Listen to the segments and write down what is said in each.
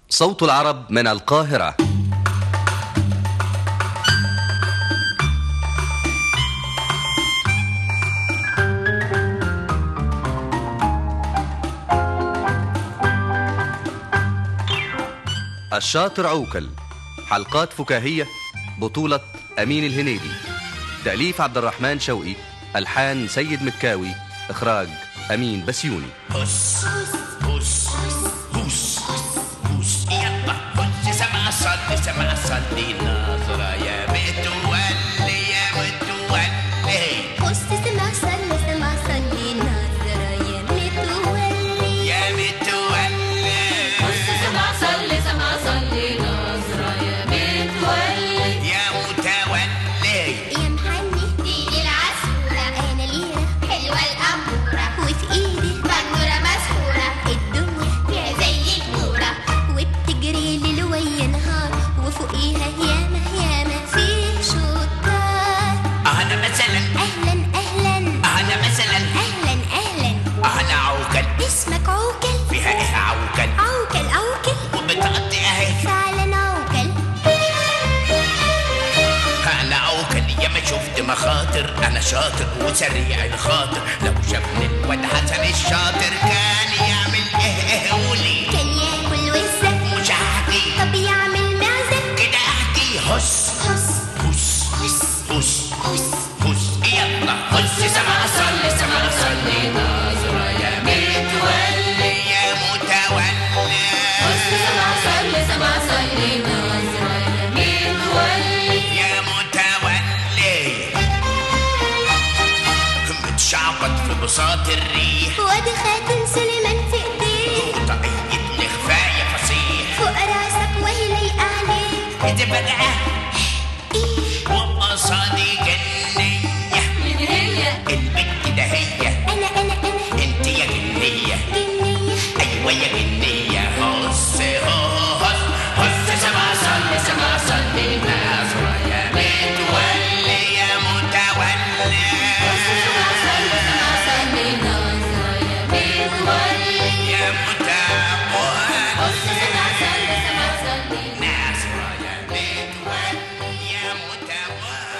صوت العرب من القاهرة الشاطر عوكل حلقات فكاهية بطولة أمين الهنيدي تأليف عبد الرحمن شوقي ألحان سيد مكاوي إخراج أمين بسيوني هس هس هس هس يلا هس سمع صلي سمع صلي ناظرة يا متولي يا متولي بص سمع صلي سمع صلي نظرة يا متولي يا متولي سمع صلي سمع صلي نظرة يا متولي يا متولي يا محني دي العسولة أنا ليرة حلوة الأمورة وفي إيدي بنورة مسحورة الدنيا فيها زي الكورة وبتجري ليل ويا نهار وفوقيها ياما ياما في شطار أنا مثلا أهلا أهلا أنا مثلا أهلا أهلا أنا عوكل اسمك عوكل فيها إيه عوكل عوكل عوكل وبتقضي أهي فعلا عوكل أنا عوكل يا ما شفت مخاطر أنا شاطر وسريع الخاطر لو شافني الواد حسن الشاطر كان يعمل إيه إيه قولي كان ياكل وزة مش هحكي طب يعمل معزة كده احكي هس حس هس هس هس حس هس يلا هس سمع صلي سمع صلي ناظرة يا متولي يا متولي سمع صلي سمع صلي نظرة يا متولي يا متولي متشعبط في بساط الريح وادي خاتم سليمان في ايديه وطاقية الإخفاء فصيح فوق راسك وهي لايقة عليه إذا بقى ايه وقصادي جنية من هي البت ده هي انا انا انا انت يا جنية جنية ايوه يا جنية هص هص هص سمع صلي سمع صلي ناصرة يا متولي يا متولي سمع صلي نظرة يا متولي يا متولي سمع صلي سمع صلي ناصرة يا متولي يا متولي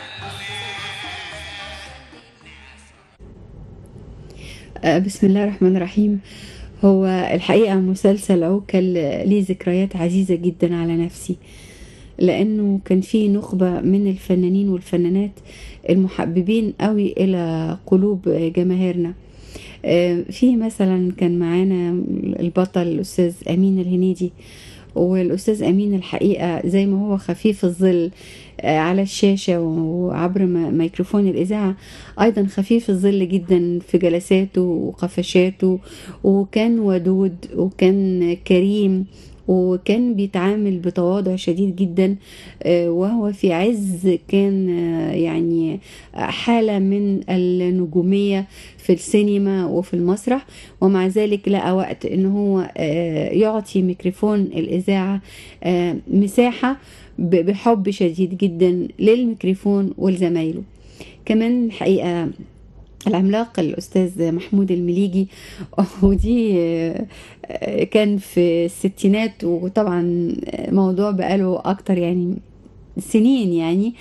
آه، بسم الله الرحمن الرحيم هو الحقيقة مسلسل عوكل آه، ليه ذكريات عزيزة جدا على نفسي لأنه كان فيه نخبة من الفنانين والفنانات المحببين قوي إلى قلوب آه، جماهيرنا آه، في مثلا كان معانا البطل الأستاذ أمين الهنيدي والأستاذ أمين الحقيقة زي ما هو خفيف الظل آه، على الشاشة وعبر م- ميكروفون الإذاعة أيضا خفيف الظل جدا في جلساته وقفشاته وكان ودود وكان كريم وكان بيتعامل بتواضع شديد جدا آه، وهو في عز كان آه، يعني حالة من النجومية في السينما وفي المسرح ومع ذلك لقى وقت ان هو آه، يعطي ميكروفون الإذاعة آه، مساحة ب- بحب شديد جدا للميكروفون ولزمايله كمان الحقيقة العملاق الأستاذ محمود المليجي ودي آه، آه، كان في الستينات وطبعا موضوع بقاله أكتر يعني سنين يعني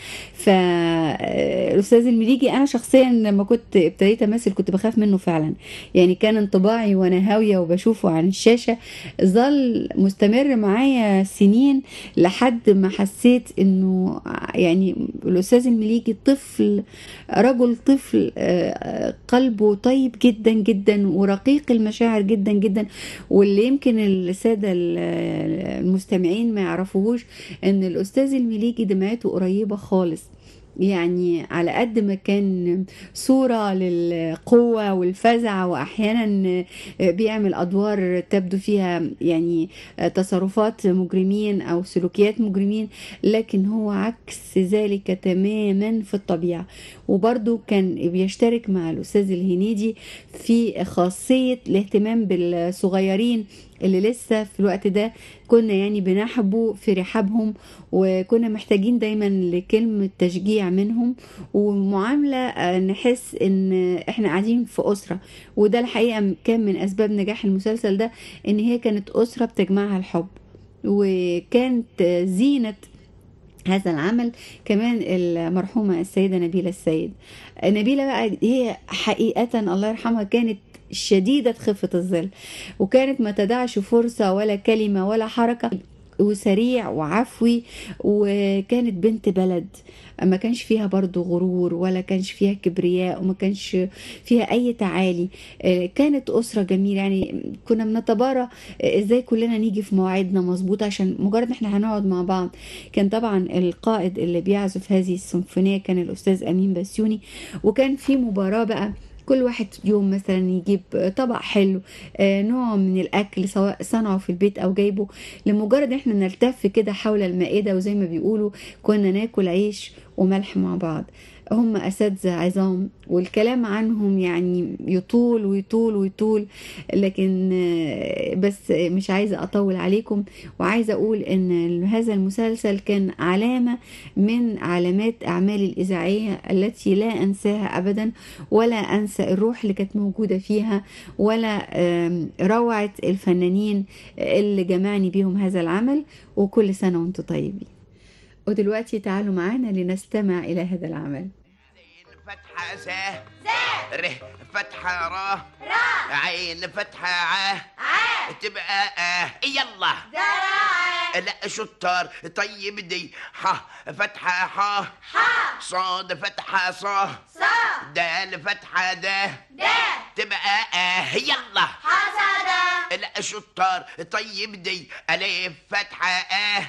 فالاستاذ المليجي انا شخصيا لما كنت ابتديت امثل كنت بخاف منه فعلا يعني كان انطباعي وانا هاويه وبشوفه عن الشاشه ظل مستمر معايا سنين لحد ما حسيت انه يعني الاستاذ المليجي طفل رجل طفل آه، قلبه طيب جدا جدا ورقيق المشاعر جدا جدا واللي يمكن الساده ال- المستمعين ما يعرفوهوش ان الاستاذ المليجي دمعته قريبه خالص يعني على قد ما كان صورة للقوة والفزع وأحيانا بيعمل أدوار تبدو فيها يعني تصرفات مجرمين أو سلوكيات مجرمين لكن هو عكس ذلك تماما في الطبيعة وبرضو كان بيشترك مع الأستاذ الهنيدي في خاصية الاهتمام بالصغيرين اللي لسه في الوقت ده كنا يعني بنحبوا في رحابهم وكنا محتاجين دايما لكلمة تشجيع منهم ومعاملة آه، نحس ان احنا قاعدين في أسرة وده الحقيقة كان من أسباب نجاح المسلسل ده ان هي كانت أسرة بتجمعها الحب وكانت زينة هذا العمل كمان المرحومة السيدة نبيلة السيد نبيلة بقى هي حقيقة الله يرحمها كانت شديدة خفة الظل وكانت ما تدعش فرصة ولا كلمة ولا حركة وسريع وعفوي وكانت بنت بلد ما كانش فيها برضو غرور ولا كانش فيها كبرياء وما كانش فيها اي تعالي آه، كانت اسره جميله يعني كنا بنتبارى آه، ازاي كلنا نيجي في مواعيدنا مظبوط عشان مجرد إن احنا هنقعد مع بعض كان طبعا القائد اللي بيعزف هذه السيمفونيه كان الاستاذ امين بسيوني وكان في مباراه بقى كل واحد يوم مثلا يجيب طبق حلو آه، نوع من الاكل سواء صنعه في البيت او جايبه لمجرد احنا نلتف كده حول المائده وزي ما بيقولوا كنا ناكل عيش وملح مع بعض هم أساتذة عظام والكلام عنهم يعني يطول ويطول ويطول لكن آه، بس مش عايزة أطول عليكم وعايزة أقول إن هذا المسلسل كان علامة من علامات أعمال الإذاعية التي لا أنساها أبدا ولا أنسى الروح اللي كانت موجودة فيها ولا آم، روعة الفنانين اللي جمعني بيهم هذا العمل وكل سنة وانتم طيبين ودلوقتي تعالوا معانا لنستمع إلى هذا العمل فتحة سا ر فتحة را را عين فتحة ع ع تبقى آه يلا لا شطار طيب دي ح فتحة ح ح صاد فتحة صا صا دال فتحة دا دا تبقى آه يلا لا شطار طيب دي ألف فتحة آه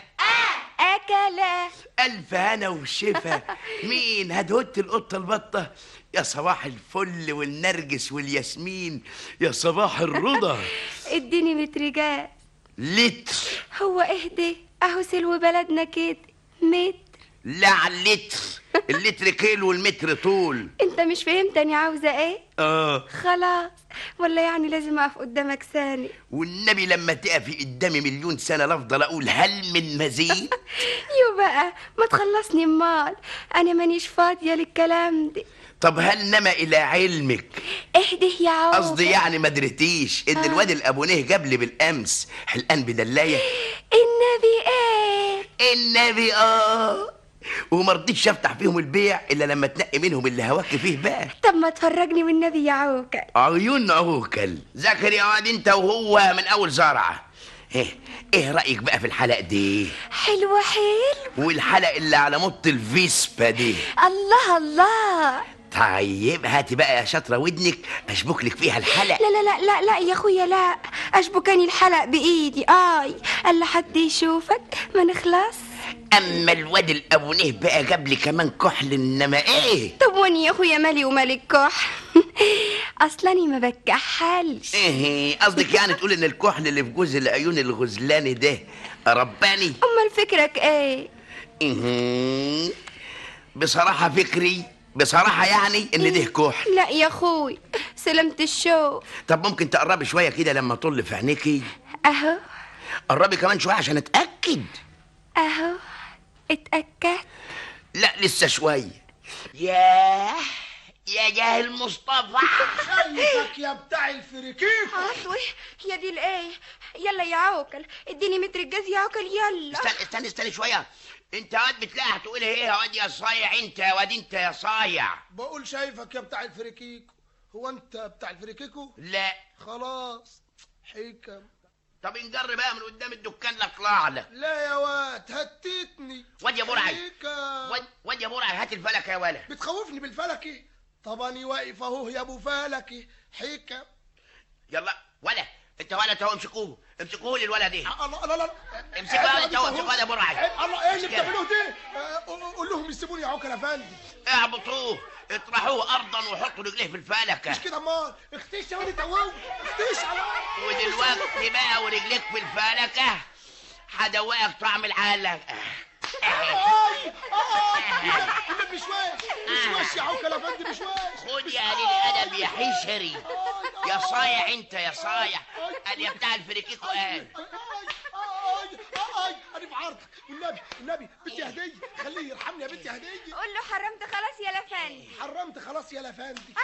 أكلا ألف هنا وشفا مين هدهدت القطة البطة يا صباح الفل والنرجس والياسمين يا صباح الرضا اديني مترجال لتر هو اهدي اهو سلو بلدنا كده متر لا على اللتر اللتر كيلو والمتر طول انت مش فهمتني عاوزة ايه اه خلاص ولا يعني لازم اقف قدامك ثاني والنبي لما تقفي قدامي مليون سنة لافضل أقول هل من مزيد يو بقى ما تخلصني امال انا مانيش فاضية للكلام ده طب هل نما إلى علمك اهدي يا عوض قصدي يعني ما درتيش إن الواد الأبونيه جاب لي بالأمس حلقان بدلاية النبي ايه النبي اه وما رضيتش افتح فيهم البيع الا لما تنقي منهم اللي هواك فيه بقى طب ما تفرجني والنبي يا عوكل عيون عوكل ذاكر يا واد انت وهو من اول زرعه ايه ايه رايك بقى في الحلقه دي حلوة حلو والحلقه اللي على مط الفيسبا دي الله الله طيب هاتي بقى يا شاطره ودنك اشبك لك فيها الحلقه لا لا لا لا لا يا اخويا لا اشبكني الحلق بايدي اي الا حد يشوفك ما نخلص اما الواد الابونيه بقى جاب لي كمان كحل انما ايه طب واني يا اخويا مالي ومال الكح اصلاني ما بكحلش ايه قصدك يعني تقول ان الكحل اللي في جوز العيون الغزلاني ده رباني امال فكرك ايه إيه. بصراحة فكري بصراحة يعني إن ده كحل لا يا اخوي سلامة الشوف طب ممكن تقربي شوية كده لما طل في عينيكي اهو قربي كمان شوية عشان أتأكد اهو اتأكدت لا لسه شوية ياه يا جاهل مصطفى شايفك يا بتاع الفريكيك اصوي يا دي الايه يلا يا عوكل اديني متر الجاز يا عوكل يلا استنى استنى استنى شوية انت واد بتلاقي هتقول ايه يا واد يا صايع انت يا واد انت يا صايع بقول شايفك يا بتاع الفريكيك هو انت بتاع الفريكيكو لا خلاص حكم طب انجر بقى من قدام الدكان لا اطلع لك لا يا واد هتتني واد يا برعي حكم واد واد يا برعي هات الفلك يا ولد بتخوفني بالفلكي طب انا واقف اهو يا ابو فلكي حكم يلا ولا انت ولا اهو امسكوه امسكوه لي الولد دي الله الله الله امسك بقى انت امسك بقى يا برعي الله ايه اللي بتعملوه ده آه، قول لهم يسيبوني يا عوكل افندي اعبطوه اطرحوه ارضا وحطوا رجليه في الفلكه مش كده امال اختيش يا ولد توو اختيش على ودلوقتي بقى ورجليك في الفلكه هدوقك طعم العلق اي اي النبي بشواش بشواش يا عوكل افندي بشواش خد يا قليل الادب يا حشري يا صايع انت يا صايع قال يا بتاع الفريكيكو قال اي اي اي انا في عرضك والنبي والنبي بنتي هديه خليه يرحمني يا بنتي هديه قول له حرمت خلاص يا لفندي حرمت خلاص يا لفندي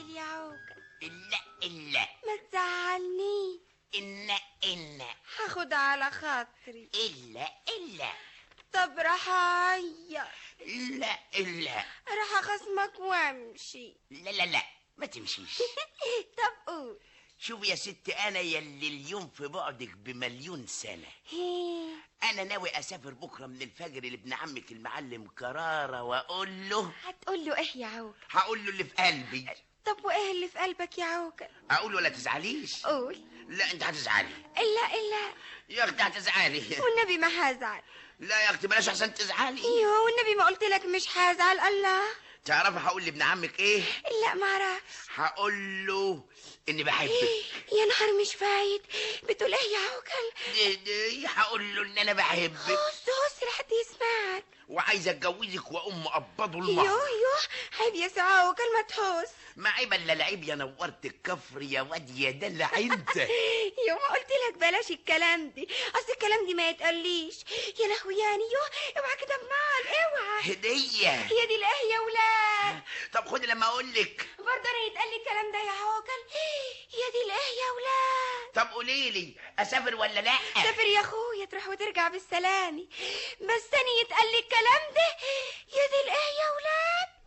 تستاهل يا عوكل إلا إلا ما تزعلني إن إن هاخد على خاطري إلا إلا طب راح اعيط لا إلا راح اخصمك وامشي لا لا لا ما تمشيش طب قول شوف يا ست أنا يلي اليوم في بعدك بمليون سنة هي. أنا ناوي أسافر بكرة من الفجر لابن عمك المعلم كرارة وأقول له هتقول له ايه يا عوكل هقول له اللي في قلبي طب وايه اللي في قلبك يا عوكل أقول له ولا تزعليش قول لا أنت هتزعلي الا الا يا أختي هتزعلي والنبي ما هزعل لا يا أختي بلاش عشان تزعلي ايوه والنبي ما قلت لك مش هزعل الله تعرفي هقول لابن عمك إيه لا ما اعرفش هقول له إني بحبك يا نهار مش فايت بتقول ايه يا عوكل دي دي هقول له إن أنا بحبك هوس هوس لحد يسمعك وعايز أتجوزك وأم أقبضه يوه المهر يوه عيب يا سعى عوكل ما تهوس ما عيب الا لعيب يا نورت الكفر يا واد يا دلع انت يوم ما قلت لك بلاش الكلام دي اصل الكلام دي ما يتقاليش يا لهوي يعني يوه اوعى كده بنار اوعى هديه هي دي الايه يا ولاد طب خدي لما اقول لك برضه انا يتقال لي الكلام ده يا عوكل هي دي الايه يا ولاد طب قولي لي اسافر ولا لا سافر يا اخويا تروح وترجع بالسلامة بس تاني يتقال لي الكلام ده يا دي الايه يا ولاد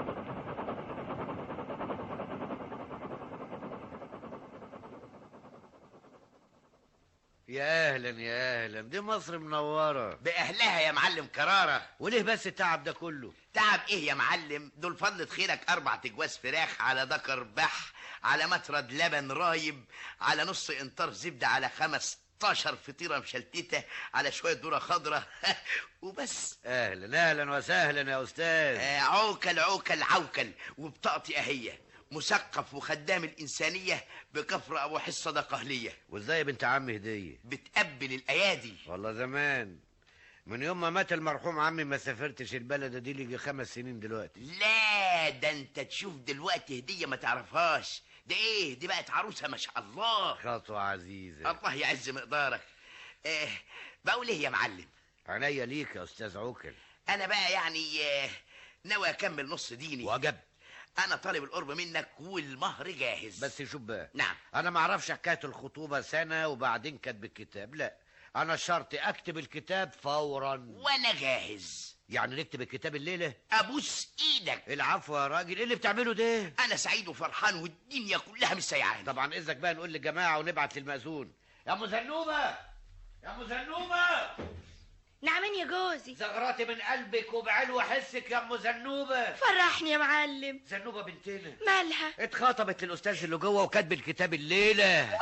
يا اهلا يا اهلا دي مصر منوره باهلها يا معلم كراره وليه بس التعب ده كله تعب ايه يا معلم دول فضلة خيرك اربع تجواز فراخ على ذكر بح على مطرد لبن رايب على نص انطار زبده على 15 فطيره مشلتته على شويه ذره خضراء وبس اهلا اهلا وسهلا يا استاذ آه، عوكل عوكل عوكل وبطاقتي اهي مثقف وخدام الإنسانية بكفر أبو حصة دقهلية وازاي يا بنت عمي هديه بتقبل الأيادي والله زمان من يوم ما مات المرحوم عمي ما سافرتش البلد دي ليجي خمس سنين دلوقتي لا ده انت تشوف دلوقتي هدية ما تعرفهاش ده ايه دي بقت عروسة ما شاء الله خطوة عزيزة الله يعز مقدارك آه بقول ايه يا معلم عينيا ليك يا استاذ عوكل انا بقى يعني آه ناوي اكمل نص ديني وجب انا طالب القرب منك والمهر جاهز بس شوف بقى نعم انا ما اعرفش حكايه الخطوبه سنه وبعدين كاتب الكتاب لا انا شرط اكتب الكتاب فورا وانا جاهز يعني نكتب الكتاب الليله ابوس ايدك العفو يا راجل ايه اللي بتعمله ده انا سعيد وفرحان والدنيا كلها مش سيعان طبعا اذنك بقى نقول للجماعه ونبعت للمأذون يا ام زنوبه يا ام زنوبه نعمين يا جوزي زغراتي من قلبك وبعلو حسك يا ام زنوبه فرحني يا معلم زنوبه بنتنا مالها اتخطبت للاستاذ اللي جوه وكاتب الكتاب الليله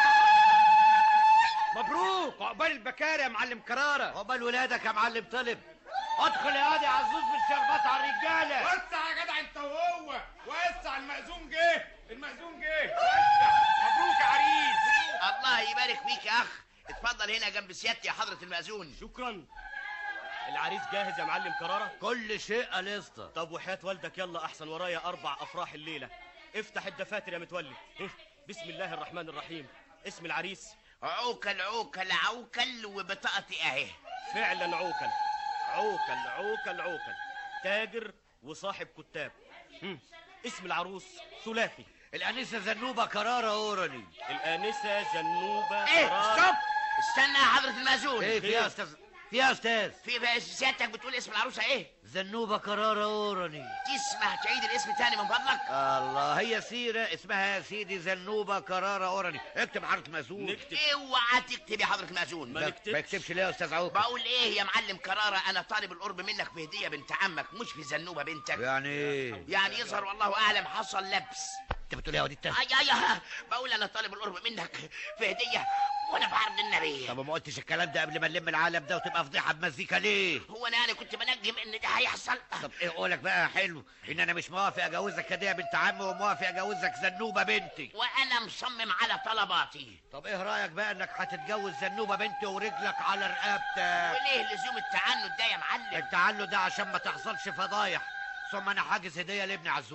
مبروك عقبال البكار يا معلم كرارة عقبال ولادك يا معلم طلب ادخل يا واد يا عزوز بالشربات على الرجاله وسع يا جدع انت وهو وسع المأذون جه المأذون جه وسع مبروك يا عريس الله يبارك فيك يا اخ اتفضل هنا جنب سيادتي يا حضرة المأذون شكرا العريس جاهز يا معلم كرارة كل شيء قليسطه طب وحياة والدك يلا احسن ورايا اربع افراح الليلة افتح الدفاتر يا متولي إيه؟ بسم الله الرحمن الرحيم اسم العريس عوكل عوكل عوكل وبطاقتي اهي فعلا عوكل عوكل عوكل عوكل تاجر وصاحب كتاب هم. اسم العروس ثلاثي الانسه زنوبه كراره اورني الآنسة جنوبة ايه كرارة. ستوب استنى يا حضرة المأذون ايه في يا استاذ في يا استاذ في بقى سيادتك بتقول اسم العروسة ايه زنوبه كراره اورني تسمح تعيد الاسم تاني من فضلك الله هي سيرة اسمها يا سيدي زنوبة كرارة أورني اكتب حرف مأذون نكتب اوعى تكتب يا حضرة المأذون ما ما نكتبش. ما يكتبش ليه يا أستاذ عوكل بقول ايه يا معلم كرارة انا طالب القرب منك في هدية بنت عمك مش في زنوبة بنتك يعني ايه يعني يظهر والله اعلم حصل لبس انت بتقول ايه يا ودي التاني اي اي بقول انا طالب القرب منك في هدية وانا في عرض النبي طب ما قلتش الكلام ده قبل ما نلم العالم ده وتبقى فضيحة بمزيكا ليه هو انا يعني كنت بنجم ان ده هيحصل طب ايه قولك بقى حلو ان انا مش موافق اجوزك هديه بنت عمي وموافق اجوزك زنوبه بنتي وانا مصمم على طلباتي طب ايه رايك بقى انك هتتجوز زنوبه بنتي ورجلك على رقبتك وليه لزوم التعنت ده يا معلم التعلق ده عشان ما تحصلش فضايح ثم انا حاجز هديه لابن عزوز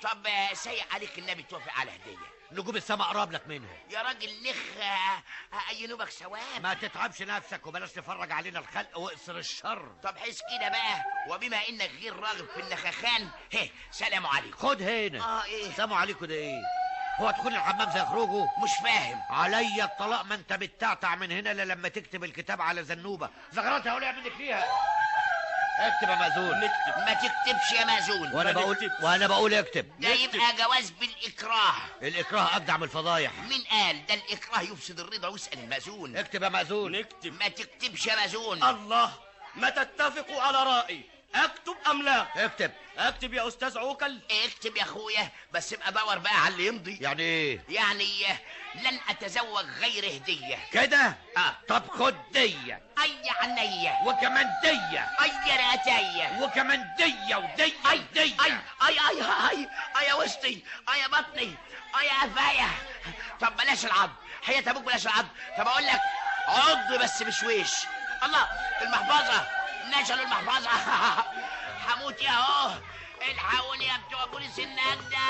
طب آه، سيء عليك النبي توافق على هديه نجوم السما قرب لك منها يا راجل نخ آه، هأينوبك ثواب ما تتعبش نفسك وبلاش تفرج علينا الخلق واقصر الشر طب حس كده بقى وبما انك غير راغب في النخخان هه سلام عليكم خد هنا اه ايه سلام عليكم ده ايه هو تدخل الحمام زي خروجه مش فاهم عليا الطلاق ما انت بتعتع من هنا الا لما تكتب الكتاب على زنوبه زغرتها ولا منك فيها اكتب يا مأذون نكتب ما تكتبش يا مأذون وانا ما بقول نكتبش. وانا بقول اكتب ده يبقى جواز بالإكراه الاكراه ابدع من الفضايح مين قال ده الإكراه يفسد الرضا واسأل المأذون اكتب يا مأذون نكتب ما تكتبش يا مأذون الله ما تتفقوا على رأي اكتب ام لا اكتب اكتب يا استاذ عوكل اكتب يا اخويا بس ابقى دور بقى على اللي يمضي يعني ايه يعني لن اتزوج غير هديه كده اه طب خد دية اي عينيا وكمان دية اي راتيا وكمان دية ودية اي ودية اي اي اي اي اي يا وسطي اي يا بطني اي يا قفايا طب بلاش العض حياة ابوك بلاش العض طب اقول لك عض بس بشويش الله المحفظه نشلوا المحفظه هموت يا اهو الحقوني يا بتوع بوليس النجدة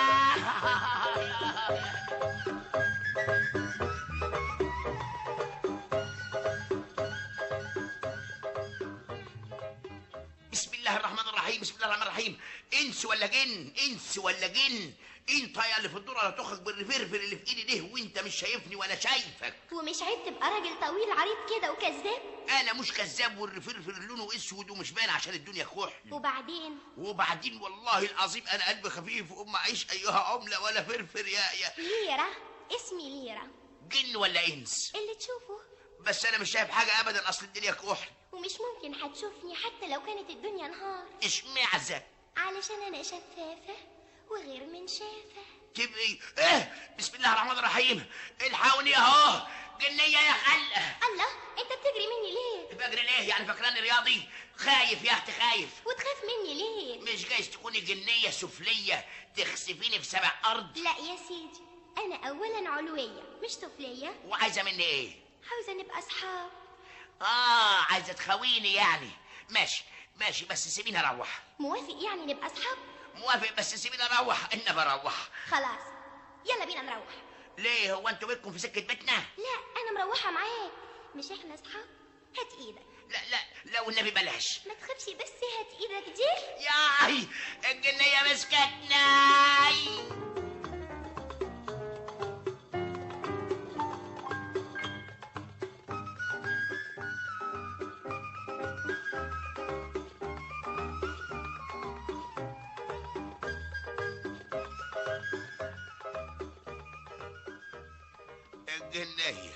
بسم الله الرحمن الرحيم بسم الله الرحمن الرحيم انس ولا جن انس ولا جن انت يا اللي في الدور على تخرج بالرفرفر اللي في ايدي ده وانت مش شايفني وانا شايفك ومش عيب تبقى راجل طويل عريض كده وكذاب انا مش كذاب والرفرفر لونه اسود ومش باين عشان الدنيا كحل وبعدين وبعدين والله العظيم انا قلبي خفيف وما اعيش ايها عمله ولا فرفر يا يا ليرة اسمي ليرة جن ولا انس اللي تشوفه بس انا مش شايف حاجه ابدا اصل الدنيا كحل ومش ممكن هتشوفني حتى لو كانت الدنيا نهار اشمعنى علشان انا شفافة وغير من شافة تبقي ايه بسم الله الرحمن الرحيم الحقوني اهو جنيه يا خلق الله انت بتجري مني ليه بجري ليه يعني فاكراني رياضي خايف يا اختي خايف وتخاف مني ليه مش جايز تكوني جنيه سفليه تخسفيني في سبع ارض لا يا سيدي انا اولا علوية مش سفلية وعايزه مني ايه عاوزة نبقى اصحاب اه عايزه تخويني يعني ماشي ماشي بس سيبيني اروح موافق يعني نبقى اصحاب موافق بس سيبيني اروح انا بروح خلاص يلا بينا نروح ليه هو انتوا بيتكم في سكه بيتنا لا انا مروحة معاك مش احنا اصحاب هات ايدك لا لا لا والنبي بلاش ما تخافش بس هات ايدك دي ياي الجنيه مسكتنا الجنية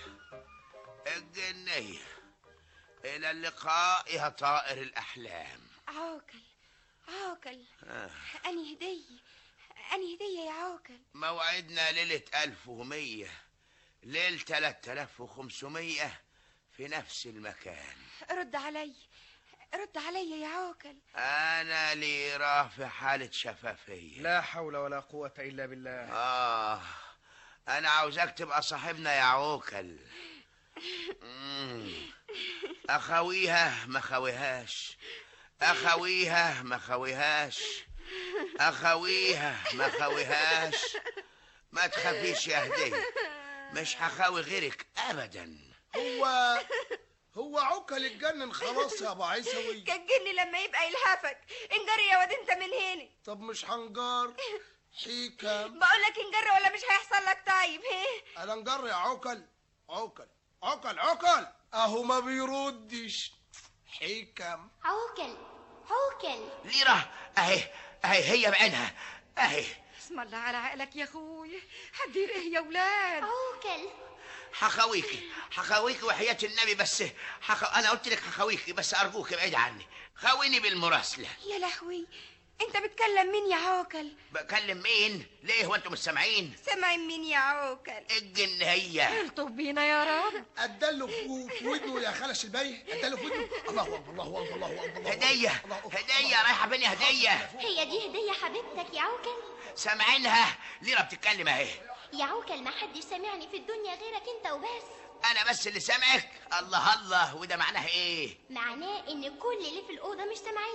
الجنية إلى اللقاء يا طائر الأحلام عوكل عوكل آه. أني هدية أني هدية يا عوكل موعدنا ليلة ألف ومية ليلة تلات آلاف وخمسمية في نفس المكان رد علي رد علي يا عوكل أنا ليرة في حالة شفافية لا حول ولا قوة إلا بالله آه أنا عاوزك تبقى صاحبنا يا عوكل مم. أخويها ما خويهاش أخويها ما خويهاش أخويها ما خويهاش ما تخافيش يا هدية مش هخاوي غيرك أبدا هو هو عكل اتجنن خلاص يا ابو عيسوي كجني لما يبقى يلهفك انجري يا واد انت من هنا طب مش هنجار حيكم بقول لك انجري ولا مش هيحصل لك طيب هيه انا نجر يا عكل عكل عكل عكل اهو ما بيردش حيكم عوكل عوكل ليرة أهي أهي هي بعينها أهي اسم الله على عقلك يا اخويا هدير ايه يا ولاد عوكل حخويكي حخويكي وحياة النبي بس حخ... أنا قلت لك حخويكي بس أرجوك ابعد عني خويني بالمراسلة يا لهوي انت بتكلم مين يا عوكل بكلم مين؟ ليه وانتم مش سامعين؟ سامعين مين يا عوكل الجنية الطف بينا يا رب اداله في في ودنه يا خلش البيه اداله في ودنه الله اكبر الله اكبر الله اكبر الله أكبر. هدية الله أكبر. هدية رايحة فين يا هدية؟ هي دي هدية حبيبتك يا عوكل سامعينها؟ ليرة بتتكلم أهي يا عوكل ما حدش سامعني في الدنيا غيرك انت وبس أنا بس اللي سامعك؟ الله الله وده معناه إيه؟ معناه ان كل اللي في الأوضة مش سامعيني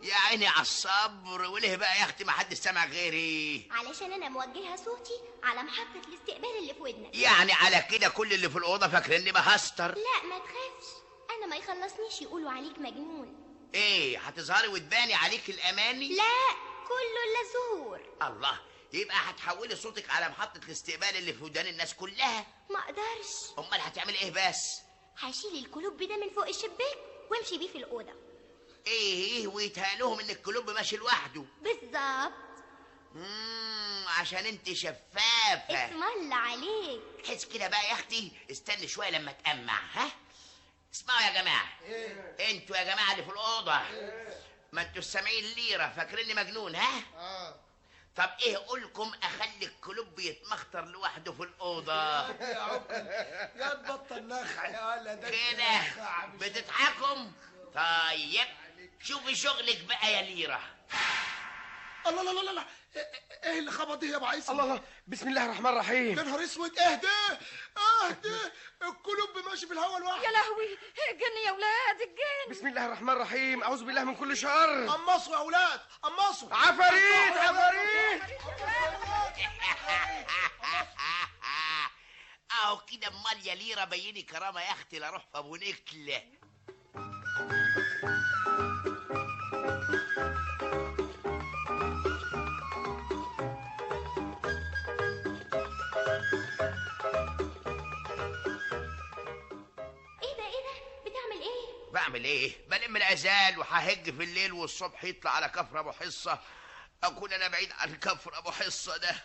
يا عيني على الصبر وليه بقى يا اختي ما حد سمع غيري علشان انا موجهه صوتي على محطه الاستقبال اللي في ودنك يعني على كده كل اللي في الاوضه فاكريني بهستر لا ما تخافش انا ما يخلصنيش يقولوا عليك مجنون ايه هتظهري وتباني عليك الاماني لا كله الا زهور الله يبقى هتحولي صوتك على محطه الاستقبال اللي في ودان الناس كلها ما اقدرش امال هتعملي ايه بس هشيل الكلوب ده من فوق الشباك وامشي بيه في الاوضه ايه ويتهالهم ان الكلوب ماشي لوحده بالظبط امم عشان انت شفافه اسم الله عليك حس كده بقى يا اختي استني شويه لما تأمع ها اسمعوا يا جماعه انتوا يا جماعه اللي في الاوضه ما انتوا سامعين ليره فاكريني مجنون ها اه طب ايه قولكم اخلي الكلوب يتمخطر لوحده في الاوضه يا عقل يا تبطل نخع يا ولا ده كده نخع مش- بتضحكم طيب شوفي شغلك بقى يا ليره الله لا لا لا لا إيه- ايه اللي خبط دي يا ابو عيسى الله الله بسم الله الرحمن الرحيم يا نهار اسود اهدى اهدى الكلوب ماشي في الهواء لوحده يا لهوي الجن يا ولاد الجن بسم الله الرحمن الرحيم اعوذ بالله من كل شر قمصوا يا اولاد قمصوا عفاريت عفاريت اهو كده امال يا ليره بيني كرامه يا اختي لا روح في ابو نكله ايه ده ايه ده بتعمل ايه بعمل ايه بلم العزال وههج في الليل والصبح يطلع على كفر ابو حصه اكون انا بعيد عن كفر ابو حصه ده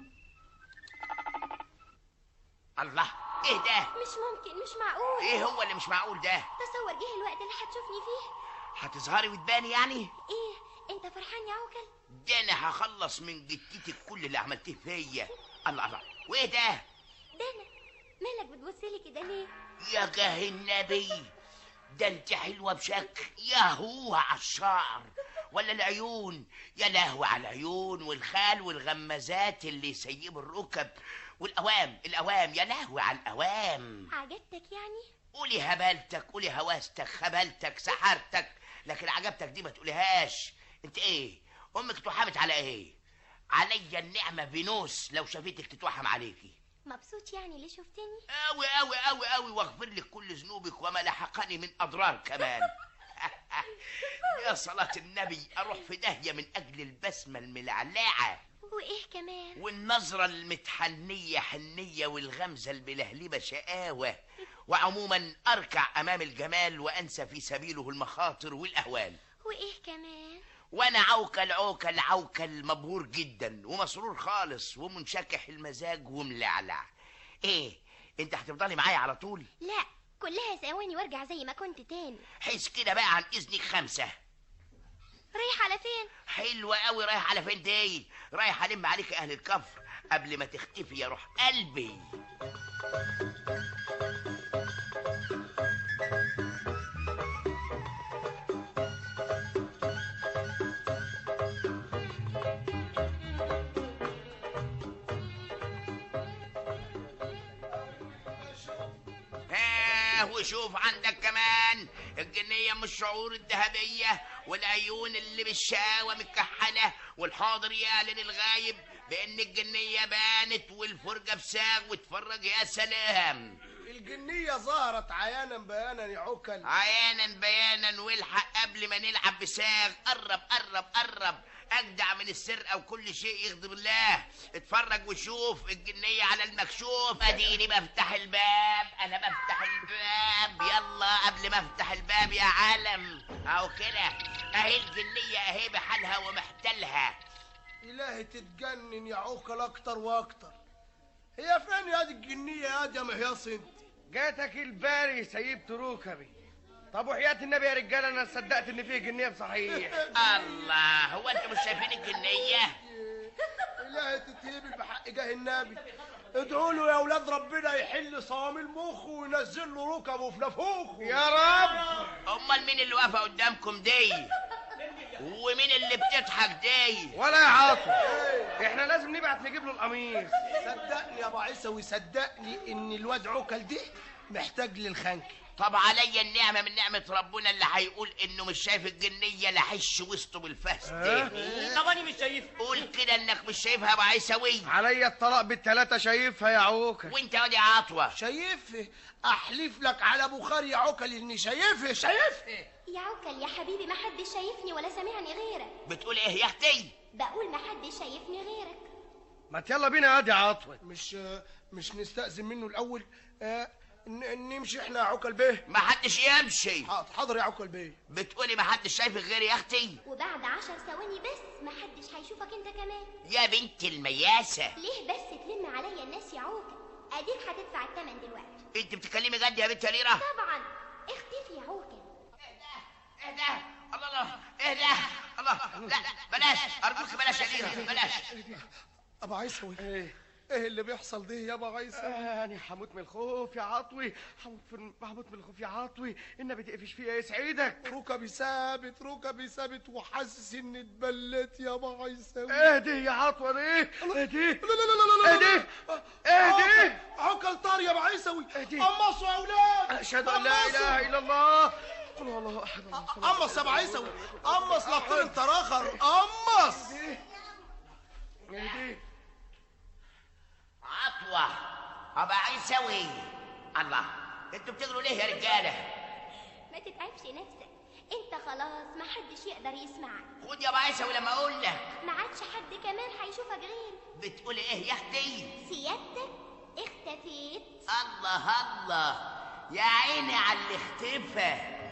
الله ايه ده مش ممكن مش معقول ايه هو اللي مش معقول ده تصور جه الوقت اللي هتشوفني فيه هتظهري وتباني يعني ايه انت فرحان يا عوكل ده انا هخلص من جدتك كل اللي عملتيه فيا الله الله وايه ده ده انا مالك بتبصلي كده ليه يا جاه النبي ده انت حلوه بشكل يا هو على الشعر ولا العيون يا لهو على العيون والخال والغمازات اللي يسيبوا الركب والاوام الاوام يا لهو على الاوام عجبتك يعني قولي هبلتك قولي هواستك خبلتك سحرتك لكن عجبتك دي ما تقوليهاش انت ايه امك اتوحمت على ايه عليا النعمه فينوس لو شافتك تتوحم عليكي مبسوط يعني اللي شفتني أوي أوي أوي أوي واغفر لك كل ذنوبك وما لحقني من أضرار كمان يا صلاة النبي أروح في داهية من أجل البسمة الملعلعة وايه كمان والنظرة المتحنية حنية والغمزة الملهلبة شقاوة وعموما أركع أمام الجمال وأنسى في سبيله المخاطر والأهوال وايه كمان وانا عوكل عوكل عوكل مبهور جدا ومسرور خالص ومنشكح المزاج وملعلع ايه انت هتفضلي معايا على طول لا كلها ثواني وارجع زي ما كنت تاني حس كده بقى عن اذنك خمسة رايح على فين حلوة قوي رايح على فين دي رايح الم عليك اهل الكفر قبل ما تختفي يا روح قلبي ها وشوف عندك كمان الجنية من الشعور الذهبية والعيون اللي بالشقاوة متكحلة والحاضر يعلن الغايب بأن الجنية بانت والفرجة بساغ واتفرج يا سلام الجنية ظهرت عيانا بيانا يا عكل عيانا بيانا والحق قبل ما نلعب بساغ قرب قرب قرب اجدع من السرقه وكل شيء يغضب الله اتفرج وشوف الجنيه على المكشوف اديني بفتح الباب انا بفتح الباب يلا قبل ما افتح الباب يا عالم اهو كده اهي الجنيه اهي بحالها ومحتلها إلهي تتجنن يا عكل أكتر وأكتر هي فين يا دي الجنية يا دي يا مهياص انت جاتك الباري سيبت ركبي طب وحياة النبي يا رجاله انا صدقت ان فيه جنيه بصحيح الله هو انتوا مش شايفين الجنيه إلهي تتهبل بحق جاه النبي ادعوا له يا اولاد ربنا يحل صواميل مخه وينزل له ركبه في نافوخه يا رب امال مين اللي واقفه قدامكم دي ومين اللي بتضحك دي ولا يا عاطف احنا لازم نبعت نجيب له القميص صدقني يا ابو عيسى وصدقني ان الواد عكل ده محتاج للخنك طب عليا النعمة من نعمة ربنا اللي هيقول انه مش شايف الجنية لحش وسطه بالفاس ها؟ طب انا مش شايف قول كده انك مش شايفها يا ابو عيسوي عليا الطلاق بالتلاتة شايفها يا عوكل وانت يا واد يا عطوة شايفه احلف لك على بخاري يا عكل اني شايفه شايفه يا عوكل يا حبيبي ما حدش شايفني ولا سامعني غيرك بتقول ايه يا اختي بقول ما حدش شايفني غيرك ما يلا بينا يا واد يا عطوة مش مش نستأذن منه الاول آه ن- نمشي احنا يا عكل بيه ما حدش يمشي حاضر حاضر يا عكل بيه بتقولي ما حدش شايفك غيري يا اختي وبعد عشر ثواني بس ما حدش هيشوفك انت كمان يا بنت المياسة ليه بس تلم عليا الناس يا عوكل اديك هتدفع الثمن دلوقتي انت بتتكلمي جد يا بنت يا ليرة طبعا اختفي يا عوكل ايه ده الله الله ايه ده الله لا بلاش ارجوك بلاش يا ليرة بلاش ابو عيسوي ايه ايه اللي بيحصل ده يا ابو عيسوي انا هموت من الخوف يا عطوي هموت في- هموت من الخوف يا عطوي النبي تقفش فيا يسعدك ركبي ثابت ركبي ثابت وحاسس اني اتبلت يا ابو عيسوي اهدي يا عطوة ايه اهدي لا لا لا لا لا اهدي اهدي عكل طار يا ابو عيسوي اهدي. قمصوا يا اولاد اشهد ان لا اله الا الله قل هو الله احد الله الصمد. قمص يا ابو عيسوي قمص لا تطير انت راخر قمص اهدي عطوة ابو عيسوي الله انتوا بتجروا ليه يا رجالة ما تتعبش نفسك انت خلاص ما حدش يقدر يسمعك خد يا ابو عيسوي لما اقول لك ما عادش حد كمان هيشوفك غيري بتقولي ايه يا اختي سيادتك اختفيت الله الله يا عيني على اللي اختفى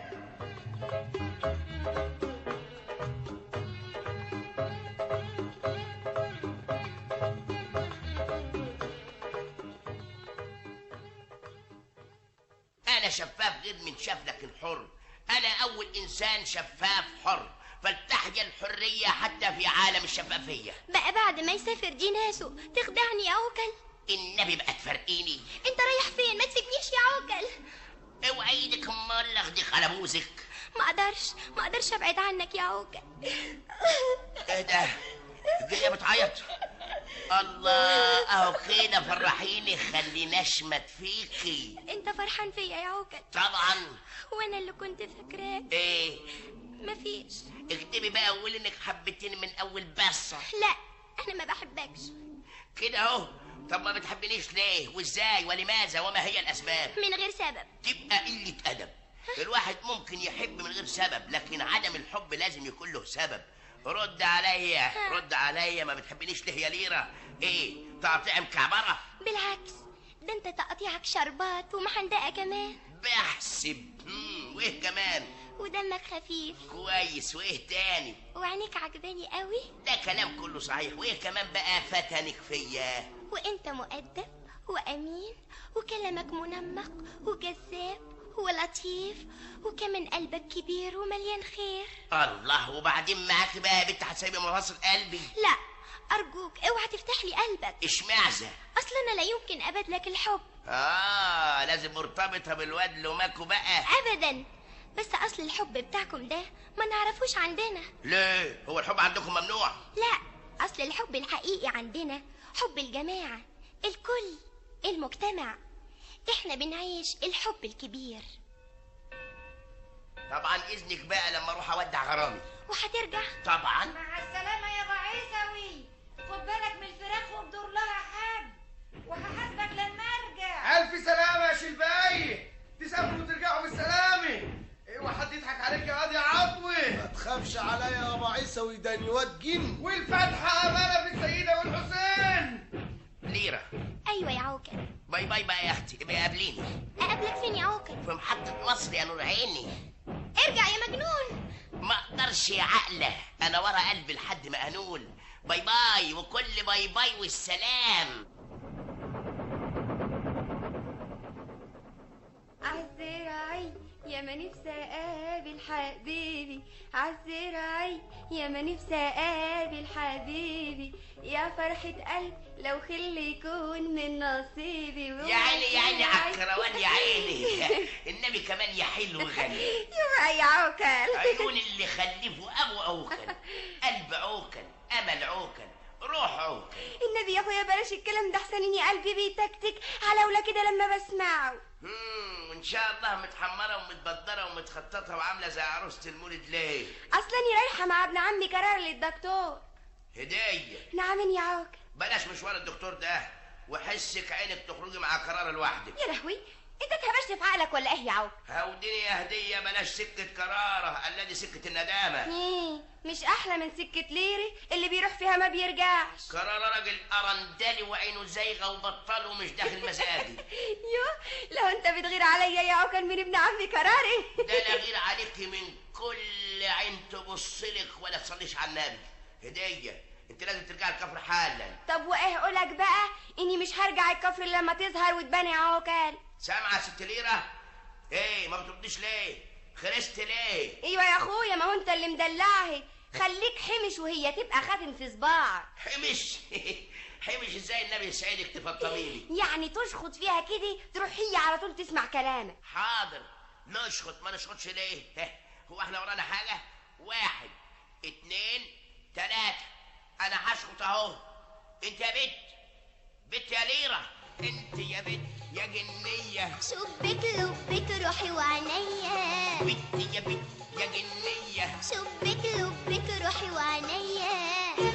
انا شفاف غير من شاف لكن حر انا اول انسان شفاف حر فلتحيا الحريه حتى في عالم الشفافيه بقى بعد ما يسافر دي ناسه تخدعني يا عوكل النبي بقى تفرقيني انت رايح فين ما تسيبنيش يا عوكل اوعي ايدك امال اخدك على بوزك ما اقدرش ما اقدرش ابعد عنك يا عوكل ايه ده الدنيا بتعيط الله اهو كده فرحيني خليني اشمت فيكي انت فرحان فيا يا عوكل طبعا وانا اللي كنت فاكراك ايه مفيش اكتبي بقى وقولي انك حبيتيني من اول بصه لا انا ما بحبكش كده اهو طب ما بتحبنيش ليه وازاي ولماذا وما هي الاسباب من غير سبب تبقى قله ادب الواحد ممكن يحب من غير سبب لكن عدم الحب لازم يكون له سبب رد عليا رد عليا ما بتحبنيش ليه يا ليرة ايه تقطيع مكعبرة بالعكس ده انت تقطيعك شربات ومحندقه كمان بحسب مم، وايه كمان ودمك خفيف كويس وايه تاني وعينيك عجباني قوي ده كلام كله صحيح وايه كمان بقى فتنك فيا وانت مؤدب وامين وكلامك منمق وجذاب ولطيف وكمان قلبك كبير ومليان خير الله وبعدين معاك بقى يا بنت هتسيبي مفاصل قلبي لا ارجوك اوعى تفتح لي قلبك اشمعزة اصلا انا لا يمكن ابادلك الحب اه لازم مرتبطة بالواد لوماكو بقى ابدا بس اصل الحب بتاعكم ده ما نعرفوش عندنا ليه هو الحب عندكم ممنوع لا اصل الحب الحقيقي عندنا حب الجماعه الكل المجتمع احنا بنعيش الحب الكبير طبعا اذنك بقى لما اروح اودع غرامي وهترجع طبعا مع السلامة يا ابو عيسوي خد بالك من الفراخ وابدر لها حاج وهحاسبك لما ارجع الف سلامة يا شلباي تسافروا وترجعوا بالسلامة اوعى حد يضحك عليك يا واد يا عطوة ما تخافش عليا يا ابو عيسوي ده الواد جن والفتحة امانة في السيدة والحسين ليرة ايوه يا عوكل باي باي بقى يا اختي ابقي قابليني اقابلك فين يا عوكل في محطة مصر يا نور عيني ارجع يا مجنون ما اقدرش يا عقله انا ورا قلبي لحد ما انول باي باي وكل باي باي والسلام عالزراعي يا ما نفسي اقابل حبيبي عالزراعي يا ما نفسي اقابل حبيبي يا فرحة قلب لو خل يكون من نصيبي يا عيني يا عيني على الكروان يا عيني النبي كمان يا حلو غني يبقى يا عوكل عيون اللي خلفوا ابو عوكل قلب عوكل امل عوكل روحوا النبي يا اخويا بلاش الكلام ده احسن اني قلبي بيتكتك على ولا كده لما بسمعه مم، وان شاء الله متحمره ومتبدره ومتخططه وعامله زي عروسه المولد ليه اصلاني رايحه مع ابن عمي قرار للدكتور هديه نعم يا عوك بلاش مشوار الدكتور ده وحسك عينك تخرجي مع قرار لوحدك يا لهوي انت اتهبشت في عقلك ولا ايه يا عوك هوديني يا هديه بلاش سكه قراره الذي سكه الندامه ايه مش احلى من سكه ليري اللي بيروح فيها ما بيرجعش قرار راجل ارندلي وعينه زايغه وبطل ومش داخل مزاجي يو لو انت بتغير عليا يا عوكل من ابن عمي قراري ده لا غير عليك من كل عين تبص لك ولا تصليش على النبي هديه انت لازم ترجع الكفر حالا طب وايه قولك بقى اني مش هرجع الكفر إلا لما تظهر وتبان يا عوكل سامعه يا ست ليره ايه ما بترديش ليه خرست ليه ايوه يا اخويا ما هو انت اللي مدلعه خليك حمش وهي تبقى خاتم في صباعك حمش حمش ازاي النبي يسعدك تفطمي لي يعني تشخط فيها كده تروح هي على طول تسمع كلامك حاضر نشخط ما نشخطش ليه هه، هو احنا ورانا حاجه واحد اتنين تلاته انا هشخط اهو انت يا بت بت يا ليره انت يا بت يا جنيه شبك لبك روحي وعينيا بت يا بت يا جنيه شبك لبك روحي وعينيا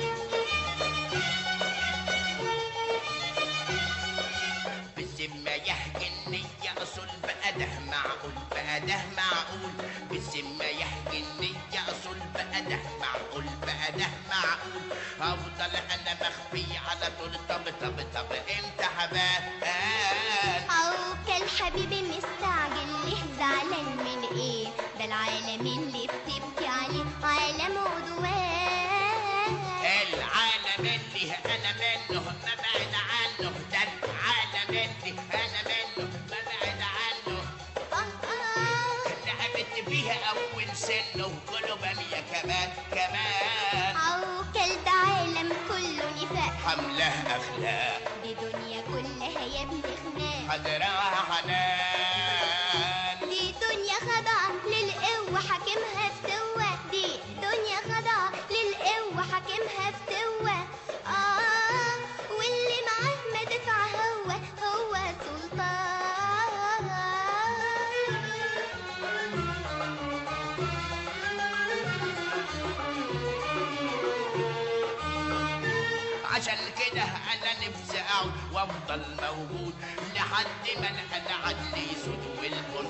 بالذمة يا جنية أصل بقى ده معقول بقى ده معقول بالذمة يا جنية أصل بقى ده معقول بقى ده معقول أفضل أنا مخفي على طول طب طب طب إمتى هبان عوكل حبيبي مستعجل ليه زعلان من ايه ده العالم اللي بتبكي عليه عالم عدوان العالم اللي أنا منه ما بعد عنه ده العالم اللي أنا منه ما بعد عنه لعبت فيها أول سنه كله بنية كمان كمان عوكل ده عالم كله نفاق حمله أخلاق دي دنيا كلها يا ابن خناق حضرها حنان دي دنيا خضعة للقوة حاكمها فتوة دي دنيا خضعة للقوة حاكمها فتوة آه واللي معاه مدفع هو هو عشان كده انا نفسي اقعد وافضل موجود لحد ما العدل يسود والكون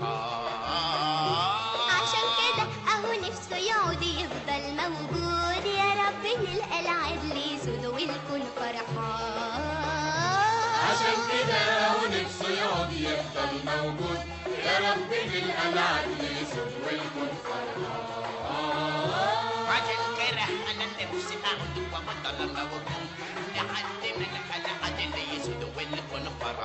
فرحان عشان كده اهو نفسه يقعد يفضل موجود يا رب نلقى العدل يسود والكون فرحان عشان كده اهو نفسه يقعد يفضل موجود يا رب نلقى العدل يسود والكون فرحان عشان كده انا نفسي اقعد وافضل موجود لحد ما العدل يسود والكون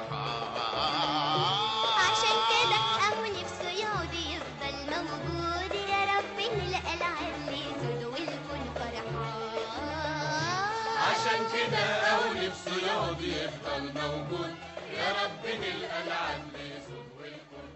فرحان عشان كده اهو نفسه يقعد يفضل موجود يا رب نلقى العدل يسود والكون فرحان عشان كده اهو نفسه يقعد يفضل موجود يا رب نلقى العدل يسود والكون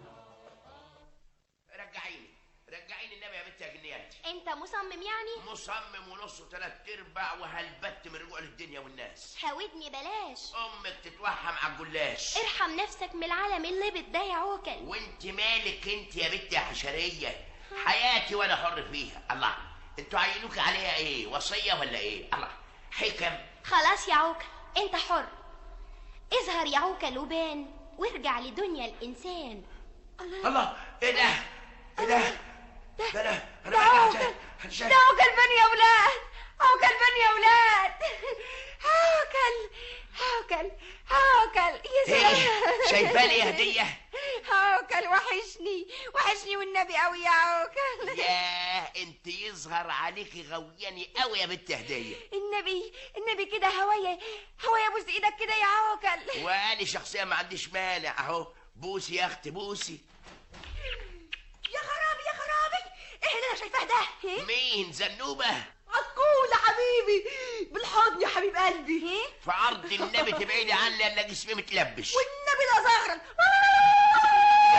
رجعيني رجعيني النبي يا بنت يا جنيات انت مصمم يعني مصمم ونص وثلاث ارباع وهلبت من رجوع للدنيا والناس هاودني بلاش امك تتوحم على الجلاش ارحم نفسك من العالم اللي ده يا عوكل وانت مالك انت يا بنت يا حشريه حياتي وانا حر فيها الله انتوا عينوك عليها ايه وصيه ولا ايه الله حكم خلاص يا عوكل انت حر اظهر يا عوكل وبان وارجع لدنيا الانسان الله ايه ده ايه ده ده انا انا ده عوكل أنا شايف- ده عوكل بني يا ولاد عوكل بني يا ولاد عوكل عوكل عوكل يا ايه سلام شايفاني يا هديه عوكل وحشني وحشني والنبي قوي يا عوكل ياه انت يظهر عليكي غوياني قوي يا بنت هديه النبي النبي كده هوايا هوايا بوس ايدك كده يا عوكل وانا شخصيا ما عنديش مانع اهو بوسي يا اختي بوسي يا خرابي يا خرابي ايه اللي انا شايفاه ده مين زنوبه عقول يا حبيبي بالحضن يا حبيب قلبي في عرض النبي تبعدي عني الا جسمي متلبش والنبي لا زغرا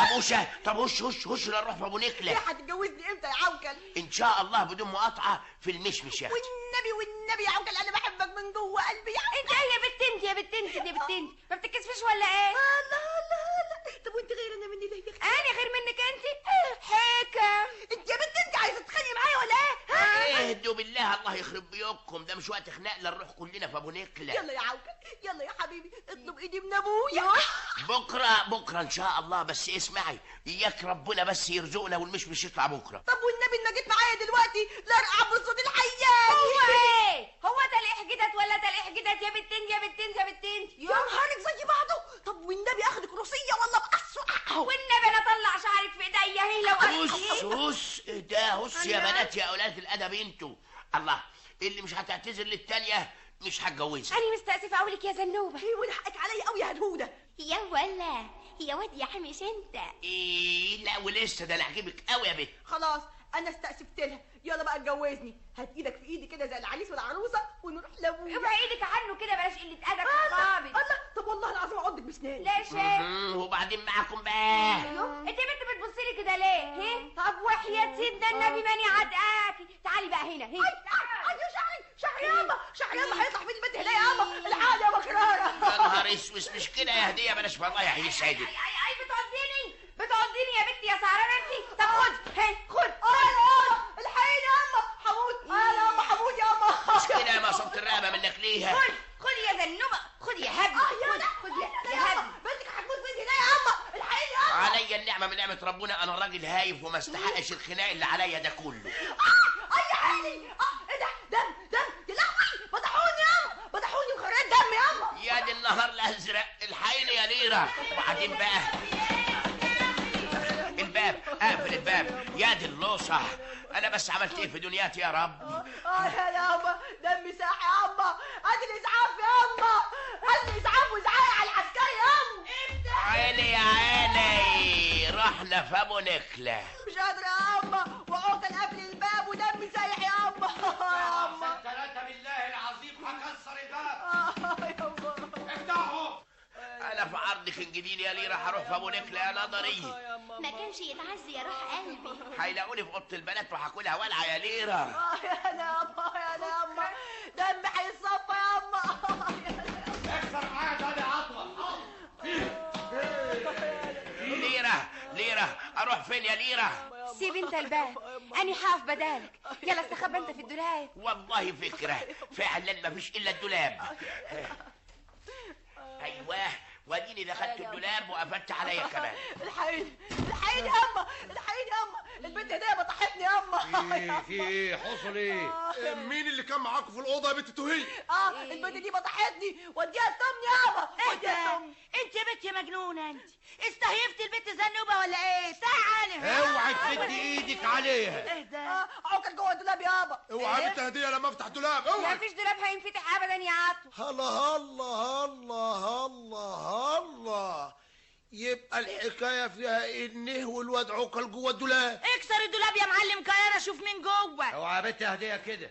ابوشه طب هش هش هش لا نروح في ابو نكله هتتجوزني امتى يا عوكل ان شاء الله بدون مقاطعه في المشمش يا اختي والنبي والنبي يا عوكل انا بحبك من جوه قلبي يا انت ايه يا بنت انت يا بنت انت يا بنت انت ما بتتكسفيش ولا ايه الله الله الله طب وانت غير انا مني ليه يا اختي انا غير منك انت حكم انت يا بنت انت عايزه تتخانقي معايا ولا ايه ها؟ اهدوا بالله الله يخرب بيوتكم ده مش وقت خناق لا نروح كلنا في ابو نكله يلا يا عوكل يلا يا حبيبي اطلب ايدي من ابويا بكره بكره ان شاء الله بس اسمعي اياك ربنا بس يرزقنا والمشمش يطلع بكره طب والنبي ما جيت معايا دلوقتي لا ارقع بالصوت الحياني هو ايه هو تلقيح جدت ولا تلقيح جدت يا بنت انت يا بنت انت يا بنت انت يا نهارك زي بعضه طب والنبي اخدك روسيه ولا بقصه والنبي انا اطلع شعرك في ايديا هي لو هس هس ده هس يا بنات يا اولاد الادب انتوا الله اللي مش هتعتذر للتانيه مش هتجوزها انا مستأسفه اقولك يا زنوبه ايه وده حقك عليا قوي يا هدهوده يا ولا يا واد يا حمش انت ايه لا ولسه ده انا عجبك قوي يا بنت خلاص انا استأسفت لها يلا بقى اتجوزني هات ايدك في ايدي كده زي العريس والعروسه ونروح لابويا ابعد ايدك عنه كده بلاش قله ادب الله خابي الله طب والله العظيم اعضك بسناني لا شيء مهم، وبعدين معاكم بقى انت يا بنت بتبصي لي كده ليه هي طب وحياة سيدنا النبي ماني عدقاكي تعالي بقى هنا هنا اي شعري شعري يابا شعري يابا هيطلع فين البنت هنا يابا الحاجه يا بكراره يا نهار اسوس مش كده يا هديه بلاش والله يا عيني سعيدك اي اي بتعضيني بتعضيني يا بنتي يا سعران انت طب خد هي خد انا الحقيني ياما حمود انا ياما حمود ياما مش كده ما صبت الرقبه منك ليها خد خد يا زنوبه خد يا هبل اه يا خد خد يا يا يا هبل بنتك هتموت بنتي هنا يا ياما الحقيني ياما عليا النعمه من نعمه ربنا انا راجل هايف وما استحقش الخناق اللي عليا ده كله اي يا عيني اه ايه ده دم دم يا لهوي فضحوني ياما فضحوني وخريت دم ياما يا دي النهار الازرق الحقيني يا ليره وبعدين بقى الباب اقفل الباب يا دي اللوصه انا بس عملت ايه في دنياتي يا رب اه يا ياما دمي ساح يا اما هات الاسعاف يا اما هات الاسعاف وازعاق على العسكري يا اما عيني يا عيني رحنا في ابو نكله مش قادرة يا اما وعقل قبل الباب ودمي سايح يا اما يا اما ثلاثة بالله العظيم هكسر الباب آه، يا اما افتحوا انا في عرضك الجديد يا ليره هروح في ابو نكله يا نظري ما كانش يتعز يا روح قلبي هيلاقوني في اوضه البنات وهاكلها ولعه يا ليره اه يا اما يا اما دمي هيصفى يا اما اكسر معايا تاني عطوة ليره ليره اروح فين يا ليره سيب انت الباب اني حاف بدالك يلا استخبى انت في الدولاب والله فكره فعلا ما فيش الا الدولاب ايوه واديني دخلت الدولاب وقفلت عليا كمان الحقيني الحقيني يا اما الحقيني يا اما البنت هديه بطحتني يا اما ايه في ايه حصل ايه إيه، مين اللي كان معاكم في الاوضه يا بنت توهي اه البنت دي بطحتني وديها التمن يابا وديها التمن انت يا بنت يا مجنونه انت استهيفت البنت زنوبه ولا ايه تعالي اوعي تمدي ايدك عليها اهدى اه عقل جوه الدولاب يابا اوعى يا بنت هديه لما افتح دولاب اوعى مفيش دولاب هينفتح ابدا يا عطو الله الله الله الله الله يبقى الحكايه فيها انه والواد عقل جوه الدولاب اكسر الدولاب يا معلم كيان اشوف مين جوه اوعى يا بنت هديه كده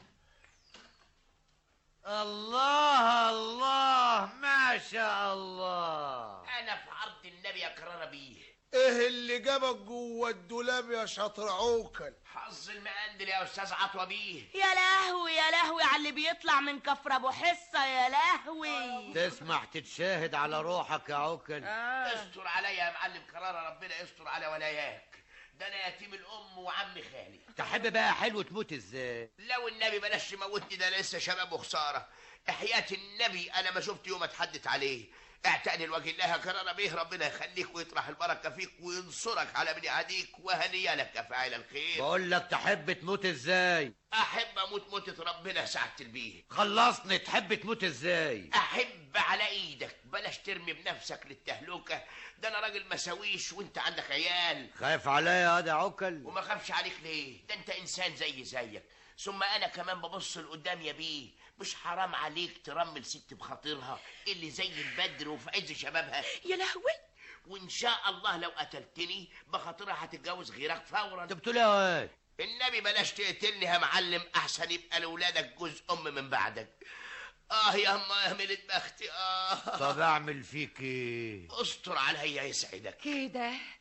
الله الله ما شاء الله انا في عرض النبي يا كرارة بيه ايه اللي جابك جوه الدولاب يا شاطر عوكل حظ المقندل يا استاذ عطوة بيه يا لهوي يا لهوي على اللي بيطلع من كفر ابو حصه يا لهوي تسمح تتشاهد على روحك يا عوكل استر عليا يا معلم كرارة ربنا يستر على ولاياك ده انا يتيم الام وعم خالي تحب بقى حلو تموت ازاي لو النبي بلاش تموتني ده أنا لسه شباب وخساره احياء النبي انا ما شفت يوم اتحدث عليه اعتقني الوجه الله يا كرارة بيه ربنا يخليك ويطرح البركه فيك وينصرك على من يعاديك وهنيا لك يا فاعل الخير بقول لك تحب تموت ازاي احب اموت موتة ربنا سعادة البيه خلصني تحب تموت ازاي احب على ايدك بلاش ترمي بنفسك للتهلكه ده انا راجل مساويش وانت عندك عيال خايف عليا يا ده عوكل وما خافش عليك ليه ده انت انسان زي زيك ثم انا كمان ببص لقدام يا بيه مش حرام عليك ترمل ست بخاطرها اللي زي البدر وفي عز شبابها يا لهوي وان شاء الله لو قتلتني بخاطرها هتتجوز غيرك فورا انت بتقول ايه يا واد النبي بلاش تقتلني يا معلم احسن يبقى لاولادك جوز ام من بعدك اه يا اما يا ملت بختي اه طب اعمل فيك ايه استر عليا يسعدك كده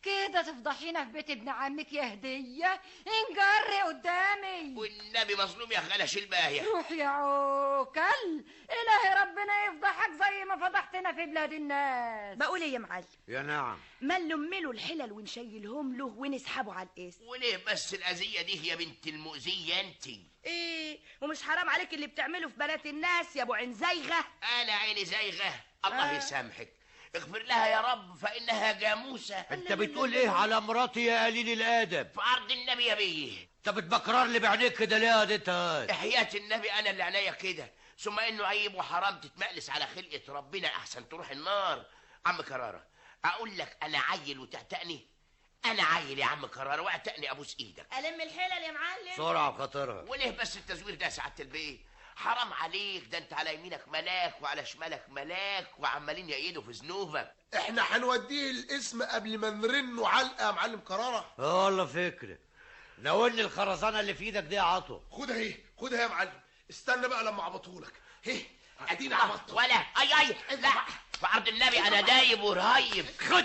كده تفضحينا في بيت ابن عمك يا هدية انجري قدامي والنبي مظلوم يا خالة شيل باهية روح يا عوكل إلهي ربنا يفضحك زي ما فضحتنا في بلاد الناس بقول ايه يا معلم يا نعم ما نلمله الحلل ونشيلهم له ونسحبه على القسم وليه بس الأذية دي يا بنت المؤذية انت ايه ومش حرام عليك اللي بتعمله في بنات الناس يا ابو عين زايغه أنا عيني زايغة الله آه. يسامحك اغفر لها يا رب فإنها جاموسة انت بتقول ايه على مراتي يا قليل الادب في عرض النبي يا بيه انت بتبكرر لي بعينيك كده ليه يا ديت هاي حياة النبي أنا اللي عينيا كده ثم إنه عيب وحرام تتمقلس على خلقة ربنا أحسن تروح النار عم كرارة أقول لك أنا عيل وتعتقني أنا عيل يا عم كرارة واعتقني أبوس إيدك الم الحلل يا معلم بسرعه بخاطرها وليه بس التزوير ده يا سعادة البيه حرام عليك ده انت على يمينك ملاك وعلى شمالك ملاك وعمالين يأيدوا في ذنوبك احنا هنوديه الاسم قبل ما نرنه علقه يا معلم كراره والله فكره ناولني الخرزانه اللي في ايدك دي يا عطوه خدها اهي خدها يا معلم استنى بقى لما اعبطهولك هي ادينا عبطت ولا اي اي لا في عرض النبي انا دايب ورهيب خد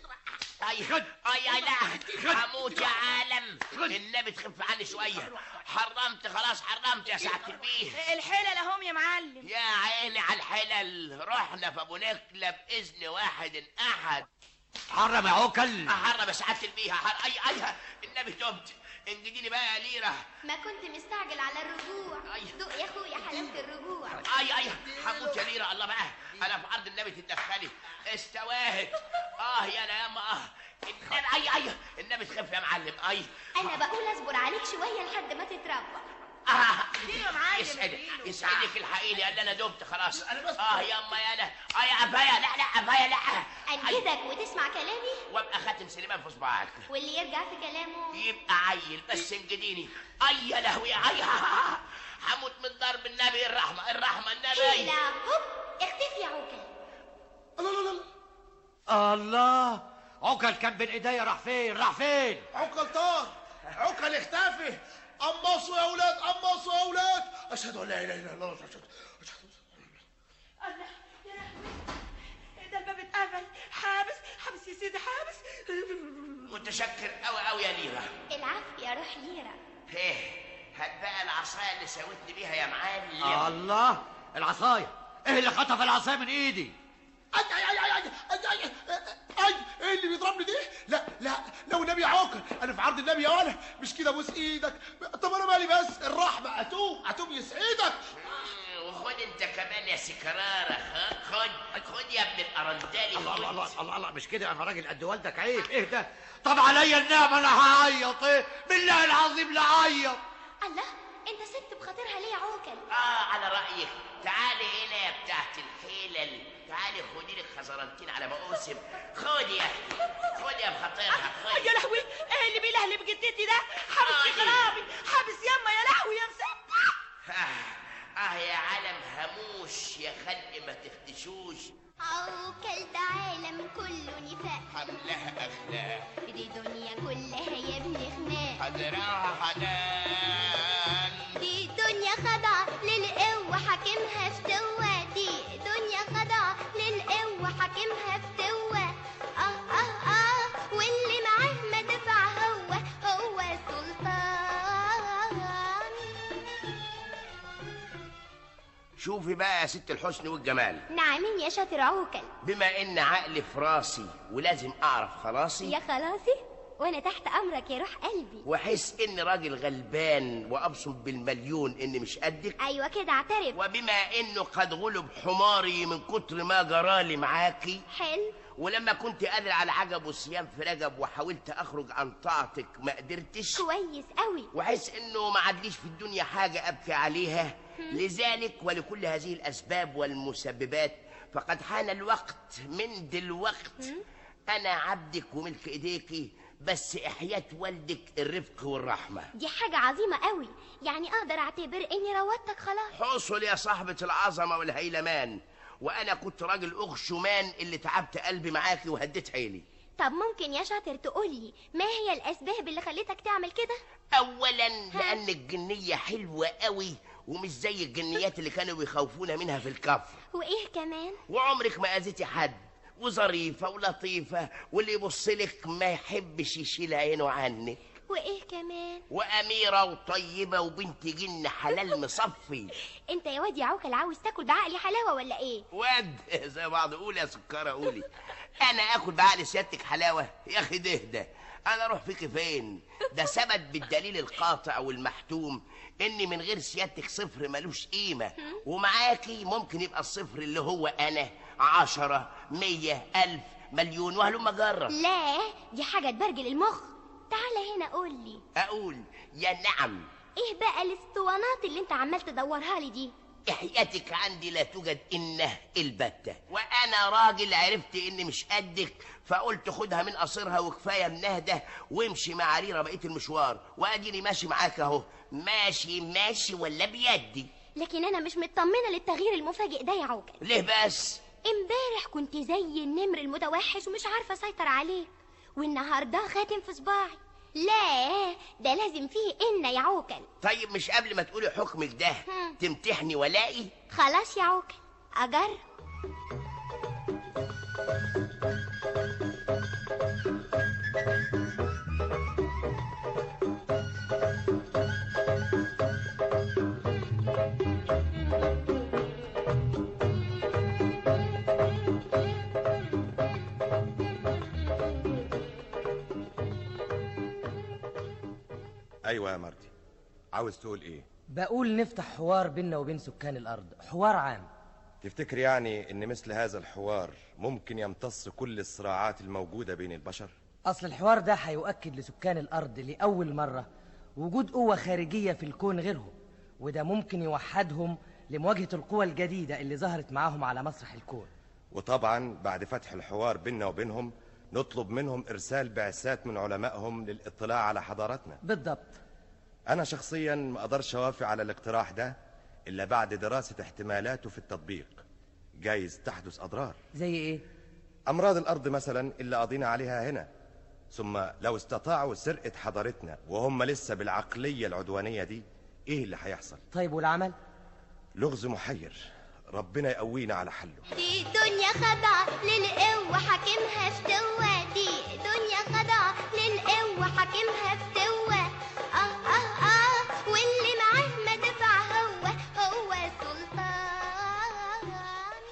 اي خد اي اي لا هموت يا عالم النبي تخف عني شويه حرمت خلاص حرمت يا سعاده البيه الحلل اهم يا معلم يا عيني على الحلل رحنا في ابو نكله باذن واحد احد حرم يا عوكل احرم يا سعاده البيه حر... اي اي النبي تبت انجديني بقى يا ليره ما كنت مستعجل على الرجوع دوق يا اخويا حلاوة الرجوع اي اي هموت يا ليره الله بقى انا في عرض النبي تتدخلي استواهت اه يا انا ياما اه النبي اي اي النبي تخف يا معلم اي انا بقول اصبر عليك شوية لحد ما تتربى اه اديله يا معلم يسعدك اديله. يسعدك الحقيقي قال انا دبت خلاص اه ياما يا انا اه يا عبايه لا لا عبايه لا انجدك وتسمع كلامي وابقى خاتم سليمان في صباعك واللي يرجع في كلامه يبقى عيل بس انجديني اي يا لهوي اي هموت من ضرب النبي الرحمه الرحمه النبي حيلة هوب اختفي يا عوكل لا لا لا لا الله عوكل كان بين ايديا راح فين راح فين عقل طار عقل اختفي قمصوا يا اولاد قمصوا يا اولاد اشهد ان لا اله الا الله أشهد- أشهد- الله يا لهوي ده الباب اتقفل حابس حابس يا سيدي حابس متشكر قوي قوي يا ليره العفو يا روح ليرة ايه هات بقى العصايه اللي ساوتني بيها يا معلم الله العصايه ايه اللي خطف العصايه من ايدي اي اي اي اي اي اي اي ايه اللي بيضربني ده؟ لا لا لو النبي عوكل انا في عرض النبي يا ولا مش كده بوس ايدك طب انا مالي بس الرحمه اتوب اتوب يسعدك مم، وخد انت كمان يا سكرارة خد خد خد يا ابن الارندالي الله الله خد. الله الله, الله مش كده انا راجل قد والدك عيب ايه ده طب عليا النعمه انا هعيط ايه بالله العظيم لا اعيط الله انت سبت بخاطرها ليه يا عوكل اه على رايك تعالي هنا يا بتاعت الحلل تعالي خدي لك خزرانتين على مقوسم خدي يا اختي خدي يا بخاطرها خدي يا لهوي ايه اللي بيلهلب جدتي ده حابس في خرابي حابس يما يا لهوي يا مسبح آه, اه يا علم هموش يا خلق ما تخدشوش عوكل ده عالم كله نفاق حملها اخلاق دي دنيا كلها يا ابن خناق حضرها حنان دي دنيا خضعة للقوة حاكمها فتوة دي دنيا خضعة للقوة حاكمها فتوة اه اه اه واللي معاه ما دفع هو هو السلطان شوفي بقى يا ست الحسن والجمال نعمين يا شاطر عوكل بما ان عقلي في راسي ولازم اعرف خلاصي يا خلاصي وانا تحت امرك يا روح قلبي واحس اني راجل غلبان وابصم بالمليون اني مش قدك ايوه كده اعترف وبما انه قد غلب حماري من كتر ما جرالي معاكي حلو ولما كنت قادر على عجب وصيام في رجب وحاولت اخرج عن طاعتك ما قدرتش كويس قوي وحس انه ما عادليش في الدنيا حاجه ابكي عليها لذلك ولكل هذه الاسباب والمسببات فقد حان الوقت من دلوقت انا عبدك وملك ايديكي بس احياء والدك الرفق والرحمه دي حاجة عظيمة قوي يعني اقدر اعتبر اني روضتك خلاص حصل يا صاحبة العظمة والهيلمان وأنا كنت راجل أغشمان اللي تعبت قلبي معاكي وهديت حيلي طب ممكن يا شاطر تقولي ما هي الاسباب اللي خلتك تعمل كده أولا لأن الجنية حلوة قوي ومش زي الجنيات اللي كانوا بيخوفونا منها في الكفر وايه كمان وعمرك ما أذيتي حد وظريفة ولطيفة واللي يبص لك ما يحبش يشيل عينه عنك وايه كمان وأميرة وطيبة وبنت جن حلال مصفي انت يا واد يا عوكل عاوز تاكل بعقلي حلاوه ولا ايه واد زي بعض قولي يا سكرة قولي أنا آكل بعقل سيادتك حلاوة يا أخي دهدى أنا أروح فيك فين ده ثبت بالدليل القاطع والمحتوم إني من غير سيادتك صفر ملوش قيمة ومعاكي ممكن يبقى الصفر اللي هو أنا عشرة مية ألف مليون وهلم جرة لا دي حاجه تبرجل المخ تعالى هنا قول لي أقول يا نعم ايه بقى الاسطوانات اللي انت عمال تدورها لي دي إحياتك عندي لا توجد إنه البتة وأنا راجل عرفت إني مش قدك فقلت خدها من قصيرها وكفاية منهدة وامشي مع ريرة بقية المشوار وأديني ماشي معاك أهو ماشي ماشي ولا بيدي لكن انا مش مطمنه للتغيير المفاجئ ده يا عوكل ليه بس امبارح كنت زي النمر المتوحش ومش عارفه اسيطر عليه والنهارده خاتم في صباعي لا ده لازم فيه ان يا عوكل طيب مش قبل ما تقولي حكمك ده هم. تمتحني ولائي خلاص يا عوكل اجرب ايوه يا مرتي عاوز تقول ايه بقول نفتح حوار بيننا وبين سكان الأرض حوار عام تفتكر يعني ان مثل هذا الحوار ممكن يمتص كل الصراعات الموجوده بين البشر أصل الحوار ده هيؤكد لسكان الأرض لأول مرة وجود قوة خارجية في الكون غيرهم وده ممكن يوحدهم لمواجهة القوى الجديدة اللي ظهرت معاهم على مسرح الكون وطبعا بعد فتح الحوار بيننا وبينهم نطلب منهم ارسال بعثات من علمائهم للاطلاع على حضارتنا بالضبط انا شخصيا ما اقدرش اوافق على الاقتراح ده الا بعد دراسه احتمالاته في التطبيق جايز تحدث اضرار زي ايه امراض الارض مثلا اللي قضينا عليها هنا ثم لو استطاعوا سرقه حضارتنا وهم لسه بالعقليه العدوانيه دي ايه اللي هيحصل طيب والعمل لغز محير ربنا يقوينا على حله دي دنيا خضعة للقوة حاكمها افتوى دي دنيا خضعة للقوة حاكمها افتوى اه اه اه واللي معاه ما دفع هو هو السلطان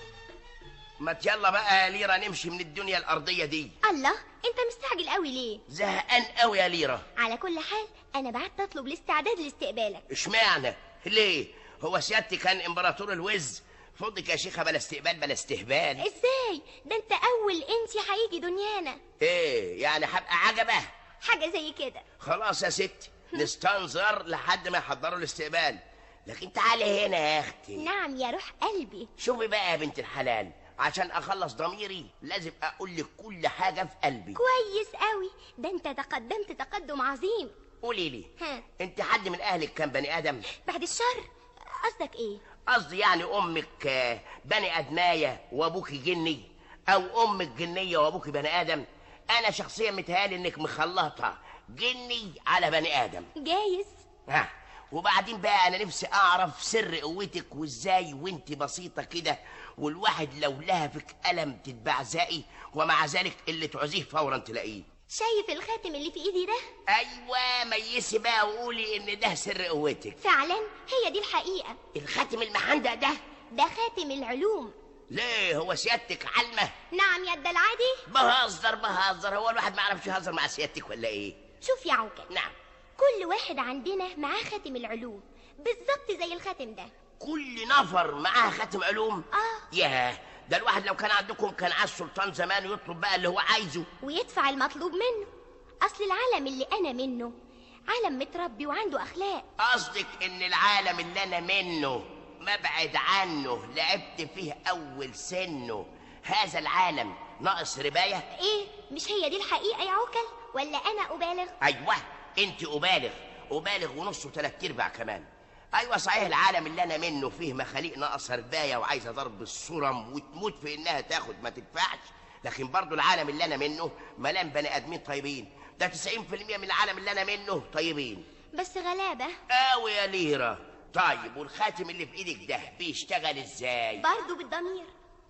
ما يلا بقى يا ليرة نمشي من الدنيا الأرضية دي الله انت مستعجل قوي ليه زهقان قوي يا ليرة على كل حال انا بعت اطلب الاستعداد لاستقبالك اشمعنى ليه هو سيادتي كان امبراطور الوز فضك يا شيخة بلا استقبال بلا استهبال ازاي ده انت اول انسي هيجي دنيانا ايه يعني هبقى عجبة حاجة زي كده خلاص يا ستي نستنظر لحد ما يحضروا الاستقبال لكن تعالي هنا يا اختي نعم يا روح قلبي شوفي بقى يا بنت الحلال عشان اخلص ضميري لازم اقول لك كل حاجة في قلبي كويس قوي ده انت تقدمت تقدم عظيم قولي لي ها انت حد من اهلك كان بني ادم بعد الشر قصدك ايه قصدي يعني امك آه، بني ادمايه وابوكي جني او امك جنيه وابوكي بني ادم انا شخصيا متهيالي انك مخلطه جني على بني ادم جايز ها وبعدين بقى انا نفسي اعرف سر قوتك وازاي وانت بسيطه كده والواحد لو لهفك قلم تتبعزقي ومع ذلك اللي تعوزيه فورا تلاقيه شايف الخاتم اللي في ايدي ده ايوه ميسي بقى وقولي ان ده سر قوتك فعلا هي دي الحقيقة الخاتم المحندق ده ده خاتم العلوم ليه هو سيادتك علمه نعم يا العادي بهزر بهزر هو الواحد ما يعرفش يهزر مع سيادتك ولا ايه شوف يا عوكل نعم كل واحد عندنا معاه خاتم العلوم بالظبط زي الخاتم ده كل نفر معاه خاتم علوم اه ياه ده الواحد لو كان عندكم كان عايز السلطان زمان يطلب بقى اللي هو عايزه ويدفع المطلوب منه اصل العالم اللي انا منه عالم متربي وعنده اخلاق قصدك ان العالم اللي انا منه مبعد عنه لعبت فيه اول سنه هذا العالم ناقص ربايه ايه مش هي دي الحقيقة يا عوكل ولا انا ابالغ ايوه انت ابالغ ابالغ ونص وثلاث ارباع كمان ايوه صحيح العالم اللي انا منه فيه مخاليق ناقصه ربايه وعايزه ضرب الصرم وتموت في انها تاخد ما تدفعش لكن برضو العالم اللي انا منه ملان بني ادمين طيبين ده 90% من العالم اللي انا منه طيبين بس غلابة قوي يا ليرة طيب والخاتم اللي في ايدك ده بيشتغل ازاي برضه بالضمير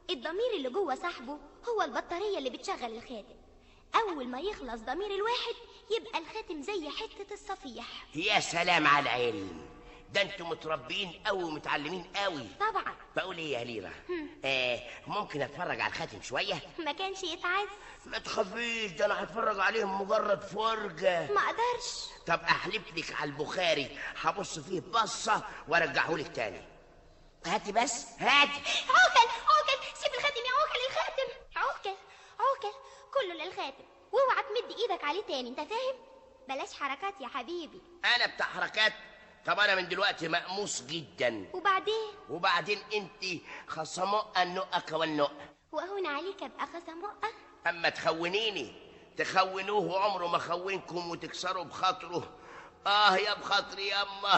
الضمير اللي جوه صاحبه هو البطارية اللي بتشغل الخاتم أول ما يخلص ضمير الواحد يبقى الخاتم زي حتة الصفيح يا سلام على العلم ده انتوا متربيين قوي ومتعلمين قوي طبعا بقول ايه يا ليرة هم. آه ممكن اتفرج على الخاتم شوية ما كانش يتعز ما تخافيش ده انا هتفرج عليهم مجرد فرجة ما اقدرش طب احلف لك على البخاري هبص فيه بصة وارجعه لك تاني هاتي بس هاتي عوكل عوكل سيب الخاتم يا عوكل الخاتم عوكل عوكل كله للخاتم واوعى تمد ايدك عليه تاني انت فاهم بلاش حركات يا حبيبي انا بتاع حركات طب انا من دلوقتي مقموص جدا وبعدين وبعدين انت خصماء النقك والنق واهون عليك ابقى خزمقه اما تخونيني تخونوه وعمره ما خونكم وتكسروا بخاطره اه يا بخاطري ياما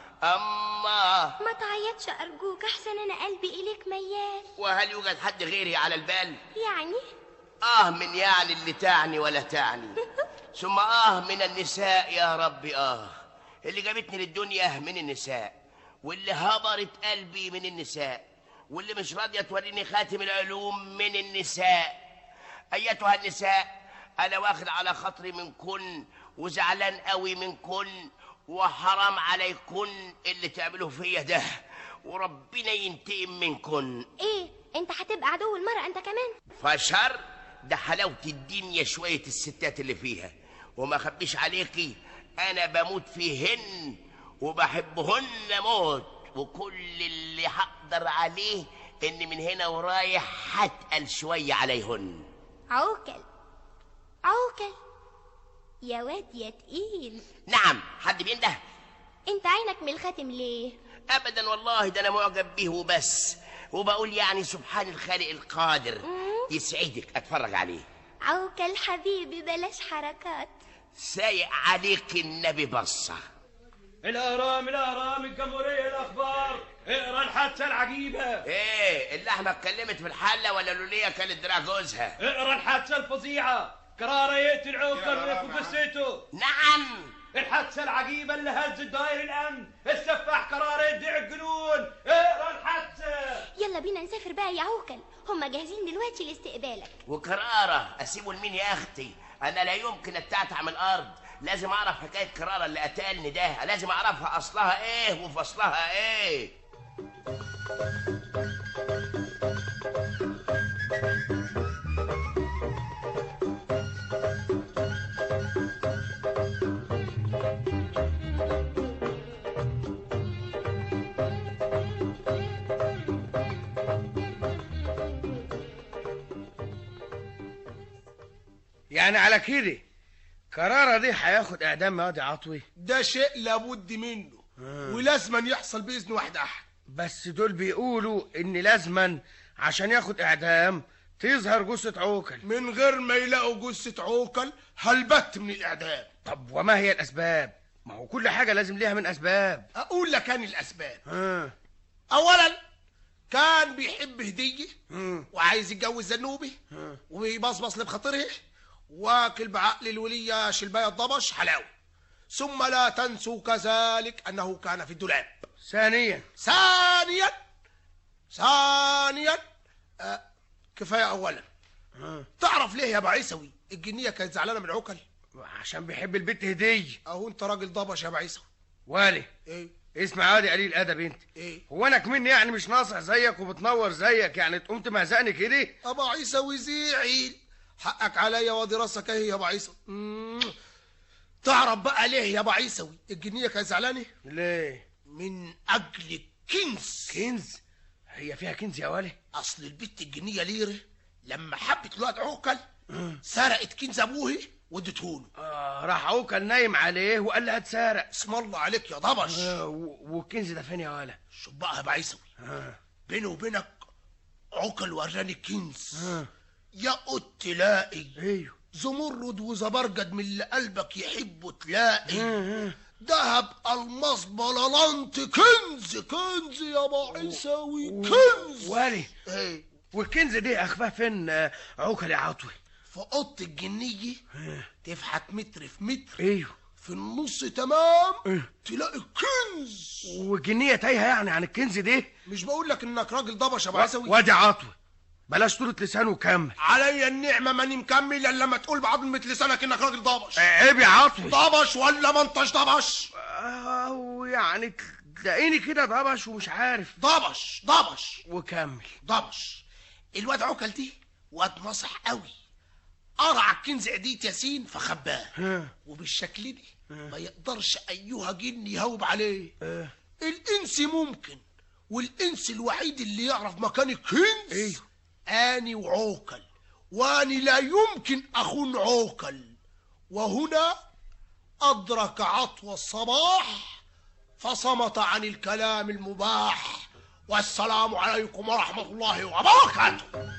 اما ما تعيطش ارجوك احسن انا قلبي اليك ميال وهل يوجد حد غيري على البال يعني اه من يعني اللي تعني ولا تعني ثم اه من النساء يا ربي اه اللي جابتني للدنيا من النساء واللي هبرت قلبي من النساء واللي مش راضيه توريني خاتم العلوم من النساء ايتها النساء انا واخد على خاطري منكن وزعلان قوي منكن وحرام عليكن اللي تعملوه فيا ده وربنا ينتقم منكن ايه انت هتبقى عدو المرأة انت كمان فشر ده حلاوة الدنيا شوية الستات اللي فيها وما اخبيش عليكي انا بموت فيهن وبحبهن موت وكل اللي هقدر عليه ان من هنا ورايح هتقل شوية عليهن عوكل عوكل يا واد يا تقيل نعم حد بينده انت عينك من الخاتم ليه ابدا والله ده انا معجب بيه وبس وبقول يعني سبحان الخالق القادر يسعدك اتفرج عليه عوكل حبيبي بلاش حركات سايق عليك النبي بصه الاهرام الاهرام الجمهوريه الاخبار اقرا الحادثه العجيبه ايه اللحمه اتكلمت في الحله ولا لوليا كانت دراع جوزها اقرا الحادثه الفظيعه قرار يقتل عوكل في قصته نعم الحادثه العجيبه اللي هزت داير الامن السفاح قرار يدعي الجنون اقرا الحادثه يلا بينا نسافر بقى يا عوكل هما جاهزين دلوقتي لاستقبالك وكرارة اسيبه لمين يا اختي انا لا يمكن اتعتع من الارض لازم اعرف حكايه كرارة اللي قتلني ده لازم اعرفها اصلها ايه وفصلها ايه يعني على كده كرارة دي هياخد اعدام ماضي عطوي ده شيء لابد منه ولازما يحصل باذن واحد احد بس دول بيقولوا ان لازما عشان ياخد اعدام تظهر جثة عوكل من غير ما يلاقوا جثة عوكل هلبت من الاعدام طب وما هي الاسباب ما هو كل حاجة لازم ليها من اسباب اقول لك انا الاسباب ها اولا كان بيحب هديه وعايز يتجوز زنوبي ويبصبص بخاطره واكل بعقل الولية شلباية الضبش حلاوة ثم لا تنسوا كذلك أنه كان في الدولاب ثانيا ثانيا ثانيا آه كفاية أولا تعرف ليه يا أبو عيسوي الجنية كانت زعلانة من عكل عشان بيحب البت هدية أهو أنت راجل ضبش يا أبو عيسوي والي إيه اسمع عادي قليل ادب انت إيه هو انا كمني يعني مش ناصح زيك وبتنور زيك يعني تقوم تمهزقني كده أبو عيسوي زعل حقك عليا وادي راسك اهي يا ابو عيسى مم. تعرف بقى ليه يا ابو عيسوي الجنيه كانت زعلانه ليه من اجل كنز كنز هي فيها كنز يا والي اصل البت الجنيه ليره لما حبت الواد عوكل سرقت كنز ابوه واديته له آه راح عوكل نايم عليه وقال لها اتسرق اسم الله عليك يا ضبش آه و- والكنز ده فين يا ولا شوف بقى يا ابو عيسوي آه. بيني وبينك عوكل وراني الكنز آه. يا قد تلاقي ايوه زمرد وزبرجد من اللي قلبك يحبه تلاقي آه. دهب الماس بلالانت كنز كنز يا ابو عيساوي كنز والي ايه والكنز دي اخفاه فين آه، عوكل يا عطوي في اوضه الجنيه آه. تفحت متر في متر ايوه في النص تمام إيه. تلاقي كنز والجنيه تايهه يعني عن الكنز دي مش بقول لك انك راجل ضبش يا ابو عيساوي وادي عطوي بلاش طولة لسان وكمل عليا النعمة ماني مكمل الا لما تقول بعظمة لسانك انك راجل ضبش عيب يا عاطفي ضبش ولا ما انتش ضبش أو يعني تلاقيني كده ضبش ومش عارف ضبش ضبش وكمل ضبش الواد عكل دي واد ناصح قوي قرع الكنز عديت ياسين فخباه وبالشكل دي ما يقدرش ايها جن يهوب عليه الانس ممكن والانس الوحيد اللي يعرف مكان الكنز ايوه اني وعوكل واني لا يمكن اخون عوكل وهنا ادرك عطوى الصباح فصمت عن الكلام المباح والسلام عليكم ورحمه الله وبركاته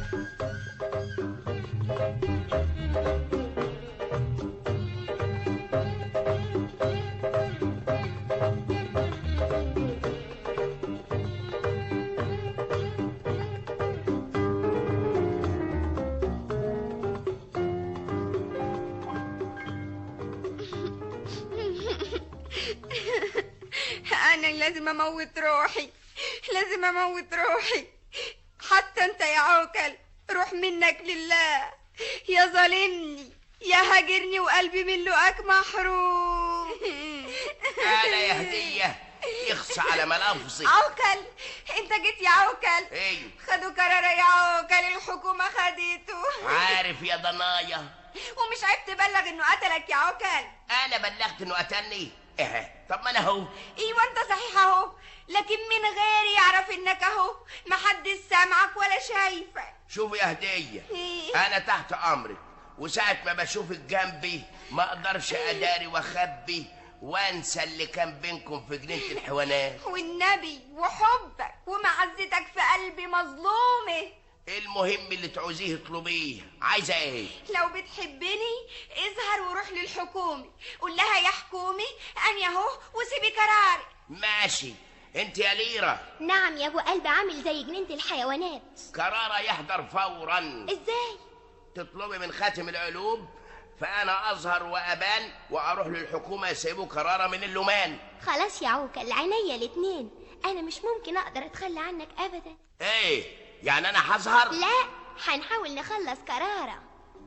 انا لازم اموت روحي لازم اموت روحي حتى انت يا عوكل روح منك لله يا ظالمني يا هاجرني وقلبي من لقاك محروم انا يا هديه يخص على ملافظي عوكل انت جيت يا عوكل ايوه خدوا قرار يا عوكل الحكومة خدته عارف يا ضنايا ومش عيب تبلغ انه قتلك يا عوكل انا بلغت انه قتلني ايه طب ما انا اهو ايوه انت صحيح اهو لكن من غير يعرف انك اهو محدش سامعك ولا شايفك شوف يا هديه إيه؟ انا تحت امرك وساعة ما بشوفك جنبي ما اقدرش اداري واخبي وانسى اللي كان بينكم في جنينة الحيوانات والنبي وحبك ومعزتك في قلبي مظلومة المهم اللي تعوزيه اطلبيه عايزه ايه لو بتحبني اظهر وروح للحكومة قول لها يا حكومي اني اهو وسيبي قراري ماشي انت يا ليرة نعم يا ابو قلب عامل زي جنينة الحيوانات قرار يحضر فورا ازاي تطلبي من خاتم العلوم فانا اظهر وابان واروح للحكومه يسيبوا قراره من اللومان خلاص يا عوكل عينيا الاتنين انا مش ممكن اقدر اتخلى عنك ابدا ايه يعني انا هظهر لا هنحاول نخلص قرارة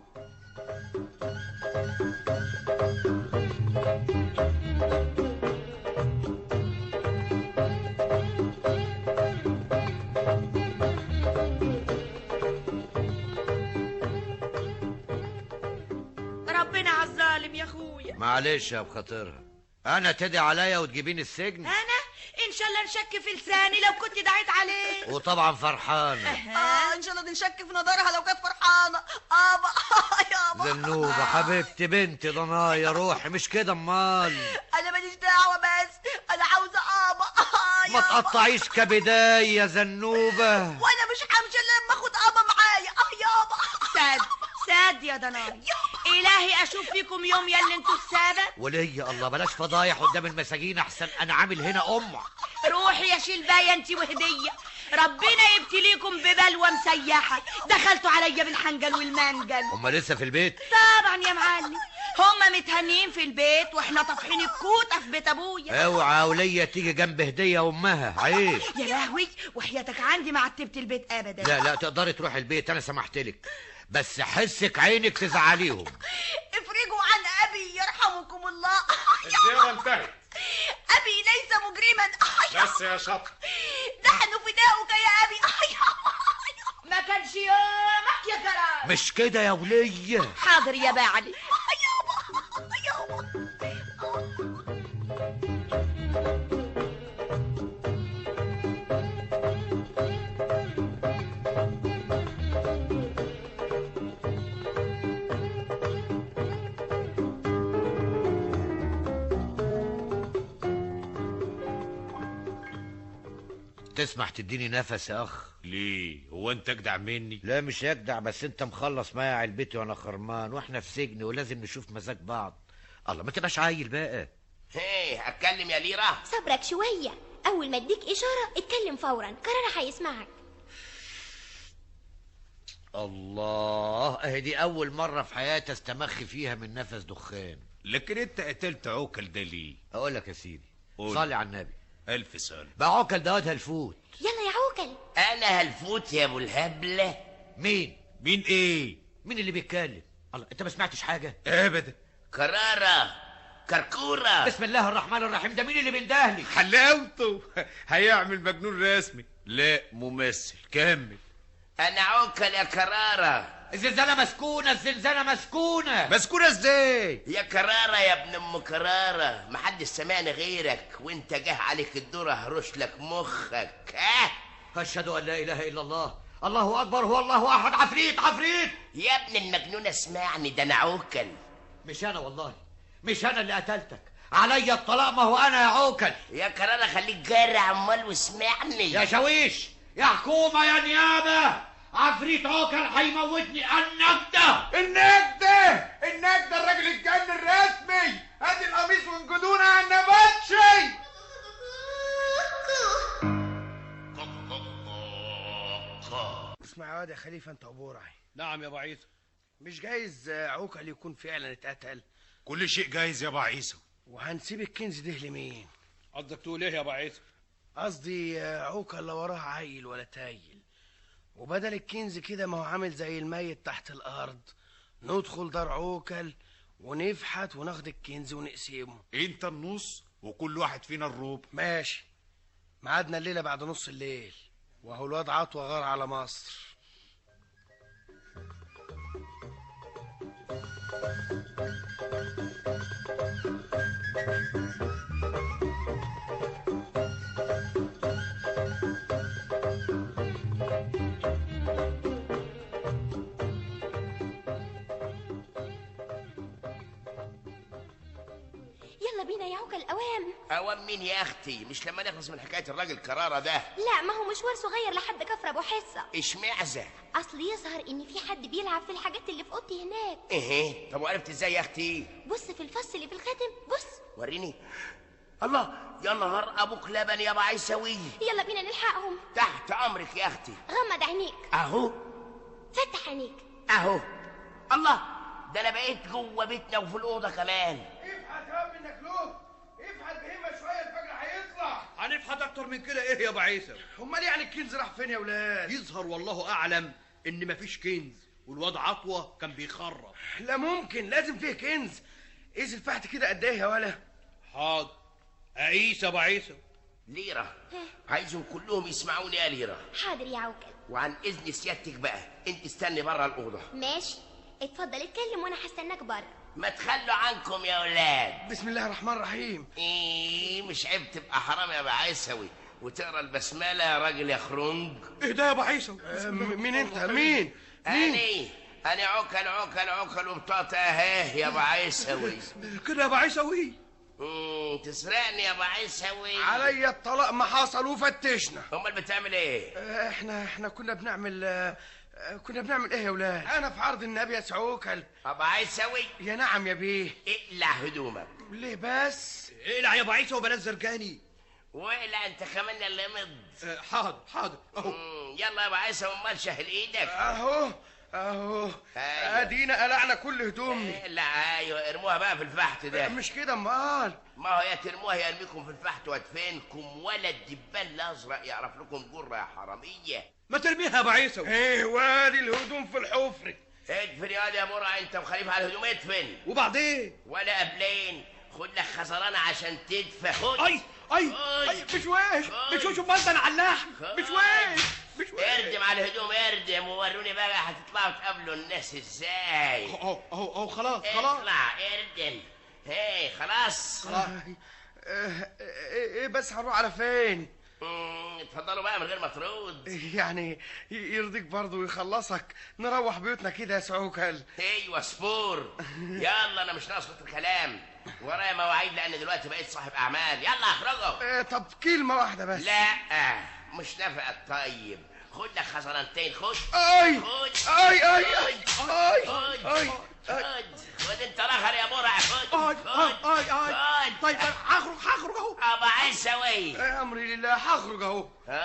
ربنا على الظالم يا اخويا معلش يا بخاطرها انا تدي عليا وتجيبيني السجن انا ان شاء الله نشك في لساني لو كنت دعيت عليه وطبعا فرحانه اه ان شاء الله دي نشك في نظرها لو كانت فرحانه ابا يابا زنوبه حبيبتي بنتي ضنايا روحي مش كده امال انا ماليش دعوه بس انا عاوزه ابا ما تقطعيش كبداية يا زنوبة وانا مش همشي الا لما اخد ابا معايا اه يابا ساد ساد يا ضناي الهي اشوف فيكم يوم يا اللي انتوا السبب ولي الله بلاش فضايح قدام المساجين احسن انا عامل هنا ام روحي يا شلبايه انت وهديه ربنا يبتليكم ببلوى مسيحه دخلتوا عليا بالحنجل والمنجل هما لسه في البيت طبعا يا معلم هما متهنيين في البيت واحنا طافحين الكوته في بيت ابويا اوعى ولية تيجي جنب هدية امها عيب يا لهوي وحياتك عندي ما عتبت البيت ابدا لا لا تقدري تروحي البيت انا سمحت لك بس حسك عينك تزعليهم افرجوا عن ابي يرحمكم الله الزيارة انتهت ابي ليس مجرما بس يا شطر نحن فداؤك يا ابي ما كانش يومك يا كرام مش كده يا ولية حاضر يا بعلي تسمح تديني نفس يا اخ ليه هو انت اجدع مني لا مش اجدع بس انت مخلص معايا علبتي وانا خرمان واحنا في سجن ولازم نشوف مزاج بعض الله ما تبقاش عيل بقى هيه اتكلم يا ليرة صبرك شوية أول ما اديك إشارة اتكلم فورا قرار هيسمعك الله اهي دي اول مرة في حياتي استمخ فيها من نفس دخان لكن انت قتلت عوكل ده ليه اقول لك يا سيدي قول. صلي على النبي الف سلام بقى عوكل دوت هالفوت يلا يا عوكل انا هلفوت يا ابو الهبله مين مين ايه مين اللي بيتكلم الله انت ما سمعتش حاجه ابدا كرارة كركورة بسم الله الرحمن الرحيم ده مين اللي بيندهلي حلاوته هيعمل مجنون رسمي لا ممثل كمل انا عوكل يا كرارة الزلزالة مسكونة الزلزالة مسكونة مسكونة ازاي يا كرارة يا ابن ام كرارة محدش سمعني غيرك وانت جه عليك الدور هرش لك مخك اه أشهد أن لا إله إلا الله الله أكبر هو الله أحد عفريت عفريت يا ابن المجنون اسمعني ده انا عوكل مش أنا والله مش أنا اللي قتلتك عليا الطلاق ما هو أنا يا عوكل يا كرارة خليك جاري عمال واسمعني يا شاويش يا حكومة يا نيابة عفريت عوكل هيموتني النجدة النجدة النجدة الراجل الجن الرسمي ادي القميص وانجدونا على النباتشي اسمع يا واد يا خليفه انت وبورعي نعم يا ابو عيسى مش جايز آه، عوكل يكون فعلا اتقتل كل شيء جايز يا ابو عيسى وهنسيب الكنز ده لمين قصدك تقول ايه يا ابو عيسى قصدي آه، عوكل لا وراه عيل ولا تايل وبدل الكنز كده ما هو عامل زي الميت تحت الارض ندخل دار عوكل ونفحت وناخد الكنز ونقسمه انت النص وكل واحد فينا الربع ماشي ميعادنا الليله بعد نص الليل وهو الواد عطوه غار على مصر يلا بينا يا عوكل اوام اوام مين يا اختي مش لما نخلص من حكايه الراجل كرارة ده لا ما هو مشوار صغير لحد كفر ابو حصه اشمعزه اصل يظهر ان في حد بيلعب في الحاجات اللي في اوضتي هناك ايه طب وعرفت ازاي يا اختي بص في الفص اللي في الخاتم بص وريني الله يا نهار ابوك لبن يا بعيسوي يلا بينا نلحقهم تحت امرك يا اختي غمض عينيك اهو فتح عينيك اهو الله ده انا بقيت جوه بيتنا وفي الاوضه كمان افحت يا منك له افحت بهمه شويه الفجر هيطلع هنفحت اكتر من كده ايه يا ابو عيسى امال يعني الكنز راح فين يا ولاد يظهر والله اعلم ان مفيش كنز والواد عطوه كان بيخرب لا ممكن لازم فيه كنز ايه الفحت كده قد ايه يا ولا حاضر عيسى ابو عيسى ليره عايزهم كلهم يسمعوني يا ليره حاضر يا عوكل وعن اذن سيادتك بقى انت استني بره الاوضه ماشي اتفضل اتكلم وانا هستناك بره ما تخلوا عنكم يا ولاد بسم الله الرحمن الرحيم ايه مش عيب تبقى حرام يا بعيسوي وتقرا البسمله يا راجل يا خرنج ايه ده يا ابو عيسى آه، م- مين انت مين اني انا عكل عكل عكل وبطاطا اهي يا بعيسوي كده يا ابو عيسوي مم، تسرقني يا بعيسوي عليا الطلاق ما حصل وفتشنا امال بتعمل ايه آه، احنا احنا كنا بنعمل آه، آه، كنا بنعمل ايه يا ولاد انا في عرض النبي يا سعوكل ابو عيسوي يا نعم يا بيه اقلع هدومك ليه بس اقلع يا ابو عيسى وبلاش زرجاني واقلع انت كمان اللي مض آه، حاضر حاضر اهو مم، يلا يا ابو عيسوي امال شهل ايدك اهو اهو أيوة. ادينا قلعنا كل هدومي اقلع ايوه ارموها بقى في الفحت ده مش كده امال ما هو يا ترموها يا ارميكم في الفحت وادفنكم ولا الدبان الازرق يعرف لكم جره يا حراميه ما ترميها يا ابو عيسى ايه وادي الهدوم في الحفر ادفن يا واد يا برع انت وخليفه على الهدوم ادفن وبعدين ولا قبلين خد لك خسرانه عشان تدفى خد اي اي خد. اي مش وش مش وش امال ده انا على اللحم مش وش مش وش اردم على الهدوم اردم ووروني بقى هتطلعوا تقابلوا الناس ازاي اهو اهو اهو خلاص خلاص اطلع اردم هي خلاص آه، آه، ايه بس هنروح على فين مم، اتفضلوا بقى من غير ما ترد يعني ي- يرضيك برضه ويخلصك نروح بيوتنا كده يا سعوكل ايوه سبور يلا انا مش ناقص كتر كلام ورايا مواعيد لان دلوقتي بقيت صاحب اعمال يلا اخرجوا آه، طب كلمة واحدة بس لا مش نافع الطيب خد لك خسرانتين خد اي خد اي اي اي اي خد اي خد خد انت الاخر يا برع خد اي خد اي اي اي خد طيب أنا هخرج هخرج اهو ابا عيسوي آه، امري لله هخرج اهو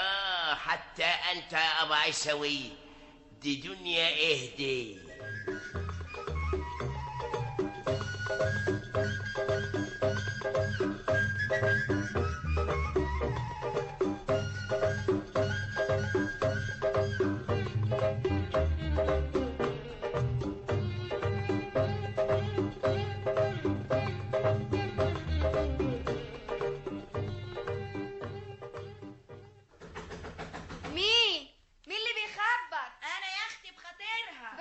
اه حتى انت يا ابا عيسوي دي دنيا اهدي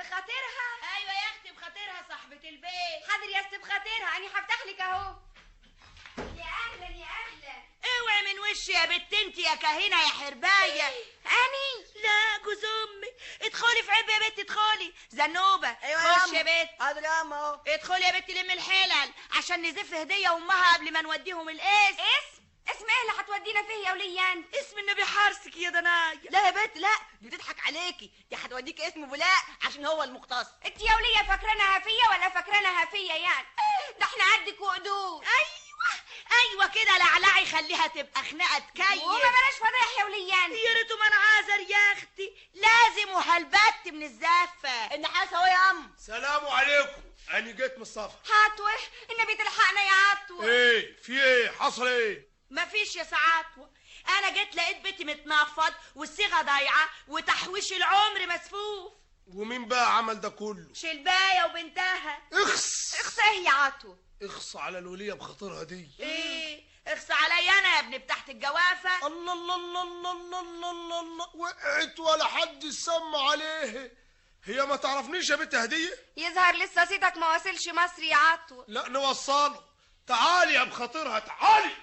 بخاطرها ايوه يا اختي بخاطرها صاحبة البيت حاضر يا ست بخاطرها انا هفتح لك اهو يا اهلا يا اهلا اوعي من وشي يا بت انت يا كاهنة يا حرباية اني لا جوز امي ادخلي في عب يا بت ادخلي زنوبة أيوة يا خش يا أم. بت حاضر يا أم أهو ادخلي يا بت لم الحلل عشان نزف هدية امها قبل ما نوديهم القيس اسم اسم ايه اللي هتودينا فيه يا وليان اسم النبي حارسك يا دنايا لا يا بنت لا دي بتضحك عليكي دي هتوديك اسم بولاق عشان هو المختص انت يا وليه فاكرانها هفيه ولا فاكرانها هفيه يعني ده احنا قدك وقدود ايوه ايوه كده لعلعي خليها تبقى خناقه تكيف وما بلاش فضايح يا وليان يا ريته ما انعذر يا اختي لازم وهلبت من الزفه النحاس اهو يا ام سلام عليكم انا جيت من السفر عطوه النبي تلحقنا يا عطوه ايه في ايه حصل ايه مفيش يا سعاتوة انا جيت لقيت بيتي متنفض والصيغه ضايعه وتحويش العمر مسفوف ومين بقى عمل ده كله شلبايه وبنتها اخس اخس ايه يا عطوه اخص على الولية بخاطرها دي ايه اخص عليا انا يا ابني بتاعت الجوافه الله الله الله الله الله الله الله الله وقعت ولا حد سمع عليه هي ما تعرفنيش يا بنت هدية يظهر لسه صيتك ما وصلش مصر يا عطوه لا نوصله تعالي يا بخاطرها تعالي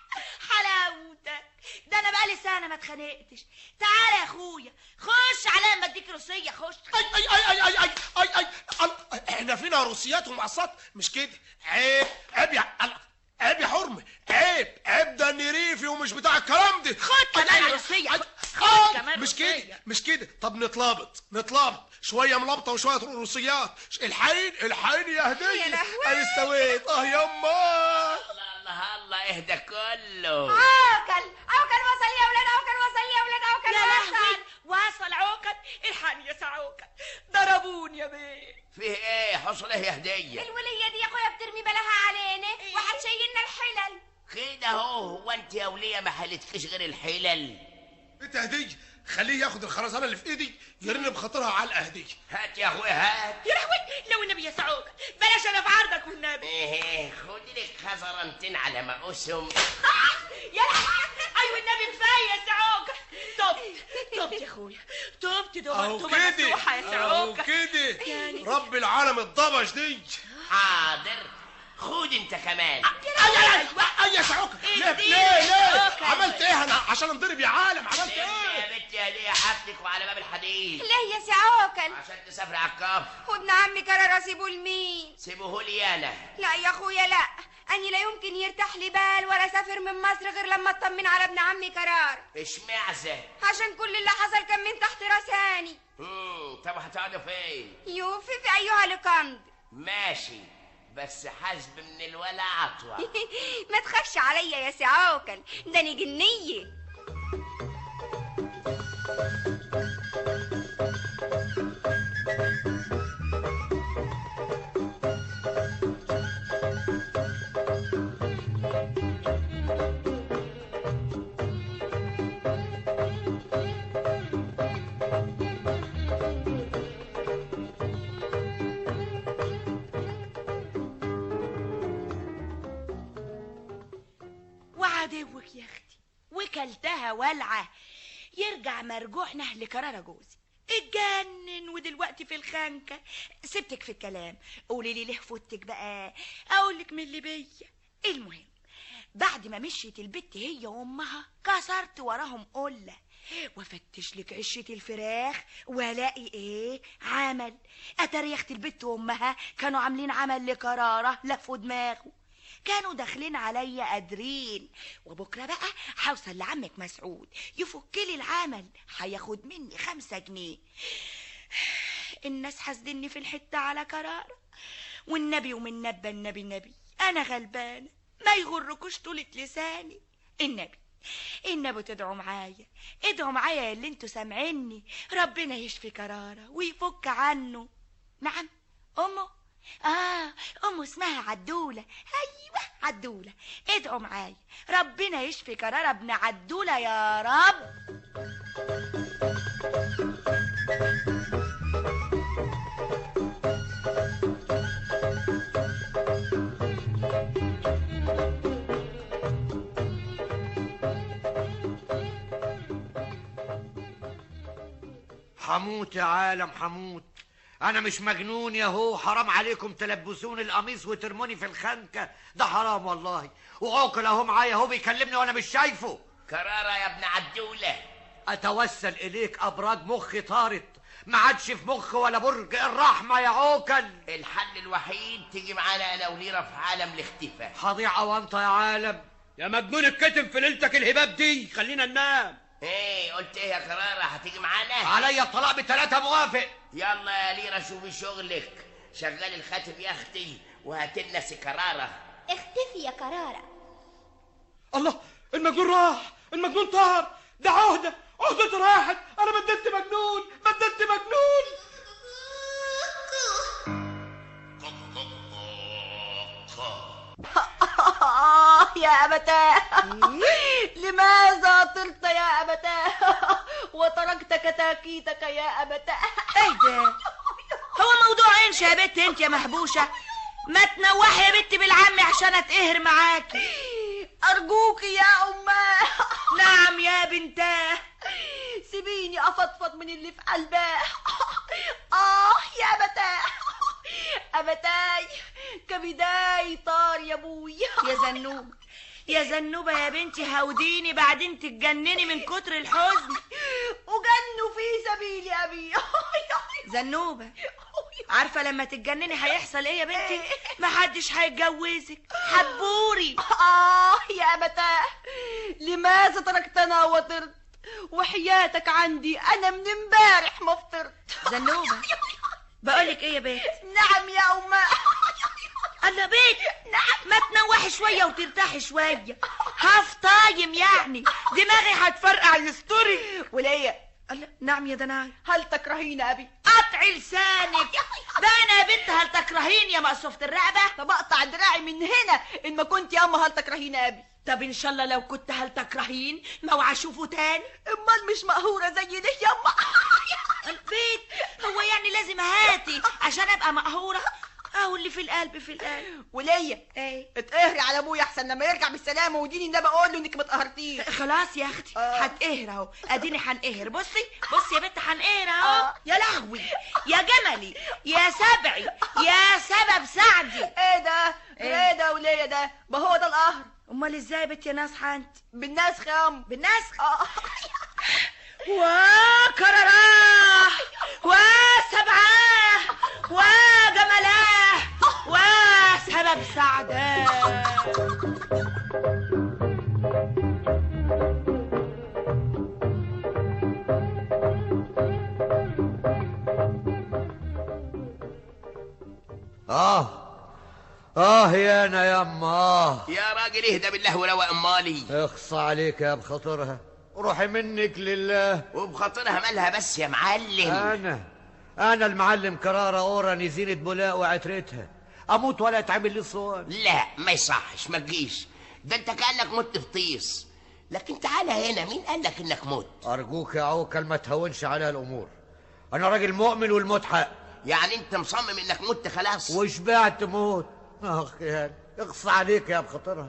حلاوتك ده انا بقالي سنه ما اتخانقتش تعالى يا اخويا خش على ما اديك روسيه خش اي اي اي اي اي اي اي اي احنا فينا روسيات ومعصات مش كده عيب عيب يا عيب يا حرمة عيب عيب ده اني ريفي ومش بتاع الكلام ده خد كمان أي- روسية، أي- خد آه، كمان مش روسية. كده مش كده طب نتلابط نتلابط شويه ملابطه وشويه روسيات الحين الحين يا هديه يا لهوي. انا استويت اه يما الله الله اهدى كله عوكل عوكل وصل يا ولاد عوكل وصل يا ولاد عوكل يا وصل لهوي وصل عوكل الحقني يا سعوكل ضربوني يا بيه فيه ايه حصل ايه يا هديه الوليه دي يا اخويا بترمي بلاها علينا وهتشيلنا الحلل كده اهو هو انت يا وليه ما حلتكش غير الحلل انت هديه خليه ياخد الخرزانه اللي في ايدي يرن بخاطرها على هديه هات يا اخويا هات يا لهوي لو النبي يا سعوكل بلاش انا في عرضك والنبي ايه خد لك خزرنتين على مقوسهم يا لهوي ايوه النبي كفايه يا سعوكل تبت تبت يا اخويا تبت اهو دبرت كده مسوحه يا اهو سعوكل كده يعني. رب العالم الضبش دي حاضر خد انت كمان اي اي اي يا سعوكة ليه اديني ليه ليه سعوكة. عملت ايه انا عشان انضرب يا عالم عملت ليه ايه يا بنتي هديه حاجتك وعلى باب الحديد ليه يا سي عوكل عشان تسافري على الكف وابن عمي قرر اسيبه لمين سيبوه لي انا لا يا اخويا لا اني لا يمكن يرتاح لي بال ولا اسافر من مصر غير لما اطمن على ابن عمي قرار اشمعزه عشان كل اللي حصل كان من تحت راساني امم طب هتقعدوا فين يوفي في ايها لقند ماشي بس حسب من الولا عطوة ما تخافش عليا يا سي عوكل ده انا جنيه وعدوك يا اختي وكلتها ولعه يرجع مرجوعنا لكرارة جوزي اتجنن ودلوقتي في الخنكة سبتك في الكلام قولي لي ليه فوتك بقى اقول لك من اللي بيا المهم بعد ما مشيت البت هي وامها كسرت وراهم قله وافتش لك عشه الفراخ والاقي ايه عمل اتاري اخت البت وامها كانوا عاملين عمل لكراره لفوا دماغه كانوا داخلين عليا قادرين وبكره بقى هوصل لعمك مسعود يفك لي العمل هياخد مني خمسة جنيه الناس حاسدني في الحتة على كرارة والنبي ومن نبى النبي نبي أنا غلبانة ما يغركوش طولة لساني النبي النبي تدعوا معايا ادعوا معايا يا اللي انتوا سامعيني ربنا يشفي كرارة ويفك عنه نعم أمه آه أمه اسمها عدولة أيوة عدولة ادعوا معايا ربنا يشفي كرارة ابن عدولة يا رب حموت يا عالم حموت انا مش مجنون يا هو حرام عليكم تلبسوني القميص وترموني في الخنكه ده حرام والله وعوكل اهو معايا اهو بيكلمني وانا مش شايفه كرارة يا ابن عدولة اتوسل اليك ابراج مخي طارت ما عادش في مخ ولا برج الرحمه يا عوكل الحل الوحيد تيجي معانا انا وليرة في عالم الاختفاء هضيع اوانطه يا عالم يا مجنون الكتم في ليلتك الهباب دي خلينا ننام ايه قلت ايه يا كرارة هتيجي معانا عليا الطلاق بثلاثه موافق يلا يا ليرة شوفي شغلك شغال الخاتم يا اختي وهاتلنا سكرارة اختفي يا كرارة الله المجنون راح المجنون طار ده عهدة عهدته راحت انا بدلت مجنون بدلت مجنون آه يا أبتاه لماذا طلت يا أبتاه وتركت كتاكيتك يا أبتاه ايه ده هو موضوع انش يا بت انت يا محبوشة ما تنوحي يا بت بالعم عشان اتقهر معاكي أرجوك يا أماه نعم يا بنتاه سيبيني أفضفض من اللي في قلباه آه يا أبتاه أبتاي كبداي طار يا أبوي يا زنوب يا زنوبة يا بنتي هوديني بعدين تتجنني من كتر الحزن وجنوا في سبيل أبي زنوبة عارفة لما تتجنني هيحصل ايه يا بنتي محدش هيتجوزك حبوري آه يا أبتاه لماذا تركتنا وطرت وحياتك عندي أنا من امبارح ما فطرت زنوبة بقولك ايه يا بنت نعم يا أماه الله بيت نعم ما تنوحي شوية وترتاحي شوية هاف تايم يعني دماغي هتفرقع يستري وليا الله نعم يا دناي هل تكرهين أبي قطع لسانك ده انا يا بنت هل تكرهين يا مقصوفة الرقبة طب أقطع دراعي من هنا إن ما كنت يا أما هل تكرهين أبي طب ان شاء الله لو كنت هل تكرهين ما اوعى اشوفه تاني امال مش مقهوره زي دي ياما البيت هو يعني لازم هاتي عشان ابقى مقهوره اهو اللي في القلب في القلب وليا ايه اتقهري على ابويا احسن لما يرجع بالسلامه وديني النبي اقول له انك ما اتقهرتيش خلاص يا اختي هتقهر اهو اديني هنقهر بصي بصي يا بنت هنقهر اهو يا لهوي يا جملي يا سبعي يا سبب سعدي ايه ده ايه ده وليا ده ما هو ده القهر امال ازاي يا بنت يا ناصحه انت بالنسخ يا ام بالنسخ اه وكرراه وسبعاه وجملاه وسبب سعداه اه اه يا انا يا اما اه يا راجل اهدى بالله وروق امالي اخصى عليك يا بخاطرها روحي منك لله وبخاطرها مالها بس يا معلم انا انا المعلم كرارة اورا نزينة بولاق وعترتها اموت ولا يتعمل لي صوان لا ما يصحش ما تجيش ده انت كانك مت في طيس لكن تعالى هنا مين قال لك انك مت ارجوك يا عوكل ما تهونش عليها الامور انا راجل مؤمن والموت حق يعني انت مصمم انك مت خلاص وشبعت موت اخ يا اخصى عليك يا بخاطرها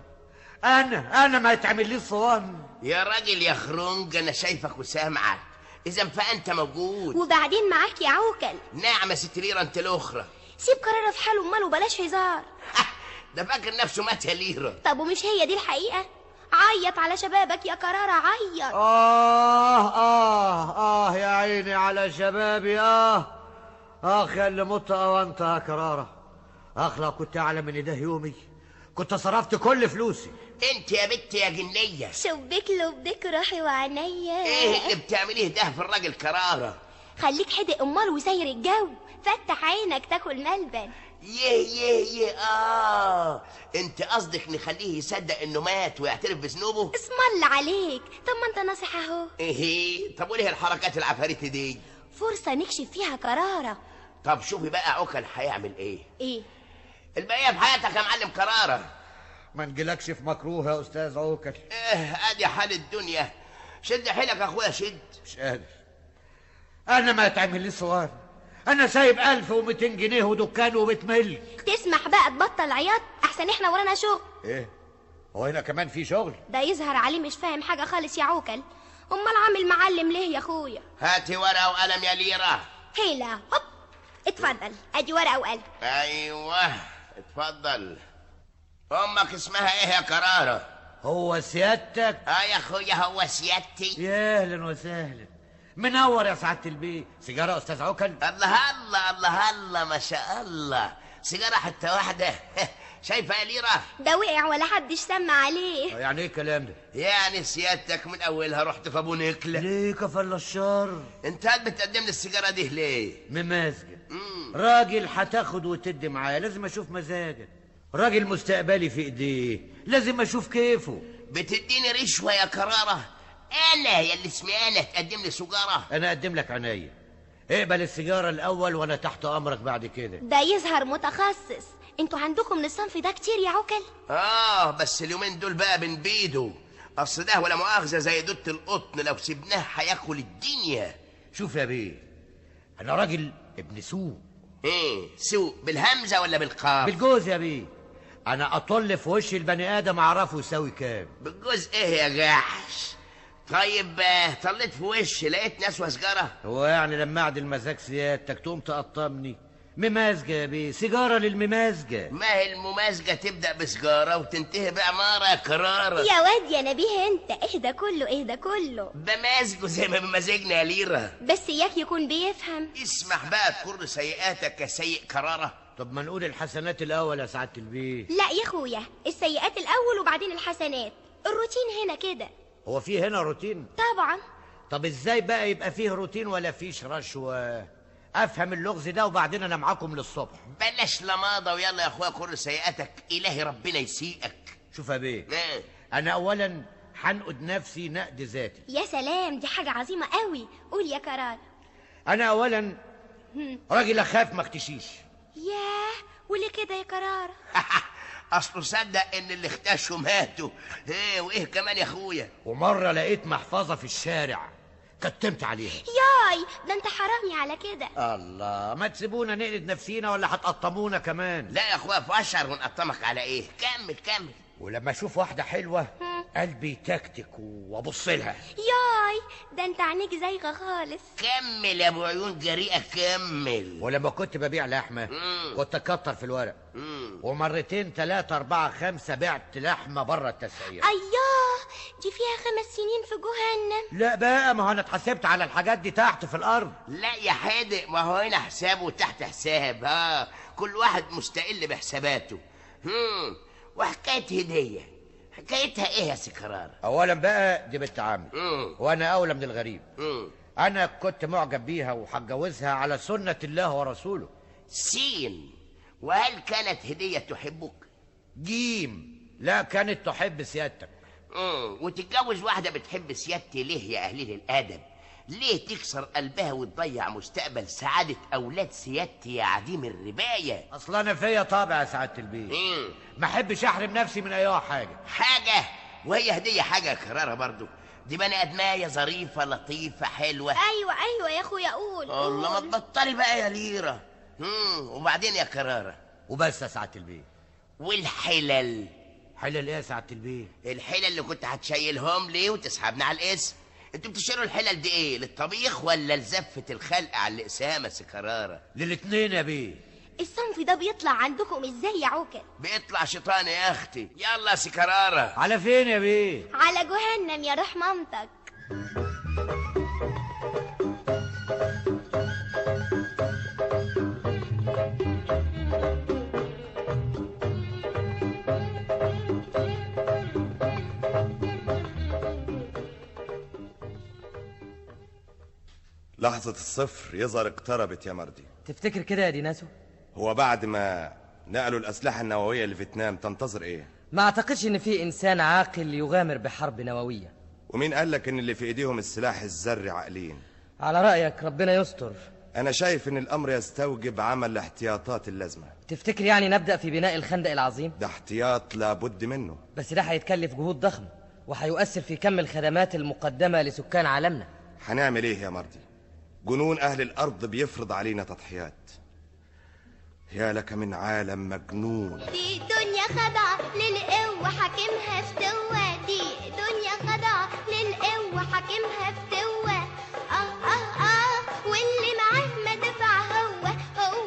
انا انا ما يتعمل لي صوان يا راجل يا خرنج انا شايفك وسامعك اذا فانت موجود وبعدين معاك يا عوكل نعم يا ست ليرة انت الاخرى سيب قرارة في حاله امال وبلاش هزار ده فاكر نفسه مات يا ليرة طب ومش هي دي الحقيقة عيط على شبابك يا قرارة عيط آه آه آه يا عيني على شبابي آه آخ يا اللي مت وأنت يا كرارة آخ لو كنت أعلم إن ده يومي كنت صرفت كل فلوسي انت يا بنت يا جنية شبك لبك روحي وعينيا ايه اللي بتعمليه ده في الراجل كرارة خليك حدق امال وسير الجو فتح عينك تاكل ملبن يه يه يه اه انت قصدك نخليه يصدق انه مات ويعترف بذنوبه اسم الله عليك طب ما انت ناصح اهو ايه طب وليه الحركات العفاريت دي فرصة نكشف فيها قرارة طب شوفي بقى عقل هيعمل ايه ايه البقية في حياتك يا معلم كرارة ما نجيلكش في مكروه يا أستاذ عوكل اه ادي حال الدنيا شد حيلك يا اخويا شد مش قادر أنا ما يتعمل لي صوان أنا سايب ألف ومتين جنيه ودكان وبيت ملك تسمح بقى تبطل عياط احسن احنا ورانا شغل إيه هو هنا كمان في شغل ده يظهر عليه مش فاهم حاجة خالص يا عوكل امال عامل معلم ليه يا اخويا هاتي ورقة وقلم يا ليرة هيلا هوب اتفضل ادي ورقه وقلم ايوه اتفضل امك اسمها ايه يا كرارة هو سيادتك اه يا اخويا هو سيادتي يا اهلا وسهلا منور يا سعاده البيه سيجاره استاذ عكل الله الله الله الله ما شاء الله سيجارة حتى واحدة شايفة يا ليرة ده وقع ولا حدش سمع عليه يعني ايه الكلام ده يعني سيادتك من اولها رحت في ابو نكلة ليه كفل الشر انت قاعد بتقدم لي السيجارة دي ليه ممازجة راجل هتاخد وتدي معايا لازم اشوف مزاجك راجل مستقبلي في ايديه لازم اشوف كيفه بتديني رشوة يا كرارة انا يا اللي اسمي انا تقدم لي سيجارة انا اقدم لك عناية اقبل السيجاره الاول وانا تحت امرك بعد كده ده يظهر متخصص انتوا عندكم من الصنف ده كتير يا عكل اه بس اليومين دول بقى بنبيدوا اصل ده ولا مؤاخذة زي دودة القطن لو سبناه هياكل الدنيا شوف يا بيه انا راجل ابن سوق ايه سوق بالهمزة ولا بالقاف بالجوز يا بيه انا اطل في وش البني ادم اعرفه يساوي كام بالجزء ايه يا جحش طيب آه، طليت في وشي لقيت ناس وسجارة هو يعني لما اعدل مزاج سيادتك تقوم تقطمني ممازجة يا بيه سيجارة للممازجة ما هي الممازجة تبدأ بسجارة وتنتهي بعمارة يا كرارة يا واد يا نبيه انت اهدى كله اهدى كله بمازجه زي ما بمزاجنا يا ليرة بس اياك يكون بيفهم اسمح بقى تكر سيئاتك يا سيء كرارة طب ما نقول الحسنات الاول يا سعادة البيه لا يا اخويا السيئات الاول وبعدين الحسنات الروتين هنا كده هو في هنا روتين طبعا طب ازاي بقى يبقى فيه روتين ولا فيش رشوة افهم اللغز ده وبعدين انا معاكم للصبح بلاش لماضة ويلا يا اخويا كر سيئاتك الهي ربنا يسيئك شوف يا بيه ايه انا اولا هنقد نفسي نقد ذاتي يا سلام دي حاجة عظيمة قوي قول يا كرار انا اولا هم. راجل اخاف ما اختشيش ياه وليه كده يا كرار اصله صدق ان اللي اختشوا ماتوا ايه وايه كمان يا اخويا ومرة لقيت محفظة في الشارع كتمت عليها ياي ده انت حرامي على كده الله ما تسيبونا نقلد نفسينا ولا هتقطمونا كمان لا يا اخويا فشر ونقطمك على ايه كمل كمل ولما اشوف واحدة حلوة قلبي يتكتك وابص لها ياي ده انت عينيك زايغة خالص كمل يا ابو عيون جريئة كمل ولما كنت ببيع لحمة كنت اكتر في الورق ومرتين ثلاثة أربعة خمسة بعت لحمة بره التسعير اياه دي فيها خمس سنين في جهنم لا بقى ما هو انا اتحسبت على الحاجات دي تحت في الارض لا يا حادق ما هو هنا حساب وتحت حساب ها كل واحد مستقل بحساباته هم وحكاية هدية حكايتها ايه يا سكرار اولا بقى دي بنت عمي مم. وانا اولى من الغريب مم. انا كنت معجب بيها وهتجوزها على سنة الله ورسوله سين وهل كانت هدية تحبك جيم لا كانت تحب سيادتك مم. وتتجوز واحدة بتحب سيادتي ليه يا أهلين الأدب ليه تكسر قلبها وتضيع مستقبل سعادة أولاد سيادتي يا عديم الرباية اصل انا فيا طابع يا سعاده البيت مم. ما احبش احرم نفسي من اي حاجه حاجة وهي هدية حاجة كرارة برضو دي بني أدماية ظريفة لطيفة حلوة ايوه ايوه يا اخويا قول الله ما قول. تبطلي بقى يا ليرة مم. وبعدين يا كرارة وبس يا سعاده البيت والحلل حلل ايه يا سعاده البيت الحلل اللي كنت هتشيلهم ليه وتسحبنا على الاسم انتوا بتشتروا الحلل دي ايه للطبيخ ولا لزفة الخلق على الاقسام يا سكرارة للاتنين يا بيه الصنف ده بيطلع عندكم ازاي يا عوكل بيطلع شيطان يا اختي يلا يا سكرارة على فين يا بيه على جهنم يا روح مامتك لحظة الصفر يظهر اقتربت يا مردي تفتكر كده يا ديناسو هو بعد ما نقلوا الأسلحة النووية لفيتنام تنتظر إيه؟ ما اعتقدش ان في انسان عاقل يغامر بحرب نوويه ومين قال لك إن اللي في إيديهم السلاح الذري عاقلين؟ على رايك ربنا يستر أنا شايف إن الأمر يستوجب عمل الاحتياطات اللازمة تفتكر يعني نبدا في بناء الخندق العظيم ده احتياط لابد منه بس ده هيتكلف جهود ضخمه وهيؤثر في كم الخدمات المقدمه لسكان عالمنا هنعمل إيه يا مردي؟ جنون أهل الأرض بيفرض علينا تضحيات يا لك من عالم مجنون دي دنيا خضع للقوة حاكمها فتوة دي دنيا خضع للقوة حاكمها فتوة اه اه اه واللي معاه ما دفع هو هو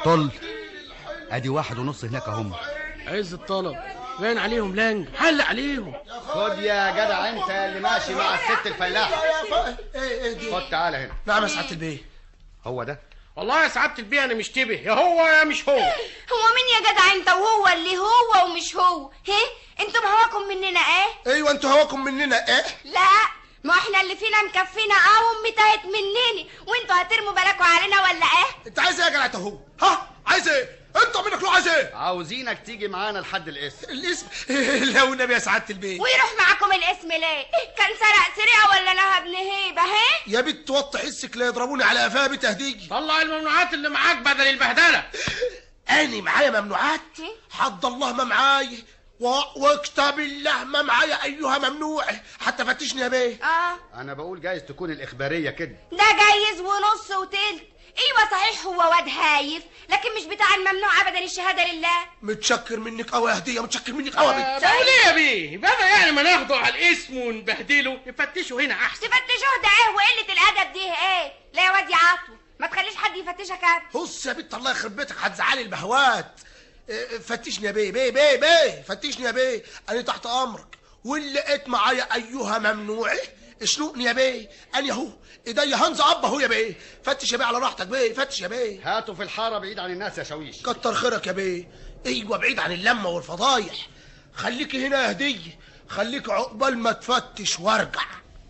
طل ادي واحد ونص هناك هم عز الطلب باين عليهم لنج حل عليهم خد يا جدع انت اللي ماشي مع الست الفلاحه ايه ايه دي خد تعالى هنا نعم يا سعاده البيه هو ده والله يا سعاده البيه انا مشتبه يا هو يا مش هو هو مين يا جدع انت وهو اللي هو ومش هو هي انتم هواكم مننا ايه ايوه انتوا هواكم مننا ايه لا ما احنا اللي فينا مكفينا اه امي تاهت منني وانتوا هترموا بالكوا علينا ولا ايه انت عايز ايه يا جدع انت هو ها عايز ايه انت منك له عايز ايه عاوزينك تيجي معانا لحد الاسم الاسم لو نبي يا سعاده البيه ويروح معاكم الاسم ليه كان سرق سرقه ولا نهب نهيبه هي يا بنت وطي حسك لا يضربوني على قفاها بتهديجي طلع الممنوعات اللي معاك بدل البهدله اني معايا ممنوعات حد الله ما معايا و... وكتاب الله ما معايا ايها ممنوع حتى فتشني يا بيه اه انا بقول جايز تكون الاخباريه كده ده جايز ونص وتلت ايوه صحيح هو واد هايف لكن مش بتاع الممنوع ابدا الشهاده لله متشكر منك قوي يا هديه متشكر منك قوي يا بنت بقول ايه يا بيه بدل يعني ما ناخده على الاسم ونبهدله نفتشه هنا احسن تفتشوه ده ايه وقله الادب دي ايه لا يا واد يا عطو ما تخليش حد يفتشك ابدا بص يا بنت الله يخرب بيتك هتزعلي البهوات اه، فتشني يا بيه بيه بيه بيه فتشني يا بيه انا تحت امرك واللي لقيت معايا ايها ممنوع اشنقني يا بيه انا اهو ايديا هنزع اب اهو يا بيه فتش يا بيه على راحتك بيه فتش يا بيه هاته في الحاره بعيد عن الناس يا شاويش كتر خيرك يا بيه ايوه بعيد عن اللمه والفضايح خليكي هنا يا هديه خليك عقبال ما تفتش وارجع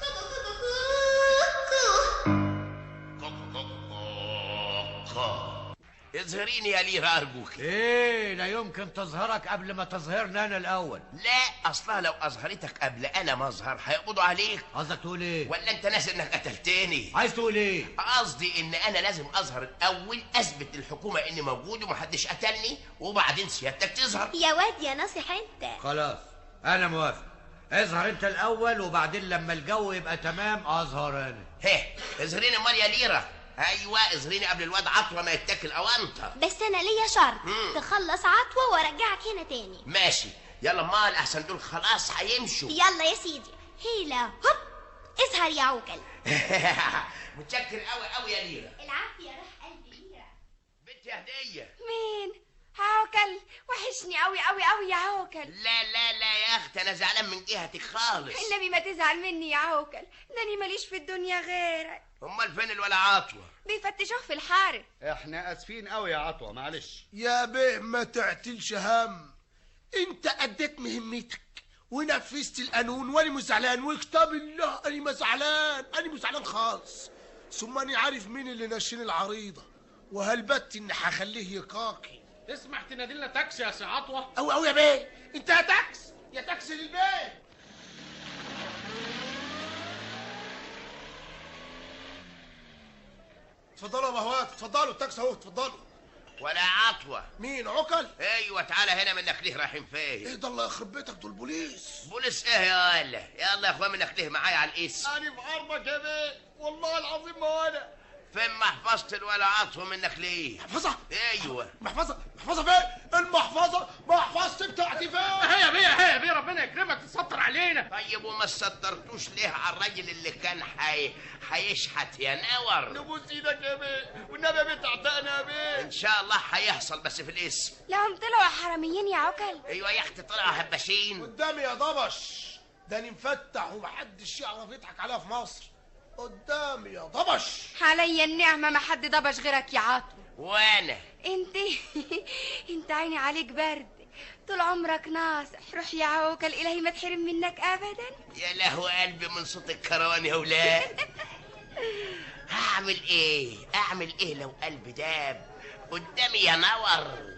اظهريني يا ليرة أرجوك ايه لا يمكن تظهرك قبل ما تظهرني انا الاول لا أصلها لو أظهرتك قبل أنا ما أظهر هيقبضوا عليك قصدك تقول ايه ولا أنت ناسي إنك قتلتني عايز تقول ايه قصدي إن أنا لازم أظهر الأول أثبت للحكومة إني موجود ومحدش قتلني وبعدين سيادتك تظهر يا واد يا ناصح انت خلاص انا موافق اظهر انت الاول وبعدين لما الجو يبقى تمام اظهر انا هه اظهريني أمال يا ليرة أيوة اظهريني قبل الواد عطوة ما يتاكل أوانطة بس انا ليا شرط مم. تخلص عطوه وارجعك هنا تاني ماشي يلا أمال أحسن دول خلاص هيمشوا يلا يا سيدي هيلا هوب اظهر يا عوكل متشكر قوي قوي يا ليرة العافيه روح قلبي ليرة بنتي هدية مين عوكل وحشني قوي قوي قوي يا عوكل لا لا لا يا أختي أنا زعلان من جهتك خالص النبي ما تزعل مني يا عوكل داني ماليش في الدنيا غيرك أمال فين الولا عطوة بيفتشوه في الحارة احنا اسفين قوي يا عطوه معلش يا بيه ما تعتلش هم انت اديت مهمتك ونفذت القانون وانا مش زعلان وكتاب الله انا ما زعلان انا مش زعلان خالص ثم انا عارف مين اللي نشين العريضه وهلبت ان هخليه يقاكي تسمح تنادي لنا تاكسي يا سي عطوه او او يا بيه انت يا تاكس يا تاكس للبيت اتفضلوا يا بهوات اتفضلوا التاكس اهو اتفضلوا ولا عطوة مين عقل ايوه تعالى هنا منك ليه رايحين ايه فين ده الله يخرب بيتك دول بوليس بوليس ايه يا ولا يلا يا اخوان منك ليه معايا على الاسم انا في عرضك يا بيه والله العظيم ما انا فين محفظة الولا عطوة منك ليه محفظة ايوه محفظة محفظة فين المحفظة محفظتي بتاعتي فين هيا بيه هيا بيه ربنا يكرمك تسطر علينا طيب وما سترتوش ليه على الراجل اللي كان حي... هيشحت يا نور نبوس ايدك يا بيه والنبي يا بيه تعتقنا يا بيه ان شاء الله هيحصل بس في الاسم لهم طلعوا حراميين يا عوكل ايوه يا اختي طلعوا هباشين قدامي يا ضبش ده انا مفتح ومحدش يعرف يضحك عليها في مصر قدامي يا ضبش عليا النعمة ما حد ضبش غيرك يا عطو وانا انت انت عيني عليك برد طول عمرك ناصح روح يا عوكل الهي ما تحرم منك ابدا يا لهو قلبي من صوت الكروان يا ولاد هعمل ايه اعمل ايه لو قلبي داب قدامي يا نور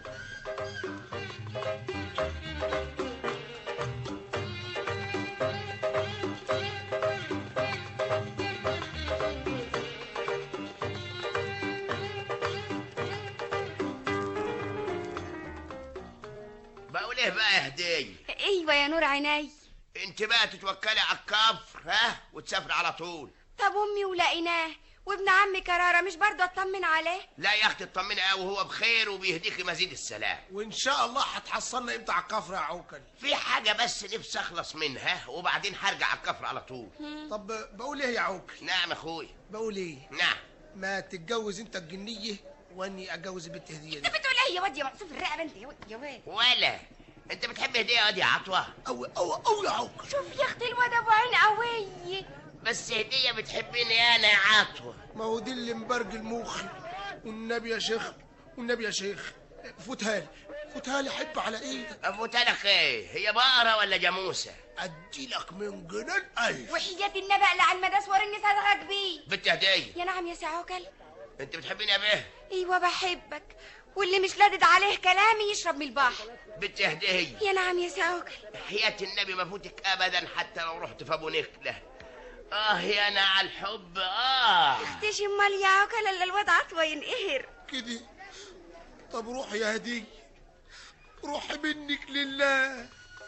بقول ايه بقى يا هديه ايوه يا نور عيني انت بقى تتوكلي على الكفر ها وتسافري على طول طب امي ولقيناه وابن عمي كرارة مش برضه اطمن عليه لا يا اختي اطمني قوي وهو بخير وبيهديكي مزيد السلام وان شاء الله هتحصلنا امتى على الكفر يا عوكل في حاجه بس نفسي اخلص منها وبعدين هرجع على الكفر على طول طب بقول ايه يا عوكل نعم يا اخويا بقول ايه نعم ما تتجوز انت الجنيه واني اتجوز البنت هديه انت دي بتقول ايه يا واد يا مقصوف الرقبه انت يا واد يا واد ولا انت بتحب هديه يا واد يا عطوه او او او يا عوكل شوف يا اختي الواد ابو عين قوي بس هديه بتحبني انا يا عطوه ما هو دي اللي مبرجل مخي والنبي يا شيخ والنبي يا شيخ فوتها لي فوتها لي حب على ايدك افوتها لك ايه هي بقره ولا جاموسه ادي لك من جنان الف وحياة النبي اقلع المداس ورني صدرك بيه بنت هديه يا نعم يا سي عوكل انت بتحبيني يا بيه ايوه بحبك واللي مش لادد عليه كلامي يشرب من البحر بنت هديه يا نعم يا سي عوكل حياة النبي ما فوتك ابدا حتى لو رحت في ابو نخله اه يا انا على الحب اه اختش امال يا عوكل الا الواد عطوه ينقهر كده طب روح يا هديه روحي منك لله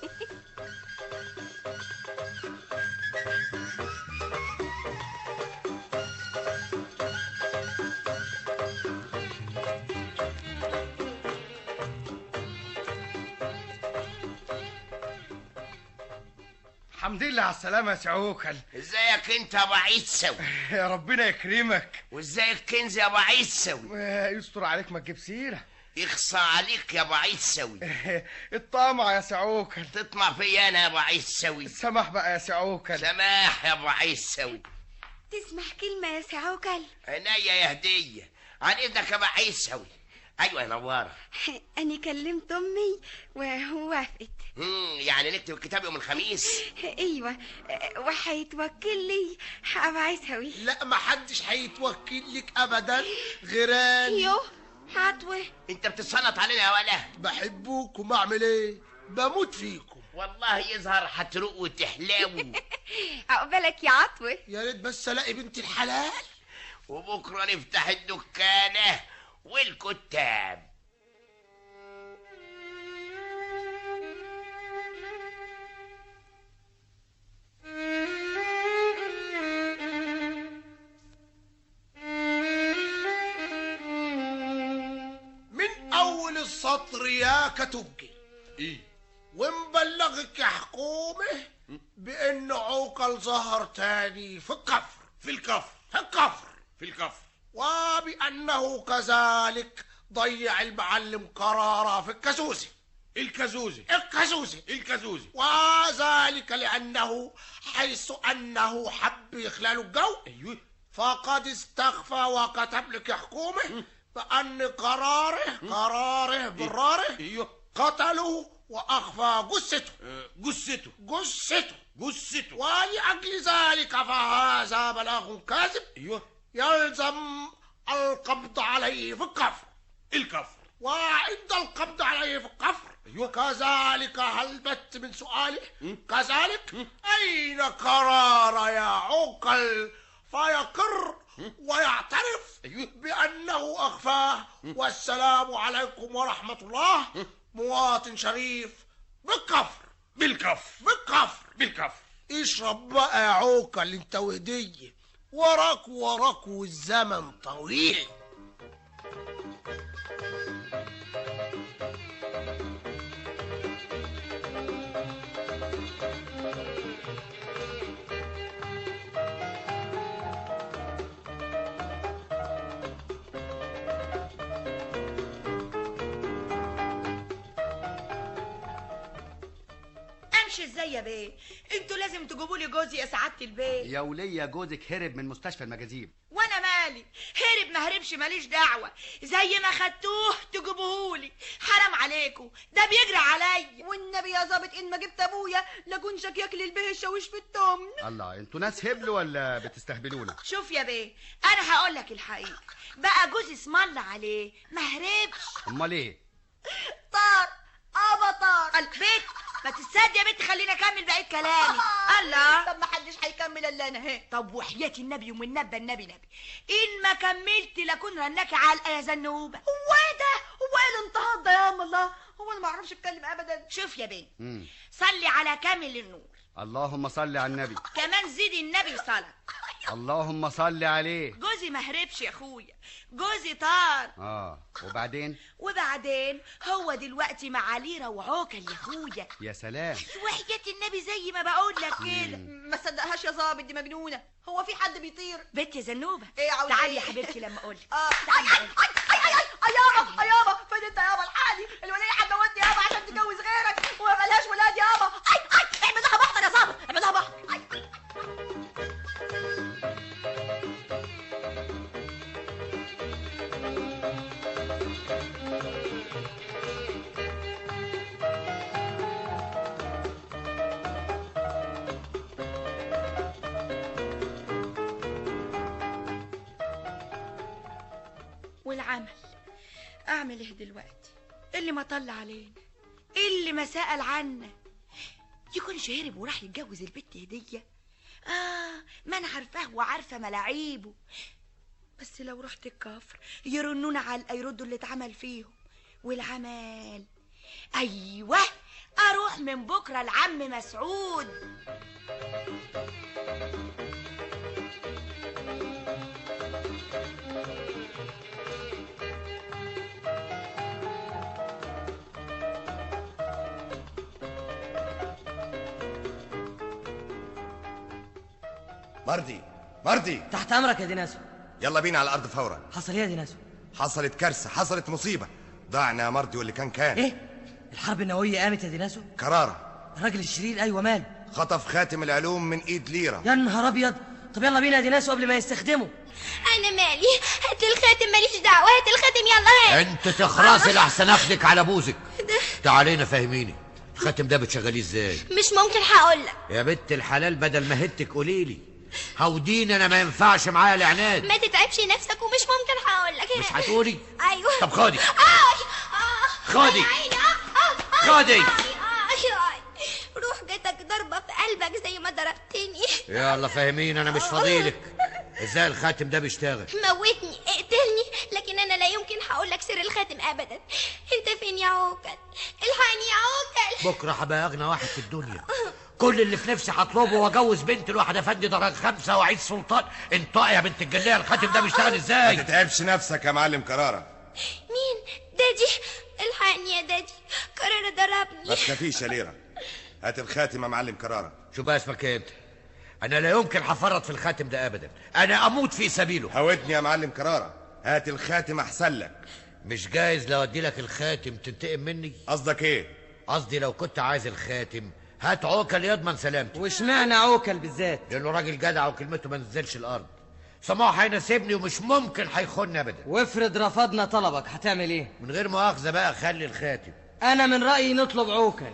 الحمد لله على السلامة يا سعوكل ازيك انت يا ابو عيسو يا ربنا يكرمك وازيك كنز يا ابو عيسو يستر عليك ما تجيب سيرة يخصى عليك يا ابو عيسوي الطمع يا سعوكل تطمع فيا انا يا ابو عيسوي سمح بقى يا سعوكل سماح يا ابو عيسوي تسمح كلمة يا سي عوكل عينيا يا هديه عن اذنك يا ابو عيسوي ايوه يا نواره أني كلمت أمي ووافقت مم، يعني نكتب الكتاب يوم الخميس أيوة وهيتوكل لي أبو عيسوي لا ما حدش هيتوكل لك ابدا غيراني يوه عطوة انت بتتصنط علينا يا ولا بحبوكم اعمل ايه بموت فيكم والله يظهر هتروق وتحلاوي عقبالك يا عطوة يا ريت بس الاقي بنت الحلال وبكره نفتح الدكانه والكتاب من اول السطر يا كتبجي ايه ومبلغك يا حكومه بان عوكل ظهر تاني في الكفر في الكفر في الكفر في الكفر وبانه كذلك ضيع المعلم قراره في الكازوزي الكازوزي الكازوزي الكازوزي وذلك لانه حيث انه حب يخلال الجو ايوه فقد استخفى وكتب لك يا حكومه بان قراره قراره براره ايوه قتله واخفى جثته آه، جثته جثته جثته ولاجل ذلك فهذا بلاغ كاذب ايوه يلزم القبض عليه في الكفر الكفر وعند القبض عليه في الكفر ايوه كذلك هل بت من سؤاله كذلك أين قرار يا عقل فيقر ويعترف أيوه. بأنه أخفاه والسلام عليكم ورحمة الله مواطن شريف بالكفر بالكفر بالكفر بالكفر اشرب بقى يا عوكل انت وهدية وراك وراك والزمن طويل امشي ازاي يا بيه انتوا لازم تجيبوا لي جوزي يا سعاده البيت يا ولية جوزك هرب من مستشفى المجاذيب وانا مالي هرب ما هربش ماليش دعوه زي ما خدتوه تجيبوهولي حرام عليكم ده بيجري عليا والنبي يا ظابط ان ما جبت ابويا لكنشك ياكل البه الشاويش في التمن الله انتوا ناس هبل ولا بتستهبلونا شوف يا بيه انا هقول لك الحقيقه بقى جوزي اسم الله عليه ما هربش امال ايه طار ابا طار البيت ما تتصدق يا بنت خليني اكمل بقيه كلامي الله طب ما حدش هيكمل الا انا اهي طب وحياة النبي ومن نبى النبي نبي ان ما كملت لكن رنك علقه يا زنوبه هو ايه ده هو ايه الانتهاض ده يا ام الله هو انا ما اعرفش اتكلم ابدا شوف يا بنت مم. صلي على كامل النور اللهم صل على النبي كمان زيدي النبي صلاه اللهم صل عليه جوزي ما هربش يا اخويا جوزي طار اه وبعدين وبعدين هو دلوقتي مع ليرة وعوكل يا اخويا يا سلام وحياة النبي زي ما بقول لك كده ما صدقهاش يا ظابط دي مجنونه هو في حد بيطير بنت يا زنوبه ايه يا عاوزة تعالي ايه؟ يا حبيبتي لما اقول اه تعالي اي اي اي اي يابا يابا فين انت يابا الحقني الوليه هتموتني يابا عشان تتجوز غيرك وما ملهاش ولاد يابا اي اي اعمل لها بحر يا صابر اعمل لها بحر والعمل اعمل ايه دلوقتي اللي ما طلع علينا اللي ما سأل عنا يكون هرب وراح يتجوز البت هدية اه ما انا عارفاه وعارفة ملاعيبه بس لو رحت الكفر يرنونا على يردوا اللي اتعمل فيهم والعمل ايوه اروح من بكره لعم مسعود مردي مردي تحت امرك يا ديناسو يلا بينا على الارض فورا حصل ايه يا ديناسو حصلت كارثه حصلت مصيبه ضعنا يا مردي واللي كان كان ايه الحرب النوويه قامت يا ديناسو كراره الراجل الشرير ايوه مال خطف خاتم العلوم من ايد ليره يا نهار ابيض طب يلا بينا يا ديناسو قبل ما يستخدمه انا مالي هات الخاتم ماليش دعوه هات الخاتم يلا هات انت تخرسي لحسن اخدك على بوزك تعالينا فهميني الخاتم ده بتشغليه ازاي مش ممكن هقول لك يا بنت الحلال بدل ما هدتك قولي لي هودين انا ما ينفعش معايا العناد ما تتعبش نفسك ومش ممكن هقول لك مش هتقولي ايوه طب خدي آي آه خدي. يا عيني آه آه آه خدي. آي آي آي روح جاتك ضربة في قلبك زي ما ضربتني يلا فهميني انا مش فاضيلك ازاي الخاتم ده بيشتغل موتني اقتلني لكن انا لا يمكن هقول لك سر الخاتم ابدا انت فين يا عوكل الحقني يا عوكل بكره هبقى اغنى واحد في الدنيا كل اللي في نفسي هطلبه واجوز بنت الواحد افندي درجه خمسه واعيش سلطان انطقي يا بنت الجليه الخاتم ده بيشتغل ما ازاي تتعبش نفسك يا معلم كراره مين دادي الحقني يا دادي قرر ضربني ما تخافيش يا ليره هات الخاتم يا معلم كراره شو بقى اسمك انت انا لا يمكن هفرط في الخاتم ده ابدا انا اموت في سبيله هودني يا معلم كراره هات الخاتم احسن لك مش جايز لو ادي لك الخاتم تنتقم مني قصدك ايه قصدي لو كنت عايز الخاتم هات عوكل يضمن سلامتي واشمعنى عوكل بالذات لانه راجل جدع وكلمته ما نزلش الارض سماعه هيناسبني ومش ممكن هيخوني ابدا وافرض رفضنا طلبك هتعمل ايه من غير مؤاخذه بقى خلي الخاتم انا من رايي نطلب عوكل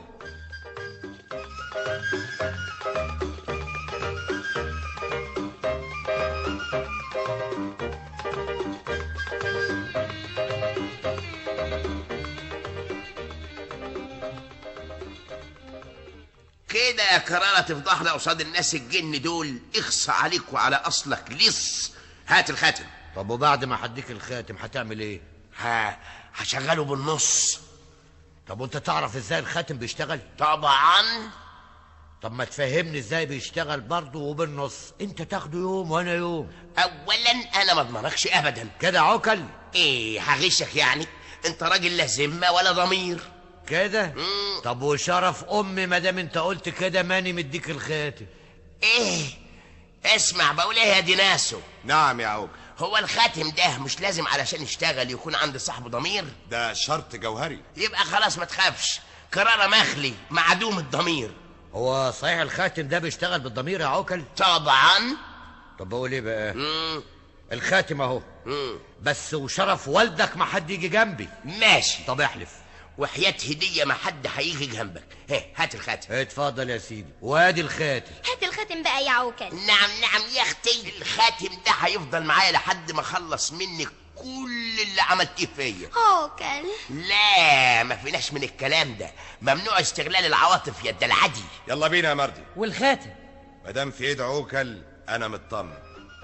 كده يا كرارة تفضحنا قصاد الناس الجن دول اخصى عليك وعلى اصلك لص هات الخاتم طب وبعد ما هديك الخاتم هتعمل ايه ها هشغله بالنص طب وانت تعرف ازاي الخاتم بيشتغل طبعا طب ما تفهمني ازاي بيشتغل برضه وبالنص انت تاخده يوم وانا يوم اولا انا ما اضمنكش ابدا كده عوكل ايه هغشك يعني انت راجل لا ذمه ولا ضمير كده طب وشرف امي ما دام انت قلت كده ماني مديك الخاتم ايه اسمع بقول ايه يا ديناسو نعم يا عوج هو الخاتم ده مش لازم علشان يشتغل يكون عند صاحبه ضمير ده شرط جوهري يبقى خلاص ما تخافش قرار مخلي معدوم الضمير هو صحيح الخاتم ده بيشتغل بالضمير يا عوكل طبعا طب بقول ايه بقى مم. الخاتم اهو مم. بس وشرف والدك ما حد يجي جنبي ماشي طب احلف وحياة هدية ما حد هيجي جنبك ها هات الخاتم اتفضل يا سيدي وادي الخاتم هات الخاتم بقى يا عوكل نعم نعم يا اختي الخاتم ده هيفضل معايا لحد ما اخلص منك كل اللي عملتيه فيا عوكل لا ما فيناش من الكلام ده ممنوع استغلال العواطف يا العدي يلا بينا يا مردي والخاتم ما دام في ايد عوكل انا مطمن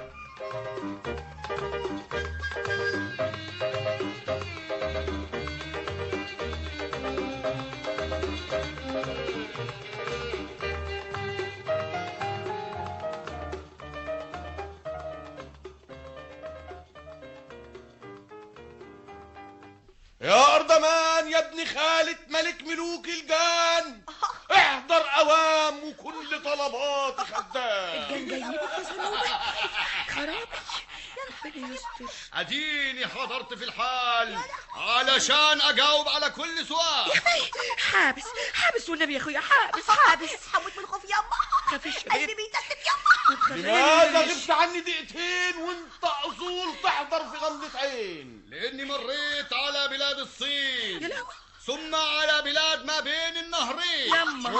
يا أرضمان يا ابن خالة ملك ملوك الجان احضر أوام وكل طلبات خدام الجن جاي بكره ذنوبك خرابي ربنا يستر اديني حضرت في الحال علشان اجاوب على كل سؤال حابس حابس والنبي يا اخويا حابس حابس حموت من الخوف يما خفيش قلبي بيتكتك يما لماذا غبت عني دقيقتين وانت اصول تحضر في غمضة عين لاني مريت على بلاد الصين يا لهوي ثم على بلاد ما بين النهرين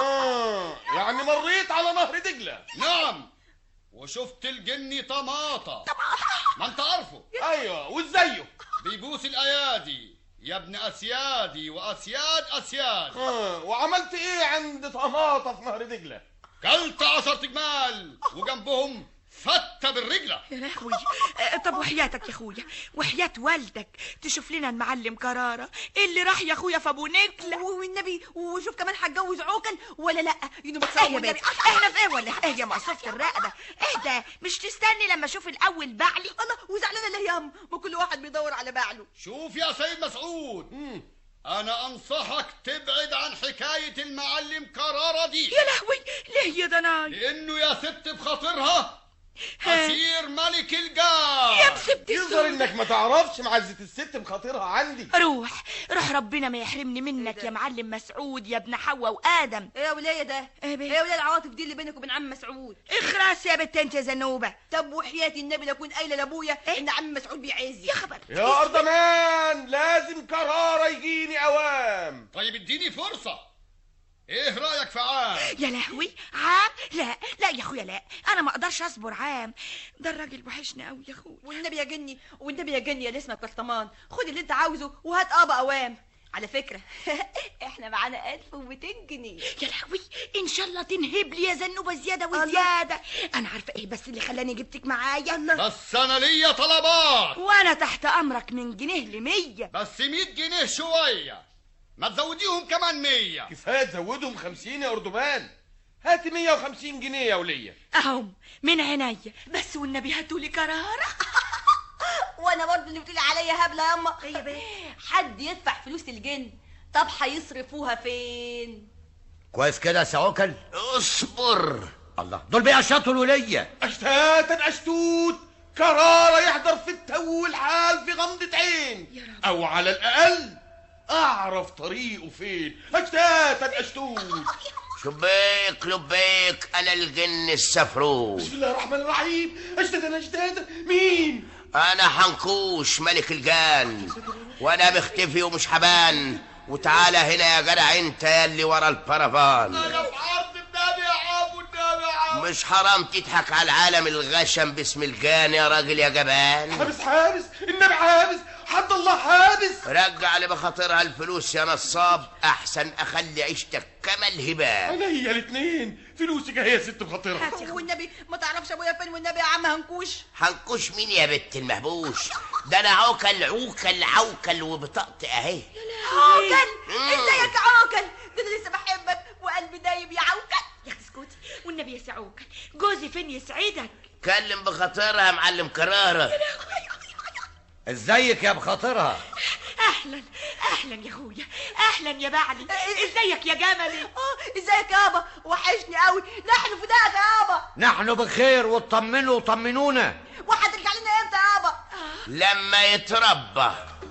آه يعني مريت على نهر دجلة نعم وشفت الجني طماطة ما انت عارفه ايوه وازايه بيبوس الايادي يا ابن اسيادي واسياد اسياد آه وعملت ايه عند طماطة في نهر دجلة كلت عشرة جمال وجنبهم فتة بالرجلة يا لهوي آه، طب وحياتك يا اخويا وحياة والدك تشوف لنا المعلم كرارة اللي راح يا اخويا في ابو نكلة والنبي وشوف كمان هتجوز عوكل ولا لا ينو ايه يا بنت احنا في ايه ولا ايه يا مقصوفة الرقبة اهدى مش تستني لما اشوف الاول بعلي الله وزعلانه ليه يا ام ما كل واحد بيدور على بعله شوف يا سيد مسعود انا انصحك تبعد عن حكاية المعلم كرارة دي يا لهوي ليه يا دناي لانه يا ست بخاطرها اسير ملك الجار يا بسبت يظهر انك ما تعرفش معزة الست بخاطرها عندي روح روح ربنا ما يحرمني منك يا معلم مسعود يا ابن حواء وادم ايه يا وليه ده ايه ايه يا وليه العواطف دي اللي بينك وبين عم مسعود اخرس يا بنت انت يا زنوبه طب وحياتي النبي لاكون قايله لابويا ان عم مسعود بيعزي يا خبر يا أرضمان لازم كرارة يجيني أوام طيب اديني فرصة ايه رأيك في عام يا لهوي عام لا لا يا اخويا لا انا ما اقدرش اصبر عام ده الراجل وحشني قوي يا اخويا والنبي يا جني والنبي يا جني يا اسمك برطمان خد اللي انت عاوزه وهات ابا اوام على فكرة احنا معانا 1200 جنيه يا لهوي ان شاء الله تنهب لي يا زنوبه زياده وزياده انا عارفه ايه بس اللي خلاني جبتك معايا بس انا ليا طلبات وانا تحت امرك من جنيه لمية بس 100 جنيه شوية ما تزوديهم كمان 100 كفاية تزودهم 50 يا أردوان هات 150 جنيه يا ولية اهم من عينيا بس والنبي هاتولي كرارة وانا برضه اللي بتقولي عليا هبله يا اما ايه بيه حد يدفع فلوس الجن طب هيصرفوها فين كويس كده يا سعوكل اصبر الله دول بيقشطوا الولية أشتاتا أشتوت كرارة يحضر في التو الحال في غمضة عين أو على الأقل أعرف طريقه فين أشتاتا أشتوت شبيك لبيك انا الجن السفروت بسم الله الرحمن الرحيم أشتاتا أشتاتا مين انا حنكوش ملك الجان وانا مختفي ومش حبان وتعالى هنا يا جدع انت يا اللي ورا البرفان أنا في عرض النبي يا عم والنبي يا عم مش حرام تضحك على العالم الغشم باسم الجان يا راجل يا جبان حابس حابس النبي حابس حد الله حابس رجع لبخاطرها الفلوس يا نصاب احسن اخلي عيشتك كما الهباب أنا هي الاتنين فلوسك هي ست بخاطرها والنبي ما تعرفش ابويا فين والنبي يا عم هنكوش هنكوش مين يا بت المهبوش ده انا عوكل عوكل عوكل وبطاقتي اهي عوكل مم. ازيك يا عوكل ده انا لسه بحبك وقلبي دايب يا عوكل يا اختي اسكتي والنبي يا سعوكل جوزي فين يسعدك كلم بخاطرها يا معلم كرارة ازيك يا بخاطرها اهلا اهلا يا اخويا اهلا يا بعلي ازيك يا جملي اه ازيك يابا وحشني قوي نحن فداك يابا نحن بخير واطمنوا وطمنونا وهترجع لنا امتى يابا لما يتربى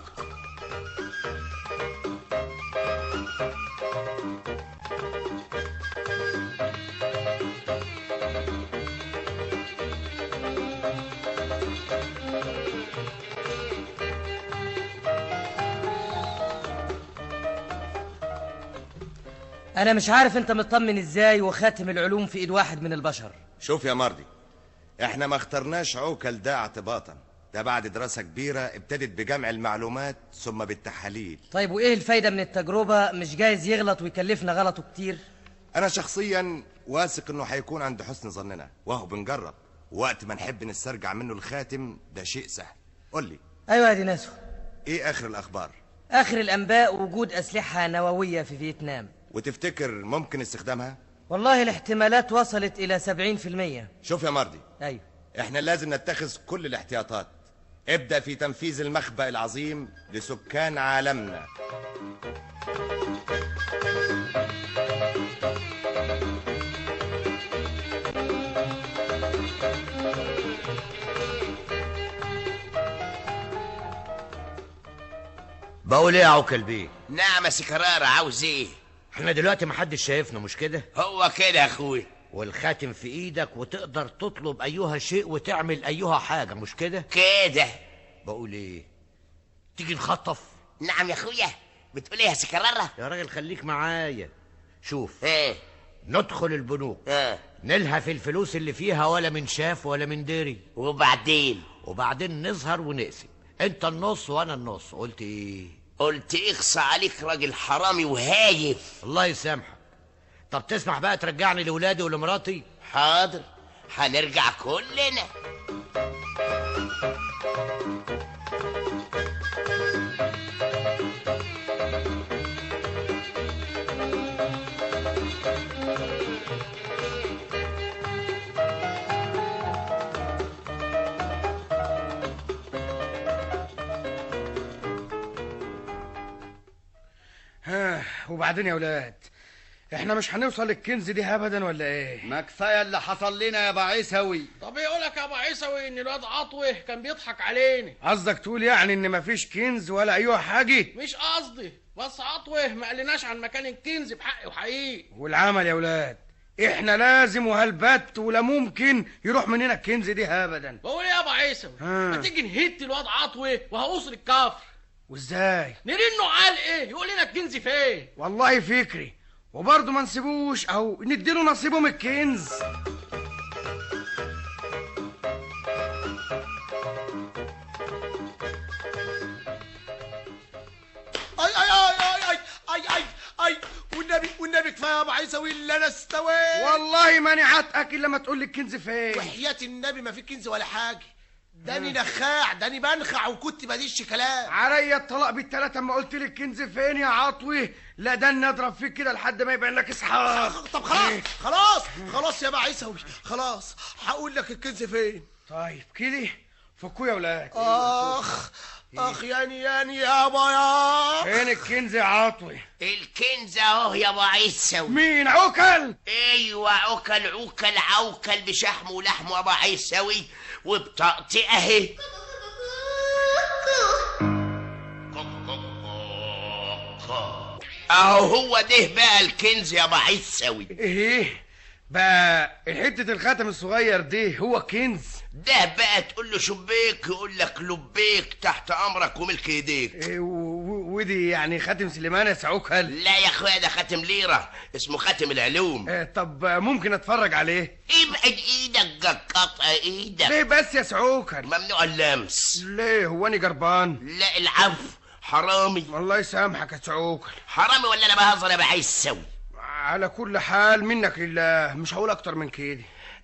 انا مش عارف انت مطمن ازاي وخاتم العلوم في ايد واحد من البشر شوف يا مرضي احنا ما اخترناش عوكل ده اعتباطا ده بعد دراسة كبيرة ابتدت بجمع المعلومات ثم بالتحاليل طيب وايه الفايده من التجربه مش جايز يغلط ويكلفنا غلطه كتير انا شخصيا واثق انه هيكون عند حسن ظننا وهو بنجرب وقت ما نحب نسترجع منه الخاتم ده شيء سهل قول لي ايوه يا ديناسو ايه اخر الاخبار اخر الانباء وجود اسلحه نوويه في فيتنام وتفتكر ممكن استخدامها والله الاحتمالات وصلت الى 70% شوف يا مرضي ايوه احنا لازم نتخذ كل الاحتياطات ابدأ في تنفيذ المخبأ العظيم لسكان عالمنا بقول ايه يا عوكل بيه نعم يا سكرارة عاوز ايه احنا دلوقتي محدش شايفنا مش كده هو كده يا اخويا والخاتم في ايدك وتقدر تطلب ايها شيء وتعمل ايها حاجه مش كده كده بقول ايه تيجي نخطف نعم يا اخويا بتقول ايه يا سكرارة يا راجل خليك معايا شوف ايه ندخل البنوك اه نلهف الفلوس اللي فيها ولا من شاف ولا من دري وبعدين وبعدين نظهر ونقسم انت النص وانا النص قلت ايه قلت اخصى عليك راجل حرامي وهايف الله يسامحك طب تسمح بقى ترجعني لولادي ولمراتي حاضر هنرجع كلنا ها وبعدين يا ولاد احنا مش هنوصل للكنز دي ابدا ولا ايه ما كفايه اللي حصل لنا يا ابو عيسوي طب يقولك يا ابو عيسوي ان الواد عطوه كان بيضحك علينا قصدك تقول يعني ان مفيش كنز ولا ايوه حاجه مش قصدي بس عطوه ما قالناش عن مكان الكنز بحق وحقيقي والعمل يا ولاد احنا لازم وهالبت ولا ممكن يروح مننا الكنز دي ابدا بقول ايه يا ابو عيسوي ها. ما تيجي نهد الواد عطوه وهوصل الكفر وازاي نرنه عال ايه يقول لنا الكنز فين والله فكري وبرضه ما نسيبوش او نديله نصيبه من الكنز اي اي اي اي اي اي اي اي والنبي والنبي كفايه يا ابو عيسوي اللي انا استويت والله ماني عاتقك الا ما تقول لي الكنز فين وحياة النبي ما في كنز ولا حاجه داني نخاع داني بنخع وكنت بديش كلام عليا الطلاق بالتلاتة اما قلت لي الكنز فين يا عطوي لا ده اني اضرب فيك كده لحد ما يبان لك اسحاق طب خلاص خلاص خلاص يا ابو عيسوي خلاص هقول لك الكنز فين طيب كده فكوا يا ولاد اخ اخ ياني ياني يابا يا فين الكنز يا عطوي الكنز اهو يا ابو عيسوي مين عوكل ايوه عوكل عوكل عوكل بشحم ولحم ابو عيسوي وبطاقتي اهي اهو هو ده بقى الكنز يا ابو عيسوي ايه بقى حتة الخاتم الصغير دي هو كنز ده بقى تقول له شبيك يقول لك لبيك تحت امرك وملك ايديك إيه و- و- ودي يعني خاتم سليمان يا سعوكل لا يا اخويا ده خاتم ليره اسمه خاتم العلوم إيه طب ممكن اتفرج عليه ابعد ايدك قطع ايدك ليه بس يا سعوكل ممنوع اللمس ليه هو اني جربان لا العفو حرامي الله يسامحك يا سعوكل حرامي ولا انا بهزر يا عايز سوي على كل حال منك لله مش هقول اكتر من كده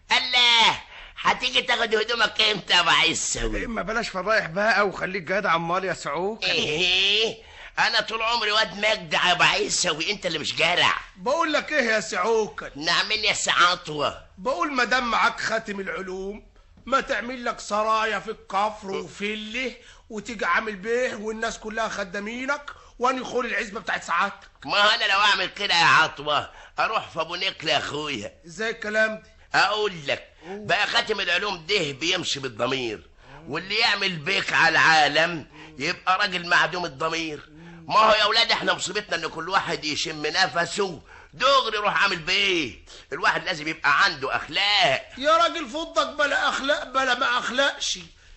الله هتيجي تاخد هدومك امتى يا عايز سوي ما بلاش فضايح بقى وخليك جدع عمال يا سعوكل ايه انا طول عمري واد مجدع يا عايز سوي انت اللي مش جارع بقول لك ايه يا سعوكل نعمل يا سعاطوه بقول ما دام معاك خاتم العلوم ما تعمل لك سرايا في الكفر وفله وتيجي عامل بيه والناس كلها خدامينك واني خول العزبه بتاعت سعادتك ما انا لو اعمل كده يا عطوه اروح في ابو نكل يا اخويا ازاي الكلام ده اقول لك بقى خاتم العلوم ده بيمشي بالضمير واللي يعمل بيك على العالم يبقى راجل معدوم الضمير ما هو يا اولاد احنا مصيبتنا ان كل واحد يشم نفسه دغري يروح عامل بيه الواحد لازم يبقى عنده اخلاق يا راجل فضك بلا اخلاق بلا ما اخلاقش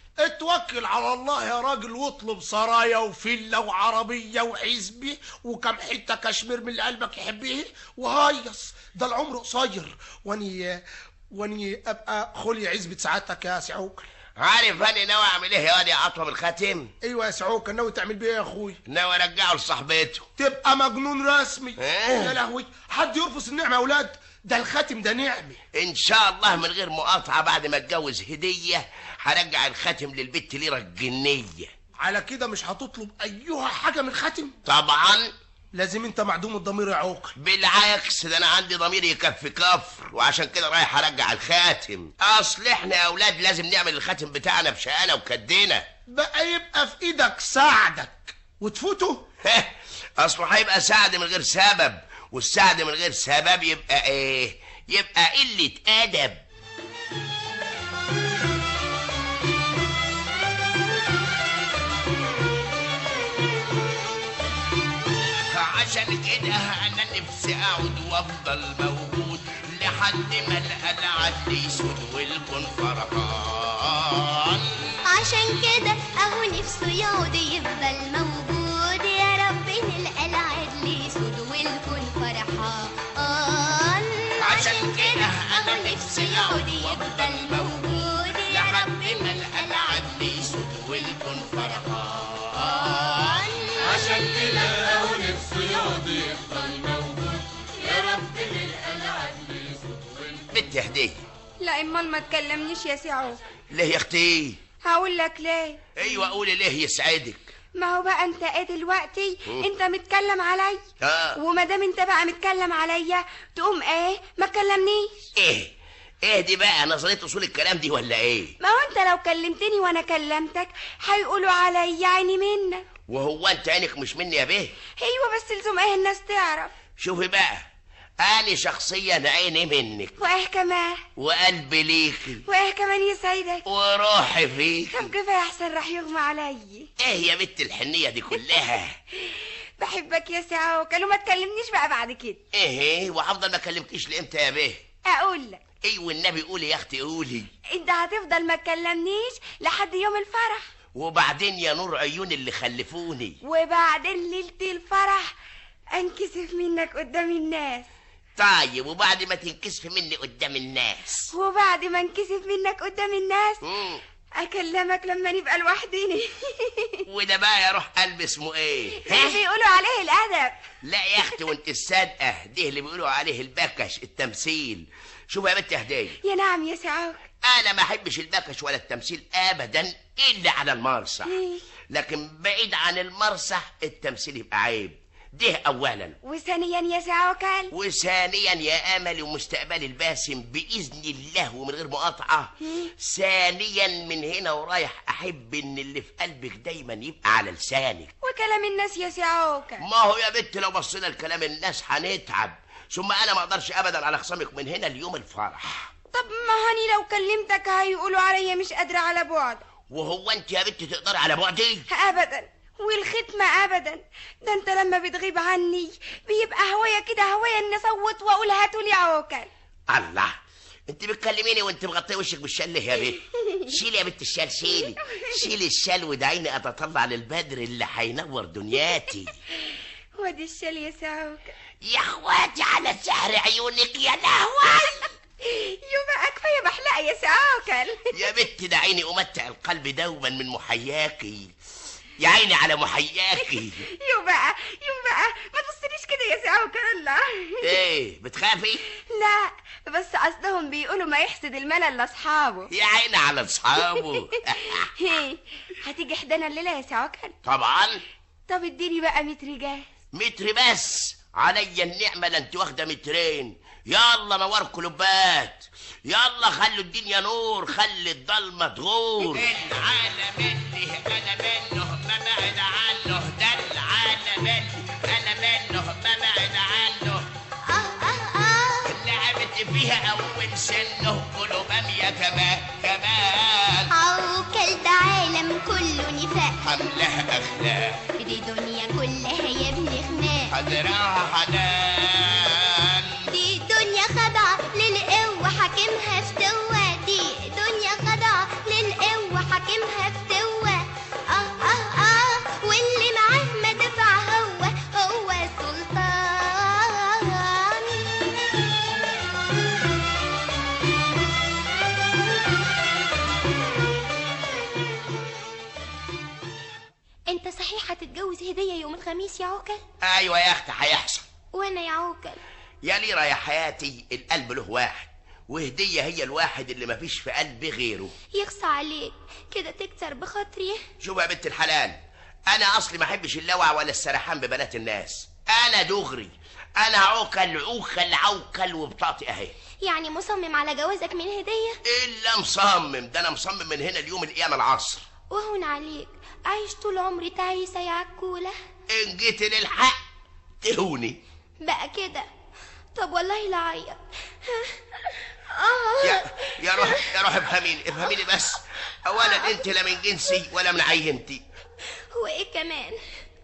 اتوكل على الله يا راجل واطلب سرايا وفيلا وعربية وعزبة وكم حتة كشمير من اللي قلبك يحبيه وهيص ده العمر قصير واني واني ابقى خلي عزبة سعادتك يا سعوكل عارف انا ناوي اعمل ايه يا واد يا عطوه بالخاتم ايوه يا سعوكل ناوي تعمل بيه يا اخوي ناوي ارجعه لصاحبته تبقى مجنون رسمي إيه؟ يا لهوي حد يرفض النعمة يا اولاد ده الخاتم ده نعمة ان شاء الله من غير مقاطعه بعد ما اتجوز هديه هرجع الخاتم للبت ليره الجنيه على كده مش هتطلب ايها حاجة من الخاتم طبعا لازم انت معدوم الضمير يا عوكل بالعكس ده انا عندي ضمير يكفي كفر وعشان كده رايح ارجع الخاتم اصل احنا يا اولاد لازم نعمل الخاتم بتاعنا بشقانا وكدنا بقى يبقى في ايدك ساعدك وتفوته اصله هيبقى سعد من غير سبب والسعد من غير سبب يبقى ايه يبقى قله ادب كده انا نفسي اقعد وافضل موجود لحد ما القلعه يسود والكون فرحان عشان كده اهو نفسه يقعد يفضل موجود يا رب نلقى العدل يسود والكون فرحان عشان كده انا نفسي يقعد وافضل موجود يا رب ما القلعه يسود والكون فرحان عشان كده اهو نفسه يقعد يفضل موجود يا رب للقلعة يسود بنت هديه لا امال ما تكلمنيش يا سعو ليه يا اختي هقول لك ليه ايوه قولي ليه يسعدك ما هو بقى انت ايه دلوقتي مم. انت متكلم علي اه وما دام انت بقى متكلم عليا تقوم ايه ما تكلمنيش ايه ايه دي بقى نظريه اصول الكلام دي ولا ايه ما هو انت لو كلمتني وانا كلمتك هيقولوا عليا عيني منك وهو انت عينك مش مني يا بيه ايوه بس لزوم ايه الناس تعرف شوفي بقى انا شخصيا عيني منك وايه كمان وقلبي ليكي وايه كمان يسعدك وروحي فيك طب كفايه احسن راح يغمى عليا ايه يا بنت الحنيه دي كلها بحبك يا سعوكل وما تكلمنيش بقى بعد كده ايه وهفضل ما كلمتكيش لامتى يا بيه اقول لك ايه والنبي قولي يا اختي قولي انت هتفضل ما تكلمنيش لحد يوم الفرح وبعدين يا نور عيون اللي خلفوني وبعدين ليلة الفرح انكسف منك قدام الناس طيب وبعد ما تنكسفي مني قدام الناس وبعد ما انكسف منك قدام الناس مم. اكلمك لما نبقى لوحدنا وده بقى يا روح قلب اسمه ايه اللي بيقولوا عليه الادب لا يا اختي وانت الصادقه دي اللي بيقولوا عليه البكش التمثيل شوف يا بنت هديه يا نعم يا سعوك انا ما احبش البكش ولا التمثيل ابدا الا على المرسح لكن بعيد عن المرسح التمثيل يبقى عيب ده اولا وثانيا يا سعوكل وثانيا يا املي ومستقبلي الباسم باذن الله ومن غير مقاطعه ثانيا من هنا ورايح احب ان اللي في قلبك دايما يبقى على لسانك وكلام الناس يا سعوكل ما هو يا بنت لو بصينا لكلام الناس هنتعب ثم انا ما اقدرش ابدا على خصامك من هنا ليوم الفرح طب ما هاني لو كلمتك هيقولوا عليا مش قادرة على بعد وهو انت يا بنت تقدري على بعدي ابدا والختمة ابدا ده انت لما بتغيب عني بيبقى هوايا كده هوايا اني اصوت واقول هاتولي عوكل الله انت بتكلميني وانت مغطيه وشك بالشال ليه يا بنت شيلي يا بنت الشال شيلي شيلي الشال ودعيني اتطلع للبدر اللي هينور دنياتي وادي الشال يا سعوكل يا اخواتي على سحر عيونك يا لهوي يبقى كفايه محلقه يا سعوكل يا بنت دعيني امتع القلب دوما من محياكي يا عيني على محياكي يبقى يبقى ما تبصليش كده يا سعوكل الله ايه بتخافي لا بس قصدهم بيقولوا ما يحسد الملل لاصحابه يا عيني على اصحابه هي، هتيجي حدانا الليله يا سعوكل طبعا طب اديني بقى متر جاهز متر بس عليا النعمة لا انت واخدة مترين يلا نور كلوبات يلا خلوا الدنيا نور خلي الضلمة تغور العالم اللي انا منه ما بعد عنه ده العالم اللي انا منه ما بعد عنه لعبت فيها اول سنه قلوبام يا كمان كمان عوكل ده عالم كله نفاق حملها اخلاق دي دنيا كلها يا ابن خناق حضرها حنان دي دنيا خضعة للقوة حاكمها فتوة دي دنيا خضعة للقوة حاكمها فتوة اه اه اه واللي معاه مدفع هو هو السلطان انت صحيح هتتجوز هدية يوم الخميس يا عوكل ايوه يا اختي هيحصل وانا يا عوكل يا ليرة يا حياتي القلب له واحد وهدية هي الواحد اللي مفيش في قلبي غيره يخصى عليك كده تكتر بخاطري شوف يا بنت الحلال انا اصلي ما احبش اللوع ولا السرحان ببنات الناس انا دغري انا عوكل عوكل عوكل وبطاقتي اهي يعني مصمم على جوازك من هدية الا مصمم ده انا مصمم من هنا ليوم القيامة العصر وهون عليك عايش طول عمري تعيسة يا عكولة ان جيت للحق تهوني بقى كده طب والله لا عيط يا يا روح يا روح افهميني افهميني بس اولا انت لا من جنسي ولا من عينتي وايه كمان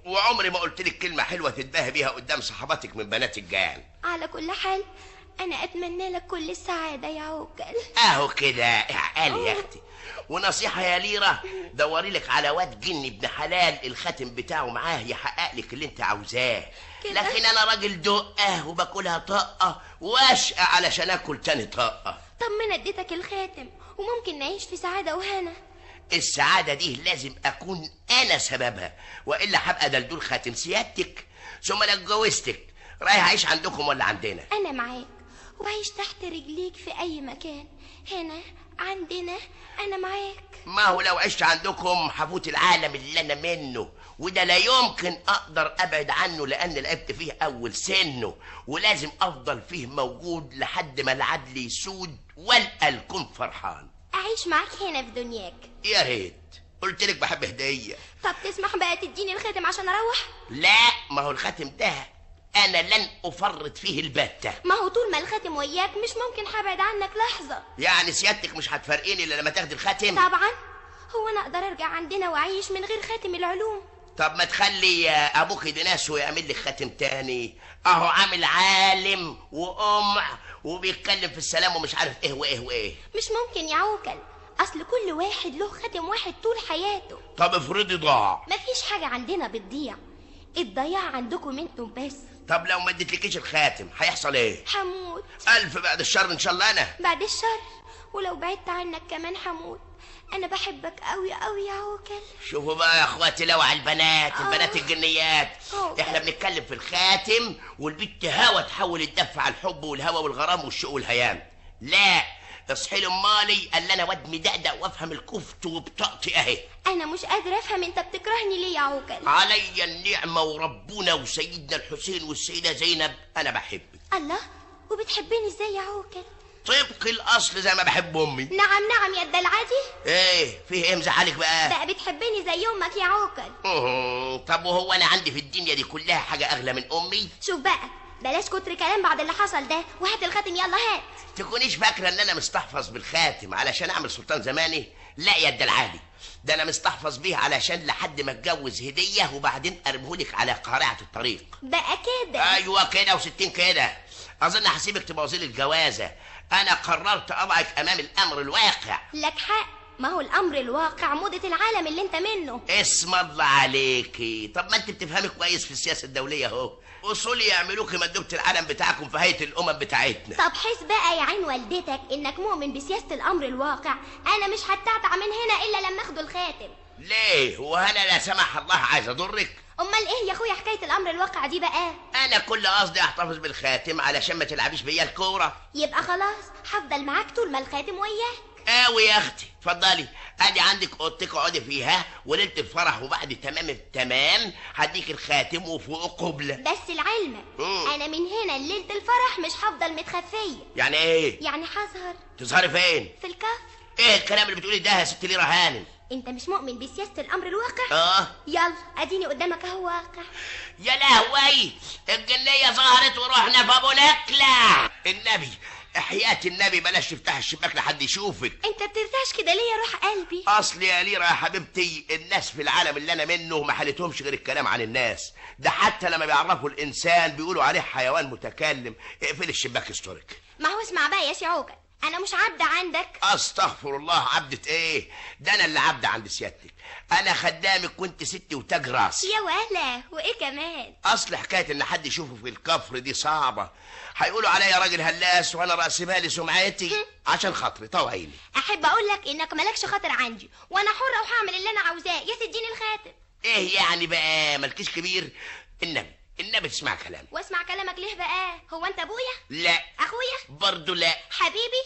وعمري ما قلت لك كلمه حلوه تتباهي بيها قدام صحباتك من بنات الجان على كل حال انا اتمنى لك كل السعاده يا عوكل اهو كده اعقالي يا اختي ونصيحة يا ليرة دوري لك على واد جني ابن حلال الخاتم بتاعه معاه يحقق لك اللي انت عاوزاه كده؟ لكن انا راجل دقة وباكلها طقة واشقى علشان اكل تاني طقة طب ما انا اديتك الخاتم وممكن نعيش في سعاده وهنا السعادة دي لازم اكون انا سببها والا هبقى دلدول خاتم سيادتك ثم لو اتجوزتك رايح اعيش عندكم ولا عندنا انا معاك وعيش تحت رجليك في اي مكان هنا عندنا انا معاك ما هو لو عشت عندكم هفوت العالم اللي انا منه وده لا يمكن اقدر ابعد عنه لان لعبت فيه اول سنه ولازم افضل فيه موجود لحد ما العدل يسود والقى الكون فرحان اعيش معاك هنا في دنياك يا ريت قلت لك بحب هديه طب تسمح بقى تديني الخاتم عشان اروح لا ما هو الخاتم ده انا لن افرط فيه البته ما هو طول ما الخاتم وياك مش ممكن هبعد عنك لحظه يعني سيادتك مش هتفرقيني الا لما تاخدي الخاتم طبعا هو انا اقدر ارجع عندنا واعيش من غير خاتم العلوم طب ما تخلي ابوك ديناسو يعمل لك خاتم تاني اهو عامل عالم وقمع وبيتكلم في السلام ومش عارف ايه وايه وايه مش ممكن يا عوكل اصل كل واحد له خاتم واحد طول حياته طب افرضي ضاع مفيش حاجه عندنا بتضيع الضياع عندكم انتم بس طب لو ما اديتلكيش الخاتم هيحصل ايه حمود الف بعد الشر ان شاء الله انا بعد الشر ولو بعدت عنك كمان حمود انا بحبك قوي قوي يا عوكل شوفوا بقى يا اخواتي لو على البنات البنات الجنيات آه. احنا بنتكلم في الخاتم والبنت هوا تحول الدفع على الحب والهوى والغرام والشوق والهيام لا اصحي لي امالي قال انا واد مدقدق وافهم الكفت وبطاقتي اهي انا مش قادره افهم انت بتكرهني ليه يا عوكل علي النعمة وربنا وسيدنا الحسين والسيدة زينب أنا بحبك الله وبتحبني ازاي يا عوكل طبق الأصل زي ما بحب أمي نعم نعم يا الدلعدي إيه فيه إيه مزعلك بقى؟ بقى بتحبني زي امك يا عوكل مه، طب وهو أنا عندي في الدنيا دي كلها حاجة أغلى من أمي؟ شوف بقى بلاش كتر كلام بعد اللي حصل ده وهات الخاتم يلا هات تكونيش فاكرة إن أنا مستحفظ بالخاتم علشان أعمل سلطان زماني؟ لا يا الدلعالي ده أنا مستحفظ بيه علشان لحد ما أتجوز هدية وبعدين أرميهولك على قارعة الطريق بقى كده ايوه كده وستين كده اظن هسيبك تبوظي لي الجوازه انا قررت اضعك امام الامر الواقع لك حق ما هو الامر الواقع موضة العالم اللي انت منه اسم الله عليكي طب ما انت بتفهمي كويس في السياسه الدوليه اهو اصولي يعملوكي مندوبه العالم بتاعكم في هيئه الامم بتاعتنا طب حس بقى يا عين والدتك انك مؤمن بسياسة الامر الواقع انا مش هتعتع من هنا الا لما اخد الخاتم ليه وانا لا سمح الله عايز اضرك امال ايه يا اخويا حكاية الامر الواقع دي بقى انا كل قصدي احتفظ بالخاتم علشان ما تلعبيش بيا الكوره يبقى خلاص هفضل معاك طول ما الخاتم وياك قوي يا اختي اتفضلي ادي عندك اوضتك اقعدي فيها وليله الفرح وبعد تمام التمام هديك الخاتم وفوق قبله بس لعلمك مم. انا من هنا ليلة الفرح مش هفضل متخفية يعني ايه يعني هظهر تظهري فين في الكهف ايه الكلام اللي بتقولي ده يا ست ليرة هانم انت مش مؤمن بسياسة الامر الواقع اه يلا اديني قدامك اهو واقع يا لهوي الجنية ظهرت ورحنا في ابو نكلة النبي احياء النبي بلاش تفتح الشباك لحد يشوفك انت بترتاش كده ليه يا روح قلبي اصل يا ليرة يا حبيبتي الناس في العالم اللي انا منه ما حالتهمش غير الكلام عن الناس ده حتى لما بيعرفوا الانسان بيقولوا عليه حيوان متكلم اقفل الشباك استورك ما هو اسمع بقى يا شعوكة انا مش عبد عندك استغفر الله عبدة ايه ده انا اللي عبد عند سيادتك انا خدامك وانت ستي وتاج راسي يا ولا وايه كمان اصل حكايه ان حد يشوفه في الكفر دي صعبه هيقولوا عليا راجل هلاس وانا راس مالي سمعتي عشان خاطري طوعيني احب اقول لك انك مالكش خاطر عندي وانا حرة وهعمل اللي انا عاوزاه يا تديني الخاتم ايه يعني بقى مالكيش كبير النبي النبي تسمع كلامي واسمع كلامك ليه بقى هو انت ابويا لا اخويا برضو لا حبيبي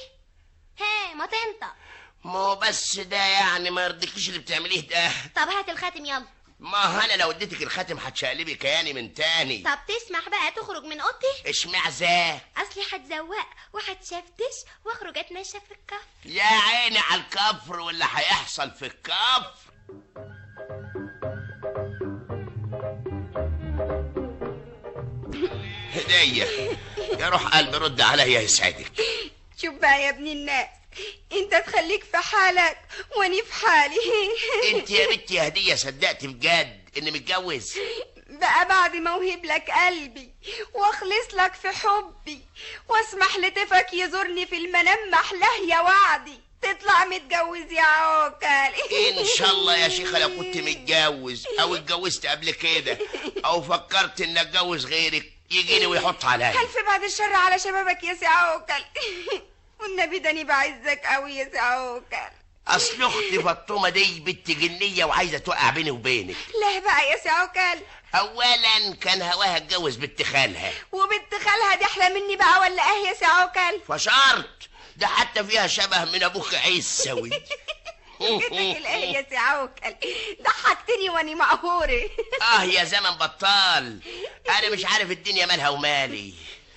ها ما تنطق مو بس ده يعني ما يرضيكيش اللي بتعمليه ده طب هات الخاتم يلا ما انا لو اديتك الخاتم هتشقلبي كياني من تاني طب تسمح بقى تخرج من اوضتي اشمعنى اصلي هتزوق وهتشفتش واخرج اتمشى في الكهف يا عيني على الكفر واللي هيحصل في الكفر هدية يا روح قلبي رد عليا يسعدك شوف بقى يا ابن الناس انت تخليك في حالك واني في حالي انت يا بنتي يا هدية صدقت بجد اني متجوز بقى بعد ما اوهب لك قلبي واخلص لك في حبي واسمح لطفك يزورني في المنام محلاه يا وعدي تطلع متجوز يا عوكل ان شاء الله يا شيخه لو كنت متجوز او اتجوزت قبل كده او فكرت ان اتجوز غيرك يجيني ويحط عليا ألف بعد الشر على شبابك يا سي عوكل والنبي داني بعزك قوي يا سي عوكل اصل اختي فطومه دي بنت جنيه وعايزه توقع بيني وبينك لا بقى يا سي عوكل اولا كان هواها اتجوز بنت خالها وبنت خالها دي احلى مني بقى ولا ايه يا سي عوكل فشرط ده حتى فيها شبه من ابوك عيسوي جيتك الايه يا سي عوكل ضحكتني واني مقهوره اه يا زمن بطال انا مش عارف الدنيا مالها ومالي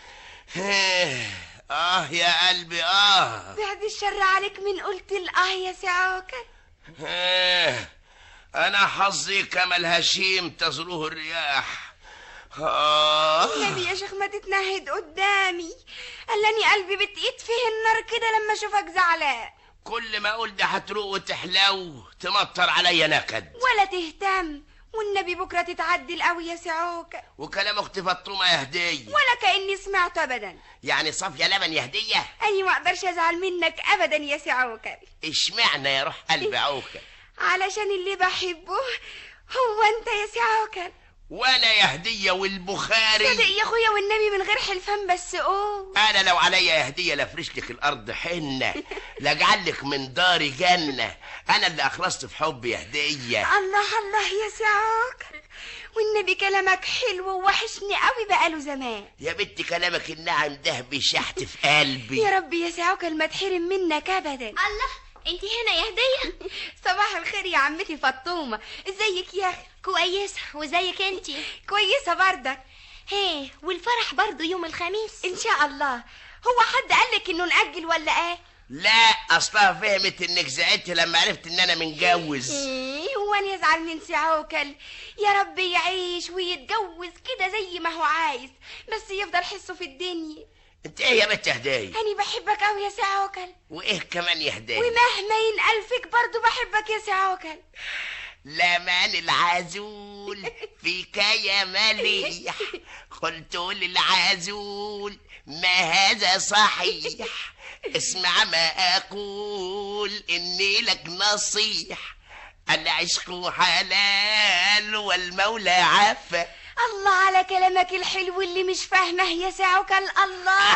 اه يا قلبي اه بعد الشر عليك من قلت الاه يا سي عوكل آه، انا حظي كما الهشيم تزروه الرياح آه النبي يا شيخ ما تتنهد قدامي قلاني قلبي بتقيت فيه النار كده لما اشوفك زعلان كل ما اقول ده هتروق وتحلو تمطر عليا نكد ولا تهتم والنبي بكره تتعدل قوي يا سي عوكل وكلام اختي فطومه يا هديه ولا كاني سمعته ابدا يعني صافيه لبن يا هديه اني ما اقدرش ازعل منك ابدا يا سي عوكل اشمعنى يا روح قلبي عوكل علشان اللي بحبه هو انت يا سي عوكل وانا يا هديه والبخاري صدق يا اخويا والنبي من غير حلفان بس قول انا لو عليا يا هديه لافرش لك الارض حنه لاجعل لك من داري جنه انا اللي اخلصت في حبي يا هديه الله الله يا سي عوكل والنبي كلامك حلو ووحشني قوي بقاله زمان يا بنتي كلامك الناعم ده بيشحت في قلبي يا رب يا سي عوكل ما تحرم منك ابدا الله انت هنا يا هدية صباح الخير يا عمتي فطومة ازيك يا اخي كويسة وزيك انت كويسة بردك هي والفرح برضو يوم الخميس ان شاء الله هو حد قالك انه نأجل ولا ايه لا اصلها فهمت انك زعلت لما عرفت ان انا متجوز ايه هو انا يزعل من سي عوكل يا رب يعيش ويتجوز كده زي ما هو عايز بس يفضل حسه في الدنيا انت ايه يا بنت هديه انا بحبك قوي يا سي عوكل وايه كمان يا هديه ومهما ينقل فيك برضو بحبك يا سي عوكل لمن العزول فيك يا مليح قلت للعزول ما هذا صحيح اسمع ما أقول إني لك نصيح العشق حلال والمولى عفا الله على كلامك الحلو اللي مش فاهمه يا سي عوكل الله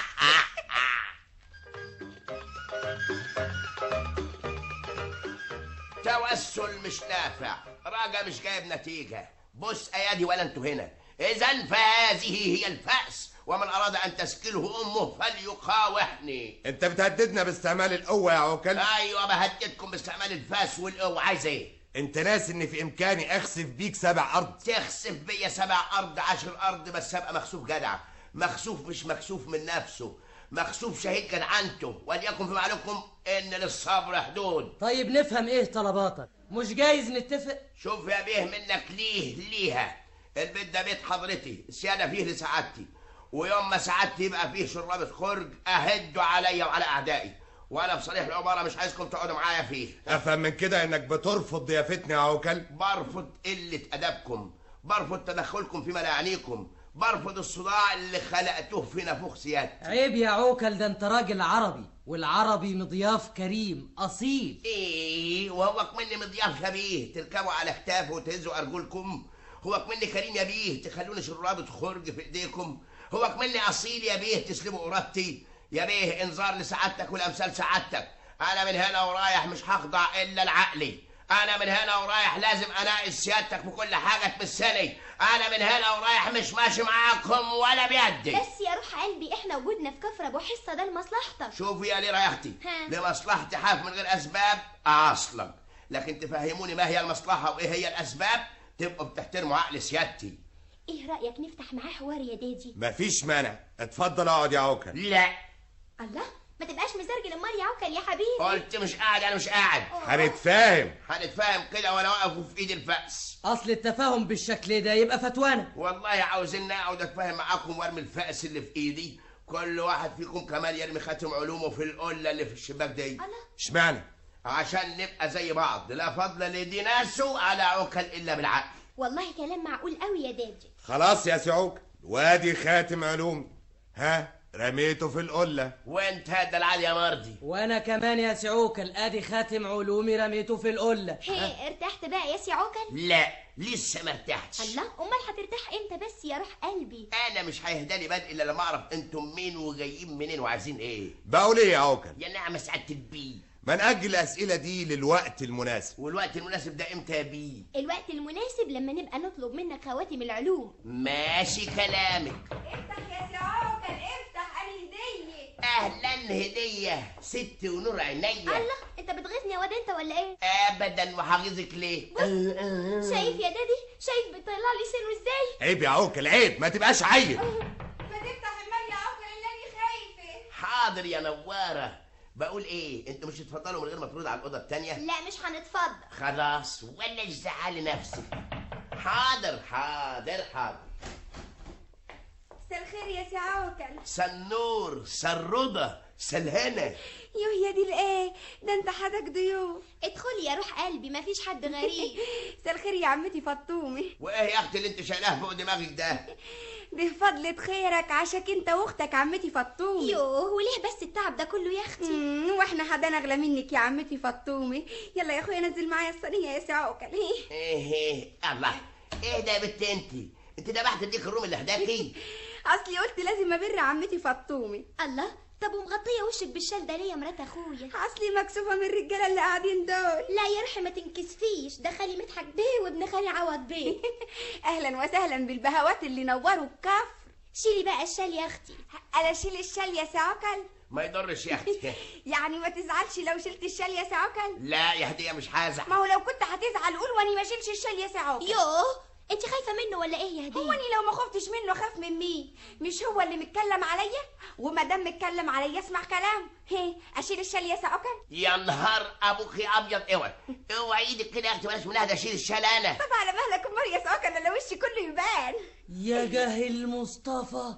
توسل مش نافع راجع مش جايب نتيجة بص أيادي ولا انتوا هنا إذا فهذه هي الفأس ومن أراد أن تسكله أمه فليقاوحني انت بتهددنا باستعمال القوة يا عوكل أيوة بهددكم باستعمال الفاس والقوة عايز إيه؟ انت ناس ان في امكاني اخسف بيك سبع ارض تخسف بيا سبع أرض عشر أرض بس أبقى مخسوف جدع مخسوف مش مكسوف من نفسه مخسوف شهيد جدعنته وليكن في معلومكم إن للصبر حدود طيب نفهم ايه طلباتك مش جايز نتفق شوف يا بيه منك ليه ليها البيت ده بيت حضرتي السيادة فيه لسعادتي ويوم ما سعادتي يبقى فيه شرابة خرج أهدوا عليا وعلى أعدائي وأنا في صريح العبارة مش عايزكم تقعدوا معايا فيه افهم من كده انك بترفض ضيافتنا يا عوكل برفض قلة أدبكم برفض تدخلكم فيما لا يعنيكم برفض الصداع اللي خلقتوه في نافوخ سيادتي عيب يا عوكل ده انت راجل عربي والعربي مضياف كريم اصيل ايه وهو مني مضياف شبيه تركبوا على كتافه وتهزوا ارجلكم هو مني كريم يا بيه تخلوني شرابة خرج في ايديكم هو مني اصيل يا بيه تسلبوا قرابتي يا بيه انذار لسعادتك والامثال سعادتك انا من هنا ورايح مش هخضع الا لعقلي انا من هنا ورايح لازم اناقش سيادتك في كل حاجه تمسني انا من هنا ورايح مش ماشي معاكم ولا بيدي بس يا روح قلبي احنا وجودنا في كفر ابو حصه ده لمصلحتك شوفي يا ليه رايحتي ها. لمصلحتي حاف من غير اسباب اصلا لكن تفهموني ما هي المصلحه وايه هي الاسباب تبقوا بتحترموا عقل سيادتي ايه رايك نفتح معاه حوار يا دادي مفيش مانع اتفضل اقعد يا عوكل لا الله ما تبقاش مزرجل امال يا عوكل يا حبيبي قلت مش قاعد انا مش قاعد هنتفاهم هنتفاهم كده وانا واقف في ايدي الفأس اصل التفاهم بالشكل ده يبقى فتوانا والله عاوزين اقعد اتفاهم معاكم وارمي الفأس اللي في ايدي كل واحد فيكم كمان يرمي خاتم علومه في القله اللي في الشباك دي اشمعنى عشان نبقى زي بعض لا فضل لدي ناسه على عقل الا بالعقل والله كلام معقول قوي يا دادي خلاص يا سعوك وادي خاتم علوم ها رميته في القلة وانت هذا العالي يا مرضي وانا كمان يا سعوكل ادي خاتم علومي رميته في القله هي ارتحت بقى يا سي عوكل لا لسه ما ارتحتش الله امال هترتاح امتى بس يا روح قلبي انا مش هيهدالي بال الا لما اعرف انتم مين وجايين منين وعايزين ايه بقول ايه يا عوكل يا نعم سعاده البي ما نأجل الأسئلة دي للوقت المناسب والوقت المناسب ده امتى يا بي الوقت المناسب لما نبقى نطلب منك خواتم العلوم ماشي كلامك افتح يا سي عوكل افتح انا هديه اهلا هديه ست ونور عينيا الله انت بتغيظني يا واد انت ولا ايه ابدا وحافظك ليه شايف يا دادي شايف بيطلع لي سنه ازاي عيب يا عوكل عيب ما تبقاش عيب ما تفتح المال يا عوكل اللي انا خايفه حاضر يا نواره بقول ايه انتوا مش هتفضلوا من غير ما ترد على الاوضه التانيه لا مش هنتفضل خلاص ولا تزعلي نفسك حاضر حاضر حاضر مساء الخير يا سي عوكل سنور سرده سلهنه يوه يا دي الايه ده انت حدك ضيوف ادخلي يا روح قلبي مفيش حد غريب مساء الخير يا عمتي فطومي وايه يا اختي اللي انت شايلاه فوق دماغك ده دي فضلة خيرك عشاك انت واختك عمتي فطومي يوه وليه بس التعب ده كله يا اختي مم، واحنا حدانا اغلى منك يا عمتي فطومي يلا يا اخويا نزل معايا الصينيه يا سي عوكل ايه ايه الله ايه ده يا بنت انت انت دبحت اديك الروم اللي هداكي اصلي قلت لازم ابر عمتي فطومي الله طب ومغطيه وشك بالشال ده ليه يا مرات اخويا اصلي مكسوفه من الرجاله اللي قاعدين دول لا يا روحي ما تنكسفيش ده خالي مدحت بيه وابن خالي عوض بيه اهلا وسهلا بالبهوات اللي نوروا الكفر شيلي بقى الشال يا اختي انا اشيل الشال يا سي عوكل ما يضرش يا اختي يعني ما تزعلش لو شلت الشال يا سي عوكل لا يا هديه مش هزعل ما هو لو كنت هتزعل قول واني ما اشيلش الشال يا سي عوكل يوه انت خايفه منه ولا ايه يا هديه هو اني لو ما خفتش منه اخاف من مين مش هو اللي متكلم عليا وما دام متكلم عليا اسمع كلام هي اشيل الشال يا سي عوكل يا نهار ابوك يا ابيض اوعي اوعي ايدك كده يا اختي بلاش منها ده شيل الشال انا طب على مهلك امال يا سي عوكل انا وشي كله يبان يا جاهل مصطفى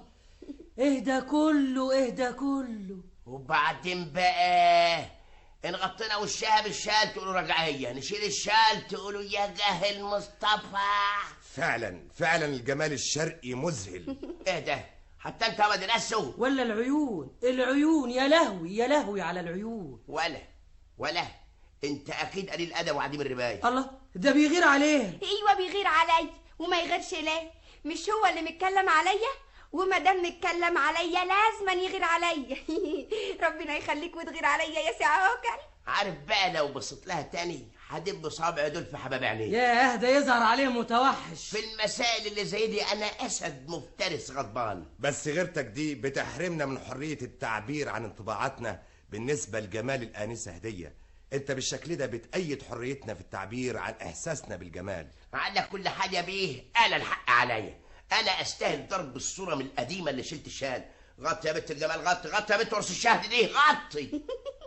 اهدى كله اهدى كله وبعدين بقى ان غطينا وشها بالشال تقولوا رجعيه نشيل الشال تقولوا يا جاهل مصطفى فعلا فعلا الجمال الشرقي مذهل ايه ده حتى انت ما درسته ولا العيون العيون يا لهوي يا لهوي على العيون ولا ولا انت اكيد قليل ادب وعديم الربايه الله ده بيغير عليه ايوه بيغير عليا وما يغيرش ليه مش هو اللي متكلم عليا وما دام متكلم عليا لازما يغير عليا ربنا يخليك وتغير عليا يا سي عوكل عارف بقى لو بصيت لها تاني هدب صابع دول في حباب عينيه ياه ده يظهر عليه متوحش في المسائل اللي زي دي انا اسد مفترس غضبان بس غيرتك دي بتحرمنا من حرية التعبير عن انطباعاتنا بالنسبة لجمال الآنسة هدية انت بالشكل ده بتأيد حريتنا في التعبير عن إحساسنا بالجمال على كل حاجه بيه انا الحق عليا انا استاهل ضرب الصوره من القديمه اللي شلت الشال غطي يا بنت الجمال غطي غطي يا بنت ورث الشهد دي غطي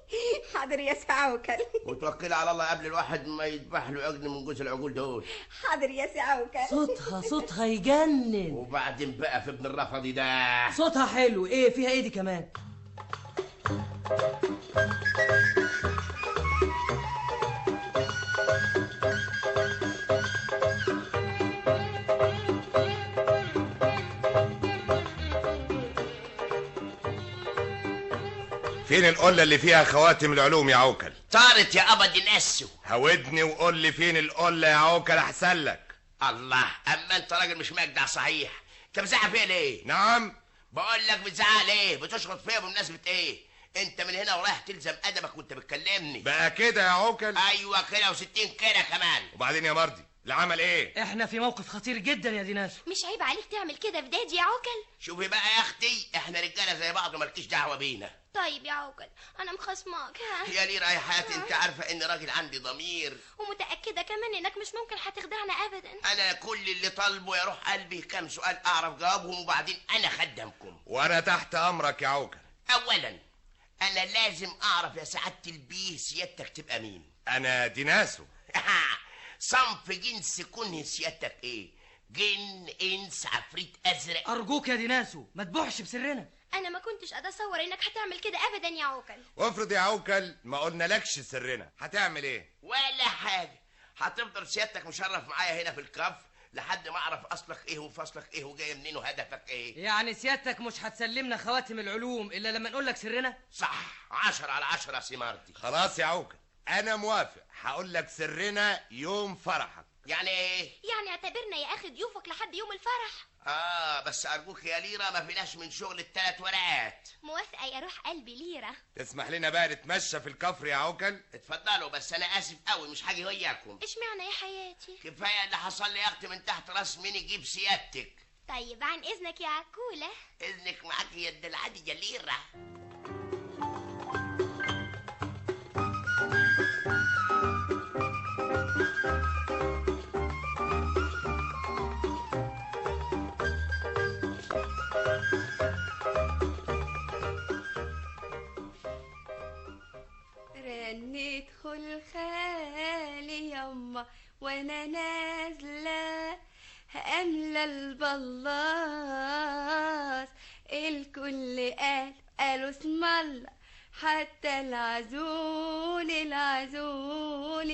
حاضر يا سي عوكل وتوكلي على الله قبل الواحد ما يذبح له عقد من جوز العقول دول حاضر يا سي عوكل صوتها صوتها يجنن وبعدين بقى في ابن الرفضي ده صوتها حلو ايه فيها ايه دي كمان فين القلة اللي فيها خواتم العلوم يا عوكل طارت يا ابد نسو هودني وقول لي فين القلة يا عوكل أحسن لك الله اما انت راجل مش مجدع صحيح انت بتزعق فيا ليه نعم بقول لك بتزعق ليه بتشخط فيا بمناسبه ايه انت من هنا ورايح تلزم ادبك وانت بتكلمني بقى كده يا عوكل ايوه كده وستين كده كمان وبعدين يا مرضي العمل ايه احنا في موقف خطير جدا يا ديناس مش عيب عليك تعمل كده في دادي يا عوكل شوفي بقى يا اختي احنا رجاله زي بعض ومالكيش دعوه بينا طيب يا عوكل انا مخصماك ها يا ليه يا حياتي انت عارفه ان راجل عندي ضمير ومتاكده كمان انك مش ممكن هتخدعنا ابدا انا كل اللي طالبه يا روح قلبي كام سؤال اعرف جوابهم وبعدين انا خدمكم وأنا تحت أمرك يا عوكل اولا انا لازم اعرف يا سعاده البيه سيادتك تبقى مين أنا ديناسو صنف جنس كنه سيادتك ايه جن انس عفريت ازرق ارجوك يا ديناسو ما تبوحش بسرنا انا ما كنتش اتصور انك هتعمل كده ابدا يا عوكل وافرض يا عوكل ما قلنالكش سرنا هتعمل ايه ولا حاجه هتفضل سيادتك مشرف معايا هنا في الكف لحد ما اعرف اصلك ايه وفصلك ايه وجاي منين وهدفك ايه يعني سيادتك مش هتسلمنا خواتم العلوم الا لما نقول لك سرنا صح عشرة على عشرة يا سيمارتي خلاص يا عوكل انا موافق هقول لك سرنا يوم فرحك يعني ايه يعني اعتبرنا يا اخي ضيوفك لحد يوم الفرح اه بس ارجوك يا ليرة ما فيناش من شغل التلات ورقات موافقة يا روح قلبي ليرة تسمح لنا بقى نتمشى في الكفر يا عوكل اتفضلوا بس انا اسف قوي مش هاجي وياكم اشمعنى يا حياتي كفايه اللي حصل لي يا اختي من تحت راس مين يجيب سيادتك طيب عن اذنك يا عكولة اذنك معاك يا يد العادي يا ليرة رنيت خل خالي يما وانا نازلة املى البلاص الكل قال قالوا اسم الله حتى العزول العزول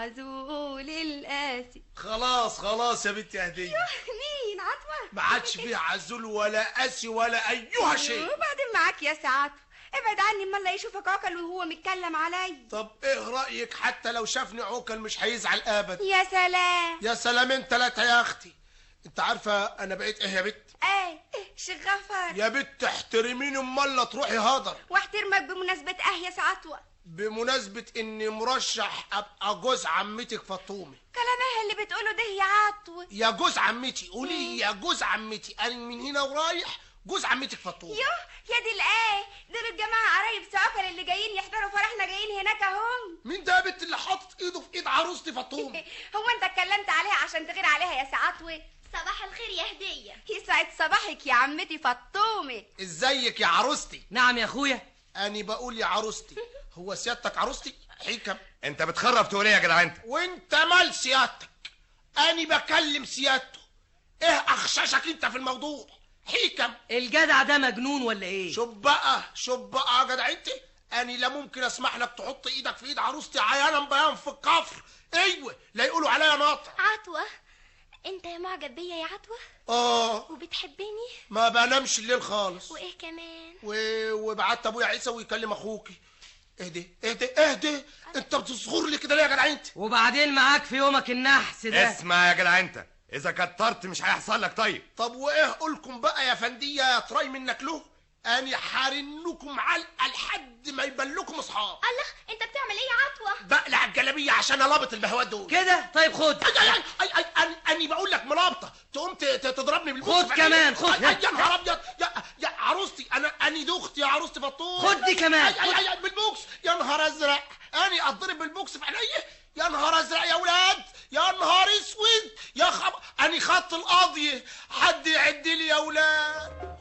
العزول القاسي خلاص خلاص يا بنتي هديه مين عطوة ما عادش فيه عزول ولا قاسي ولا ايها شيء وبعدين معاك يا سعاد ابعد عني اما لا يشوفك عقل وهو متكلم علي طب ايه رايك حتى لو شافني عوكل مش هيزعل ابدا يا سلام يا سلامين ثلاثه يا اختي انت عارفه انا بقيت ايه يا بت ايه شغفر يا بت احترميني امال لا تروحي هدر واحترمك بمناسبة اه يا سعطوة بمناسبه اني مرشح ابقى جوز عمتك فطومه كلام ايه اللي بتقوله ده يا عطوة يا جوز عمتي قولي لي يا جوز عمتي انا من هنا ورايح جوز عمتك فطومه يوه يا دي الايه دول الجماعة قرايب سعوكل اللي جايين يحضروا فرحنا جايين هناك اهم مين ده يا بت اللي حاطط ايده في ايد عروستي فطومه هو انت اتكلمت عليها عشان تغير عليها يا سعطوة صباح الخير يا هدية يسعد صباحك يا عمتي فطومة ازيك يا عروستي نعم يا اخويا اني بقول يا عروستي هو سيادتك عروستي حكم انت بتخرب تقول ايه يا جدع انت وانت مال سيادتك اني بكلم سيادته ايه اخشاشك انت في الموضوع حكم الجدع ده مجنون ولا ايه شوف بقى شوف بقى يا جدع انت اني لا ممكن اسمح لك تحط ايدك في ايد عروستي عيانا بيان في الكفر ايوه لا يقولوا عليا ناطع عطوة انت يا معجب بيا يا عطوة اه وبتحبني ما بنامش الليل خالص وايه كمان و... وبعت ابويا عيسى ويكلم اخوكي اهدي اهدي اهدي انت بتصغر لي كده ليه يا جدع انت وبعدين معاك في يومك النحس ده اسمع يا جدع انت اذا كترت مش هيحصل لك طيب طب وايه قولكم بقى يا فنديه يا تراي منك له اني حارنكم علقه لحد ما يبان لكم اصحاب الله انت بتعمل ايه يا عطوة بقلع الجلابيه عشان الابط البهوات دول كده طيب خد اي اي اي اي اي اني بقول لك ملابطه تقوم ت- ت- تضربني بالبوكس خد كمان، خد. أي- أي يا نهار ابيض يا يا عروستي انا اني دي اختي يا عروستي بطول خد دي كمان، اي اي اي, أي بالبوكس يا نهار ازرق اني اضرب بالبوكس في عينيا يا نهار ازرق يا ولاد يا نهار اسود يا خب اني خط القاضيه حد يعد لي يا ولاد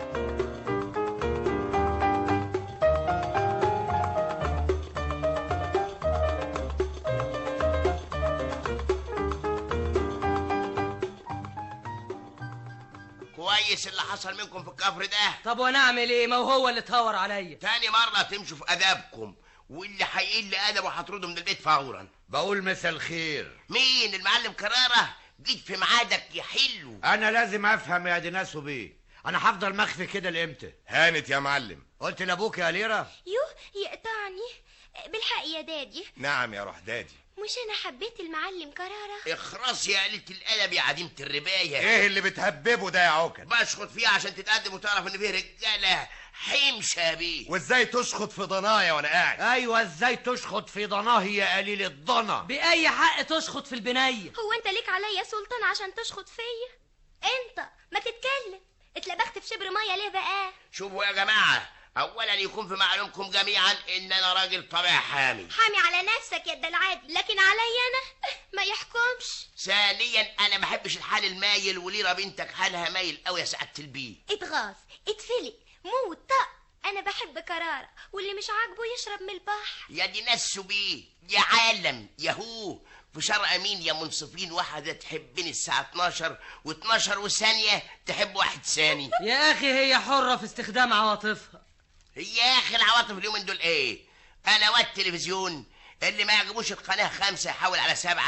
كويس اللي حصل منكم في الكفر ده طب وانا اعمل ايه ما هو هو اللي اتهور عليا تاني مرة تمشوا في أدابكم واللي هيقل أدبه هترده من البيت فورا بقول مساء الخير مين المعلم كرارة جيت في ميعادك يا حلو انا لازم افهم يا دي ناس وبيه انا هفضل مخفي كده لامتى هانت يا معلم قلت لابوك يا ليرة يوه يقطعني بالحق يا دادي نعم يا روح دادي مش انا حبيت المعلم كرارة اخرس يا قلة الأدب يا عديمة الرباية ايه اللي بتهببه ده يا عوكل بشخط فيها عشان تتقدم وتعرف ان فيه رجالة حمشة بيه وازاي تشخط في ضنايا وانا قاعد ايوه ازاي تشخط في ضناه يا قليل الضنا باي حق تشخط في البنيه هو انت ليك عليا سلطان عشان تشخط فيا انت ما تتكلم اتلبخت في شبر ميه ليه بقى شوفوا يا جماعة أولا يكون في معلومكم جميعا إن أنا راجل طبيعي حامي حامي على نفسك يا العادي لكن عليا انا ما يحكمش ثانيا أنا ما بحبش الحال المايل وليرة بنتك حالها مايل قوي يا سعادة البيه اتغاظ اتفلق موت طق انا بحب كرارة واللي مش عاجبه يشرب من البحر يا دي ناس بيه يا عالم يا هو في شرع امين يا منصفين واحدة تحبني الساعة 12 و12 وثانية تحب واحد ثاني يا اخي هي حرة في استخدام عواطفها يا اخي العواطف اليومين دول ايه انا والتلفزيون اللي ما يعجبوش القناة خمسة يحاول على سبعة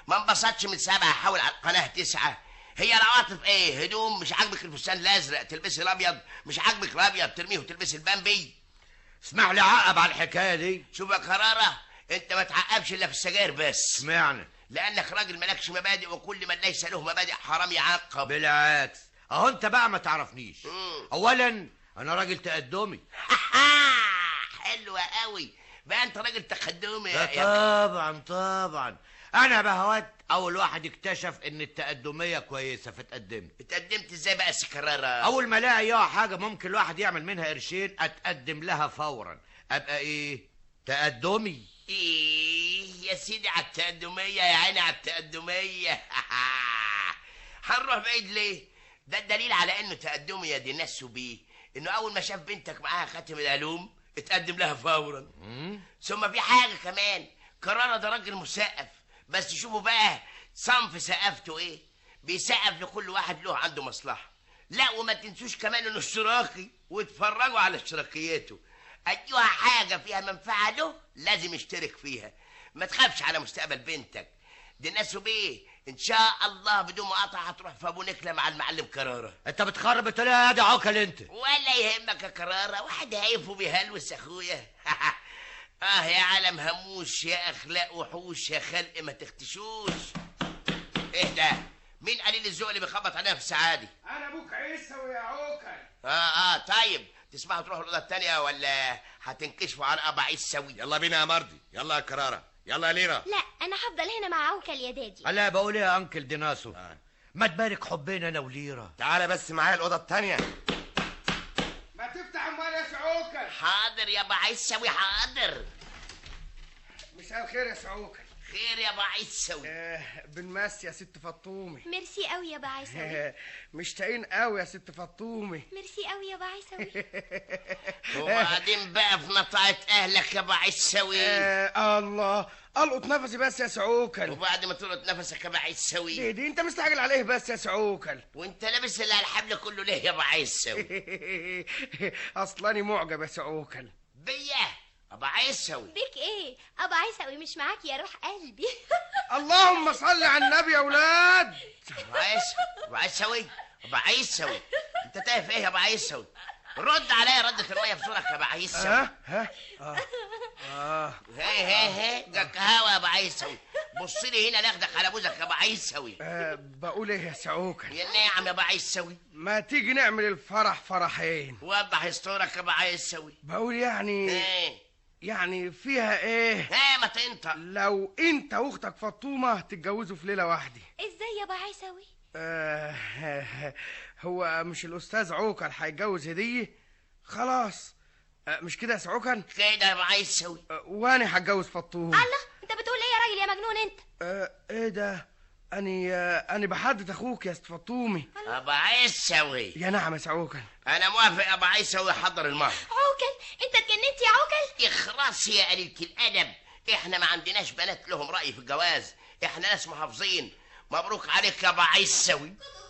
ما انبسطش من سبعة حول على القناة تسعة هي العواطف ايه هدوم مش عاجبك الفستان الازرق تلبسي الابيض مش عاجبك الابيض ترميه وتلبسي البامبي اسمح لي عقب على الحكايه دي شوف يا قرارة انت ما تعقبش الا في السجاير بس اشمعنى لانك راجل مالكش مبادئ وكل من ليس له مبادئ حرام يعاقب بالعكس اهو انت بقى ما تعرفنيش اولا انا راجل تقدمي حلوة قوي بقى انت راجل تقدمي لا يا طبعا طبعا انا بهوات اول واحد اكتشف ان التقدميه كويسه فتقدمت اتقدمت ازاي بقى سكرارة اول ما الاقي اياها حاجه ممكن الواحد يعمل منها قرشين اتقدم لها فورا ابقى ايه تقدمي ايه يا سيدي على التقدمية يا عيني على التقدمية هنروح بعيد ليه ده الدليل على انه تقدمية دي نسوا بيه انه اول ما شاف بنتك معاها خاتم العلوم اتقدم لها فورا ثم في حاجة كمان قرارة ده راجل مسقف بس شوفوا بقى صنف سقفته ايه بيسقف لكل واحد له عنده مصلحة لا وما تنسوش كمان انه اشتراكي واتفرجوا على اشتراكياته ايها حاجة فيها منفعة له لازم يشترك فيها ما تخافش على مستقبل بنتك دي ناس بيه ان شاء الله بدون مقاطعة هتروح في ابو نكلة مع المعلم كرارة انت بتخرب الطريقه دي عوكل انت ولا يهمك يا كرارة واحد هيف وبيهلوس اخويا اه يا عالم هموش يا اخلاق وحوش يا خلق ما تختشوش ايه ده مين قليل الذوق اللي بيخبط علينا في السعادة انا ابوك عيسوي يا عوكل اه اه طيب تسمحوا تروحوا الاوضه الثانيه ولا هتنكشفوا على ابا عيسى سوي يلا بينا يا مرضي يلا يا كرارة يلا يا ليرة لا انا هفضل هنا مع عوكل يا دادي الا بقول ايه يا انكل ديناسو ما تبارك حبنا انا وليره تعالى بس معايا الأوضة التانية ما تفتح امال يا عوكل حاضر يا ابا عيسى حاضر مساء الخير يا عوكل خير يا ابا عيسى آه بالمس يا ست فطومي ميرسي قوي يا بعيسوي مشتاقين قوي يا ست فطومي ميرسي قوي يا بعيسوي وبعدين بقى في نطعة اهلك يا ابا عيسى آه الله القط نفسي بس يا سعوكل وبعد ما تلقط نفسك يا ابا عيسى دي, دي انت مستعجل عليه بس يا سعوكل وانت لابس اللي على الحبل كله ليه يا ابا عيسى اصلاني معجب يا سعوكل بيا ابا عيسى بيك ايه ابا عيسوي مش معاك يا روح قلبي اللهم صل على النبي يا ولاد ابا عيسى ابا عيسى ابا عيسى انت تايه ايه يا ابا عيسى رد عليا ردة المية في صورك يا ابا عيسى ها ها اه اه هي هي هي جاك هوا يا ابا عيسى بص لي هنا لاخدك على بوزك يا ابا عيسى آه بقول ايه يا سعوكل يا نعم يا ابا عيسى ما تيجي نعمل الفرح فرحين وضح اسطورك يا ابا عيسى بقول يعني ايه يعني فيها ايه ايه ما تنطق لو انت واختك فطومه تتجوزوا في ليله واحده ازاي يا بعيسوي آه هو مش الاستاذ عوكل هيتجوز هديه خلاص آه مش كده يا سعوكل كده يا ابو عيسى آه وانا هتجوز فطوم الله انت بتقول ايه يا راجل يا مجنون انت آه ايه ده اني آه اني بحدد اخوك يا است فطومي ابو عيسى يا نعم يا سعوكل انا موافق يا ابو عيسى حضر المهر عوكل انت اتجننت يا عوكل اخرس يا قليلة الادب احنا ما عندناش بنات لهم راي في الجواز احنا ناس محافظين مبروك عليك يا ابو عيسى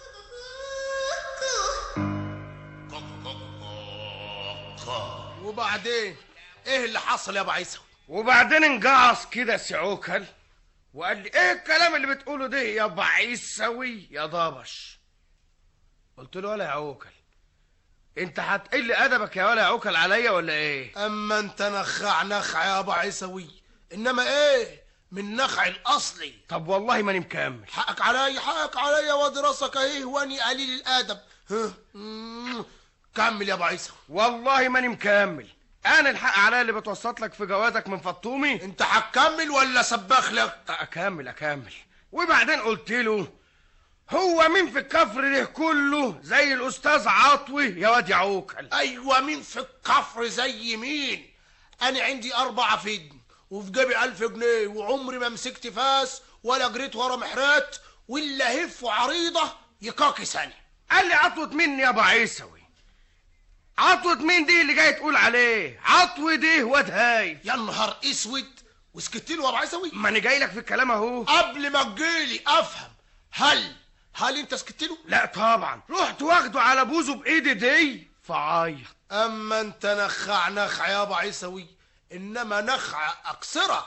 وبعدين ايه اللي حصل يا ابو عيسى وبعدين انجعص كده سعوكل وقال لي ايه الكلام اللي بتقوله ده يا بعيس سوي يا ضبش قلت له ولا يا عوكل انت هتقل ادبك يا ولا يا عوكل عليا ولا ايه اما انت نخع نخع يا ابو عيسوي انما ايه من نخع الاصلي طب والله ماني مكمل حقك عليا حقك عليا وادي راسك اهي واني قليل الادب ها مم. كمل يا ابو عيسى والله ماني مكمل انا الحق عليا اللي بتوسط لك في جوازك من فطومي انت هتكمل ولا سباخ لك اكمل اكمل وبعدين قلت له هو مين في الكفر ده كله زي الاستاذ عطوي يا واد يا عوكل ايوه مين في الكفر زي مين انا عندي اربعة فدن وفي جيبي ألف جنيه وعمري ما مسكت فاس ولا جريت ورا محرات ولا هف عريضة يكاكي سنة قال لي عطوة مين يا ابو عيسوي عطوة مين دي اللي جاي تقول عليه عطوة دي واد هايف يا نهار اسود وسكت له يا ابو عيسوي ما انا جاي لك في الكلام اهو قبل ما تجيلي افهم هل هل انت سكت له لا طبعا رحت واخده على بوزه بايدي دي فعيط اما انت نخع نخع يا ابو عيسوي انما نخع اكسرة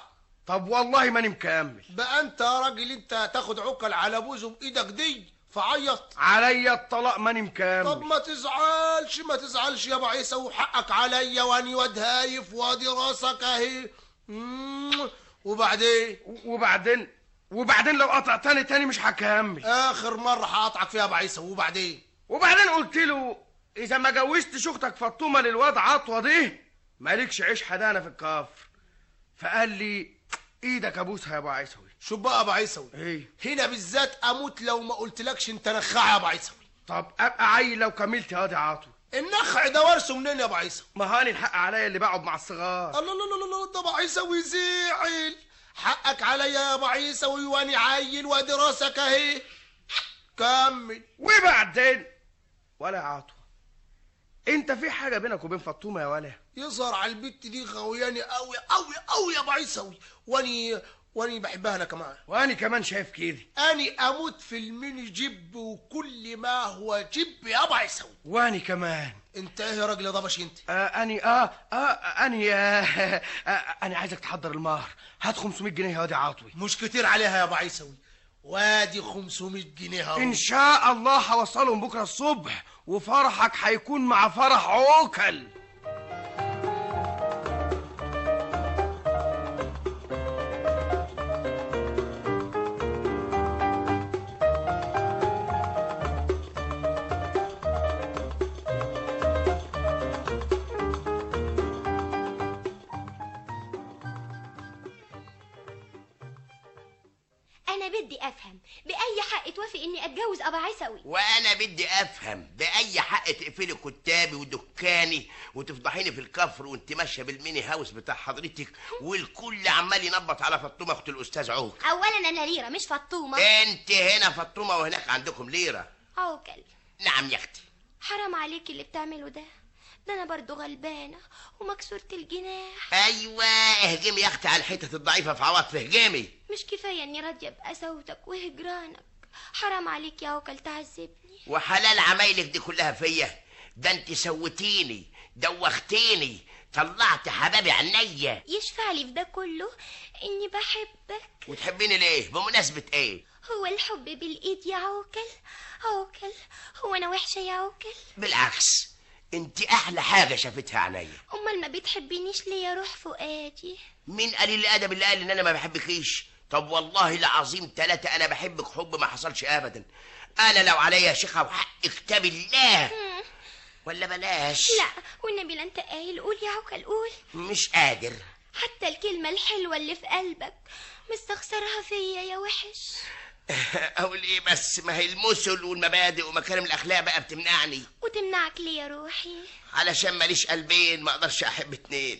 طب والله ماني مكمل بقى انت يا راجل انت تاخد عكل على بوزه بايدك دي فعيط عليا الطلاق ماني طب مكمل ما تزعلش ما تزعلش يا ابو عيسى وحقك عليا واني واد هايف وادي راسك اهي مم. وبعدين وبعدين وبعدين لو قطعتني تاني مش هكمل اخر مره هقطعك فيها يا ابو عيسى وبعدين وبعدين قلت له اذا ما جوزتش اختك فطومه للواد عطوه دي مالكش عيش حدانا في الكفر فقال لي ايدك ابوسها يا ابو عيسوي شوف بقى يا ابو عيسوي ايه هنا بالذات اموت لو ما قلتلكش انت نخاع يا ابو عيسوي طب ابقى عيل لو كملت يا واد يا عطوه النخع ده ورثه منين يا ابو عيسى ما هاني الحق عليا اللي بقعد مع الصغار الله الله الله الله ده ابو عيسوي زعل حقك عليا يا ابو عيسوي واني عيل وادي راسك اهي كمل وبعدين ولا يا عطوه انت في حاجه بينك وبين فطومه يا ولا يظهر على البت دي غوياني قوي قوي قوي يا ابو عيسوي واني واني بحبها انا كمان واني كمان شايف كده اني اموت في الميني جيب وكل ما هو جيب يا ابو عيسوي واني كمان انت ايه يا راجل يا ضبش انت آه اني اه اه اني آه آه اني عايزك تحضر المهر هات 500 جنيه يا واد يا عطوي مش كتير عليها يا ابو عيسوي وادي 500 جنيه اهو ان شاء الله هوصلهم بكره الصبح وفرحك هيكون مع فرح عوكل انا بدي افهم باي حق توافق اني اتجوز ابا عيسوي وانا بدي افهم باي حق تقفلي كتابي ودكاني وتفضحيني في الكفر وانت ماشيه بالميني هاوس بتاع حضرتك والكل عمال ينبط على فطومه اخت الاستاذ عوك اولا انا ليره مش فطومه انت هنا فطومه وهناك عندكم ليره عوكل نعم يا اختي حرام عليك اللي بتعمله ده ده انا برضو غلبانه ومكسوره الجناح ايوه اهجمي يا اختي على الحتت الضعيفه في عواطف اهجمي مش كفايه اني راضيه بقساوتك وهجرانك حرام عليك يا عوكل تعذبني وحلال عمايلك دي كلها فيا ده انت سوتيني دوختيني طلعت حبابي عينيا يشفع لي في ده كله اني بحبك وتحبيني ليه بمناسبه ايه هو الحب بالايد يا عوكل عوكل هو انا وحشه يا عوكل بالعكس انت احلى حاجه شافتها عينيا امال ما بتحبينيش ليه يا روح فؤادي مين قليل الادب اللي قال ان انا ما بحبكيش طب والله العظيم ثلاثة انا بحبك حب ما حصلش ابدا انا لو عليا يا شيخه وحق كتاب الله مم. ولا بلاش لا والنبي لا انت قايل قول يا عوكل قول مش قادر حتى الكلمة الحلوة اللي في قلبك مستخسرها فيا يا وحش اقول ايه بس ما هي المثل والمبادئ ومكارم الاخلاق بقى بتمنعني وتمنعك ليه يا روحي علشان ماليش قلبين ما اقدرش احب اتنين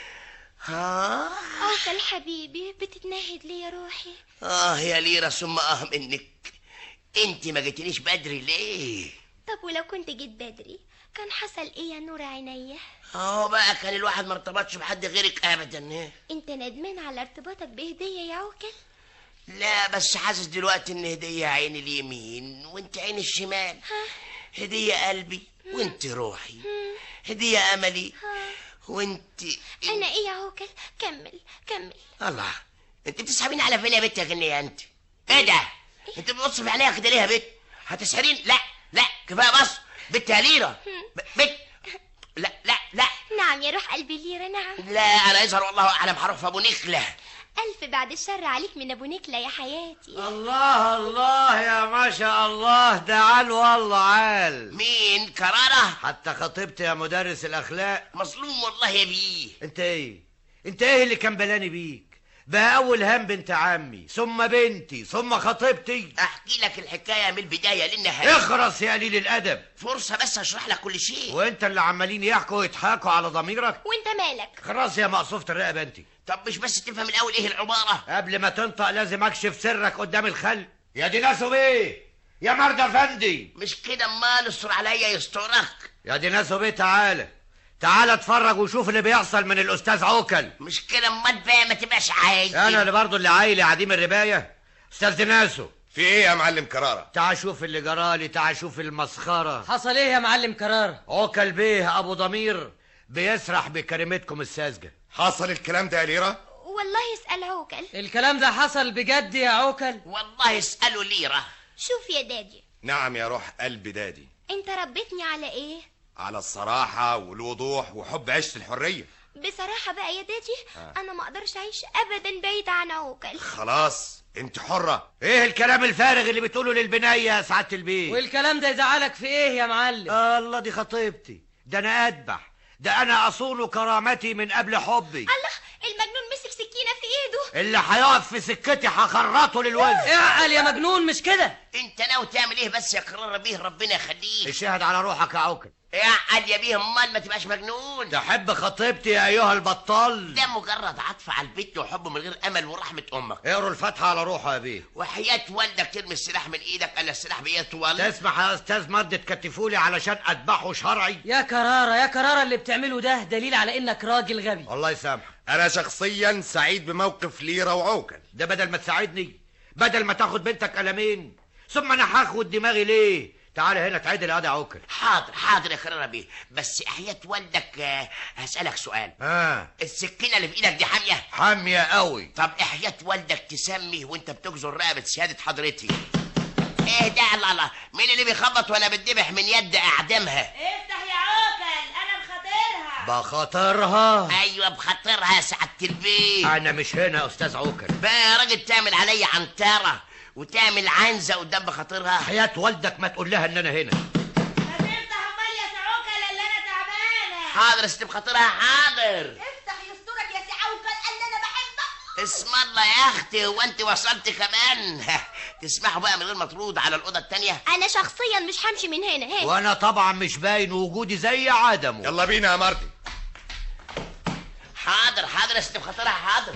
ها عوكل حبيبي بتتنهد ليه يا روحي اه يا ليرة ثم اه منك انت ما جيتنيش بدري ليه طب ولو كنت جيت بدري كان حصل ايه يا نور عينيا اه بقى كان الواحد ما ارتبطش بحد غيرك ابدا انت ندمان على ارتباطك بهدية يا عوكل لا بس حاسس دلوقتي ان هدية عين اليمين وانت عين الشمال هدية قلبي وانت روحي هدية املي وانت انا ايه يا عوكل كمل كمل الله انت بتسحبيني على فين يا بنت يا غنية انت ايه ده انت بتبص في عينيا كده ليه يا بنت هتسحرين لا لا كفايه بص بنت يا ليرة ب- بنت لا لا لا نعم يا روح قلبي ليرة نعم لا انا يظهر والله اعلم هروح في ابو نخله الف بعد الشر عليك من ابو نكلة يا حياتي الله الله يا ما شاء الله ده عال والله عال مين كرارة حتى خطيبتي يا مدرس الاخلاق مظلوم والله يا بيه انت ايه انت ايه اللي كان بلاني بيك بقى اول هم بنت عمي ثم بنتي ثم خطيبتي احكي لك الحكايه من البدايه للنهايه اخرس يا قليل الادب فرصه بس اشرح لك كل شيء وانت اللي عمالين يحكوا ويضحكوا على ضميرك وانت مالك خلاص يا مقصوفة الرقبة انت طب مش بس تفهم الاول ايه العباره قبل ما تنطق لازم اكشف سرك قدام الخلق يا دي ناسو بيه يا مرد افندي مش كده امال استر عليا يسترك يا دي ناسو بيه تعالى تعالى اتفرج وشوف اللي بيحصل من الاستاذ عوكل مش كده امال بقى ما تبقاش عايز انا اللي برضه اللي عايل يا عديم الربايه استاذ ديناسو في ايه يا معلم كرارة تعال شوف اللي جرالي تعال شوف المسخره حصل ايه يا معلم كرارة عوكل بيه ابو ضمير بيسرح بكلمتكم الساذجه حصل الكلام ده يا ليرة والله اسأل عوكل الكلام ده حصل بجد يا عوكل والله اسأله ليرة شوف يا دادي نعم يا روح قلب دادي انت ربيتني على ايه على الصراحة والوضوح وحب عيشة الحرية بصراحة بقى يا دادي آه. انا ما اقدرش اعيش ابدا بعيد عن عوكل خلاص انت حرة ايه الكلام الفارغ اللي بتقوله للبنية يا سعادة البيت والكلام ده يزعلك في ايه يا معلم الله دي خطيبتي ده انا اذبح ده انا اصون كرامتي من قبل حبي الله المجنون مسك سكينة في ايده اللي هيقف في سكتي هخرطه للوزن اعقل يا مجنون مش كده انت ناوي تعمل ايه بس يا قرار بيه ربنا يخليك الشاهد على روحك يا عوكل اعقل يا بيه امال ما تبقاش مجنون تحب خطيبتي يا ايها البطال ده مجرد عطف على البت وحب من غير امل ورحمه امك اقروا الفاتحة على روحه يا بيه وحياة والدك ترمي السلاح من ايدك انا السلاح بيطول تسمح يا استاذ مرد تكتفولي علشان اذبحه شرعي يا كرارة يا كرارة اللي بتعمله ده دليل على انك راجل غبي الله يسامحك انا شخصيا سعيد بموقف ليرة وعوكل ده بدل ما تساعدني بدل ما تاخد بنتك قلمين ثم انا هاخد دماغي ليه تعالى هنا تعدل يا عوكل حاضر حاضر يا قرار بيه بس حياة والدك آه، هسألك سؤال اه السكينة اللي في ايدك دي حامية حامية قوي طب احياة والدك تسمي وانت بتجزر رقبة سيادة حضرتي ايه ده الله الله مين اللي بيخبط وانا بتذبح من يد اعدامها افتح يا عوكل انا بخاطرها بخاطرها ايوه بخاطرها يا سعادة البيت انا مش هنا يا استاذ عوكل بقى يا راجل تعمل عليا عنترة وتعمل عنزة قدام بخاطرها حياة والدك ما تقول لها ان انا هنا هتفتح امال يا سي عوكل اللي انا تعبانه حاضر است بخاطرها حاضر افتح يسترك يا سي عوكل اللي انا بحبك اسم الله يا اختي هو انت وصلت كمان تسمحوا بقى من غير ما ترود على الاوضه التانية انا شخصيا مش همشي من هنا هنا وانا طبعا مش باين وجودي زي عدمه يلا بينا يا مرتي حاضر حاضر است بخاطرها حاضر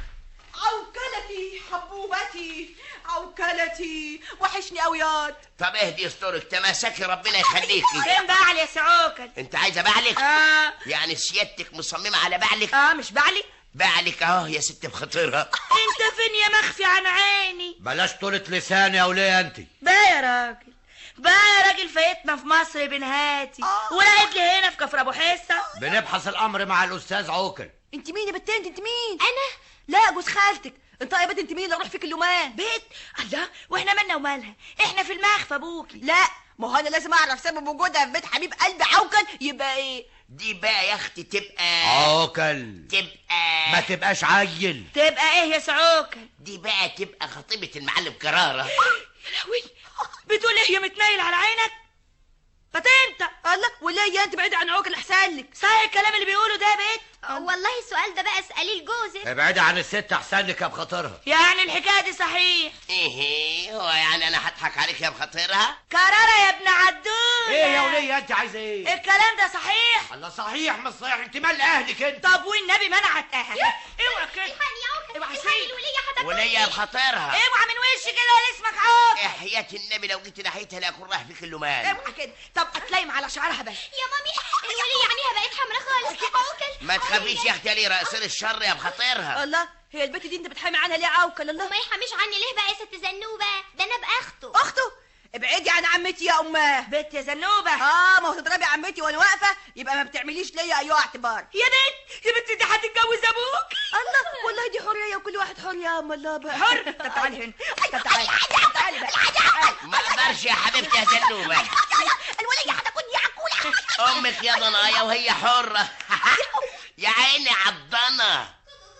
عوكلتي حبوبتي عوكلتي وحشني قوي ياض طب اهدي استورك تماسكي ربنا يخليكي فين بعل يا سي عوكل انت عايزه بعلك اه يعني سيادتك مصممه على بعلك اه مش بعلي بعلك اهو يا ست بخاطرها انت فين يا مخفي عن عيني بلاش طولة لساني يا وليه انت بقى يا راجل بقى يا راجل فايتنا في مصر بنهاتي ولقيت لي هنا في كفر ابو حصه بنبحث الامر مع الاستاذ عوكل انت مين يا بنت انت انت مين انا لا جوز خالتك انت يا بنت انت مين اللي اروح فيك اليومان بيت الله واحنا مالنا ومالها احنا في المخفى ابوكي لا ما هو انا لازم اعرف سبب وجودها في بيت حبيب قلبي عوكل يبقى ايه دي بقى يا اختي تبقى عوكل تبقى ما تبقاش عيل تبقى ايه يا سي عوكل دي بقى تبقى خطيبه المعلم كراره يا لهوي بتقول ايه يا متنيل على عينك فات انت الله ولا يا انت بعيد عن عوكل احسن لك صحيح الكلام اللي بيقوله ده يا بيت والله السؤال ده بقى اسأليه لجوزك ابعدي عن الست احسن لك يا بخاطرها يعني الحكايه دي صحيح ايه هو يعني انا هضحك عليك يا بخاطرها كرارة يا ابن عدول ايه يا وليه انت عايزه ايه الكلام ده صحيح الله صحيح مش صحيح انت مال اهلك انت طب والنبي منعت اهلي اوعى كده الحقني يا عوكل اوعى الحقني سيب الولية هتاكلني وليا بخاطرها اوعى من وشي كده ولا اسمك عوكل حياة النبي لو جيت ناحيتها لاكون رايح فيك اللومان اوعى كده طب اتلايم على شعرها بس يا مامي الولية عينيها بقت حمرا خالص عوكل ما تخافيش يا اختي يا ليرة اصير الشر يا بخاطرها الله هي البت دي انت بتحامي عنها ليه عوكل الله وما يحميش عني ليه بقى يا ست زنوبة ده انا باخته اخته ابعدي عن عمتي يا اماه بنت يا زنوبه اه ما هو تضربي عمتي وانا واقفه يبقى ما بتعمليش ليا اي اعتبار يا بنت يا بنت دي هتتجوز ابوك الله والله دي حريه وكل واحد حر يا ام الله بقى حر طب تعالي هنا طب تعالي تعالي بقى ما اقدرش يا حبيبتي يا زنوبة الولية هتاكلني يا عقولة امك يا ضنايا وهي حرة يا عيني عضنة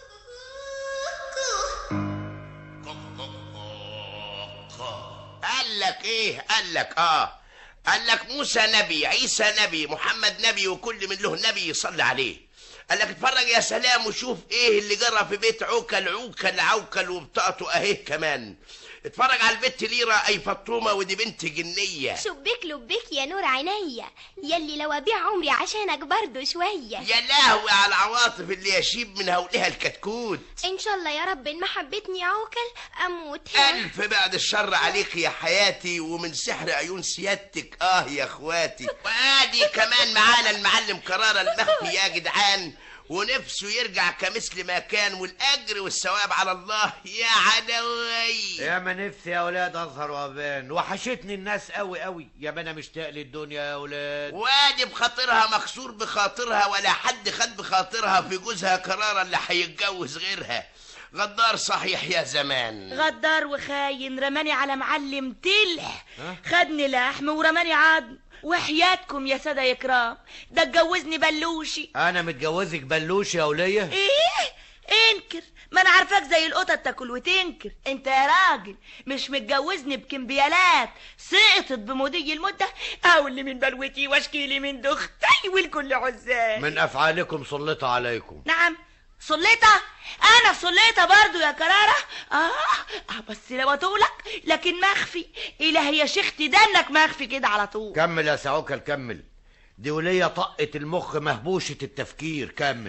قال لك ايه قال لك اه قال لك موسى نبي عيسى نبي محمد نبي وكل من له نبي يصلي عليه قال لك اتفرج يا سلام وشوف ايه اللي جرى في بيت عوكل عوكل عوكل وبطاقته اهي كمان اتفرج على البت ليرة اي فطومة ودي بنت جنية شبيك لبيك يا نور عينيا يلي لو ابيع عمري عشانك برضو شوية يا لهوي على العواطف اللي يشيب من هولها الكتكوت ان شاء الله يا رب ان ما حبيتني يا عوكل اموت ألف بعد الشر عليك يا حياتي ومن سحر عيون سيادتك آه يا إخواتي وآدي كمان معانا المعلم كرارة المخفي يا جدعان ونفسه يرجع كمثل ما كان والأجر والثواب على الله يا عدوي يا ما نفسي يا ولاد اظهر وابان وحشتني الناس قوي قوي يا ما انا مشتاق للدنيا يا ولاد وادي بخاطرها مكسور بخاطرها ولا حد خد بخاطرها خاطرها في جوزها قرارا اللي هيتجوز غيرها غدار صحيح يا زمان غدار وخاين رماني على معلم تلح ها؟ خدني لحم ورماني عظم وحياتكم يا سادة يا كرام ده اتجوزني بلوشي انا متجوزك بلوش يا وليه ايه انكر ما انا عارفاك زي القطط تاكل وتنكر انت يا راجل مش متجوزني بكمبيالات سقطت بمضي المدة او اللي من بلوتي واشكي لي من دختي والكل عزال من افعالكم سلط عليكم نعم سليطة انا سليطة برضو يا كرارة اه, آه بس لو اطولك لكن مخفي الهي يا شيختي دنك مخفي كده على طول كمل يا سعوكل كمل دي ولية طقت المخ مهبوشة التفكير كمل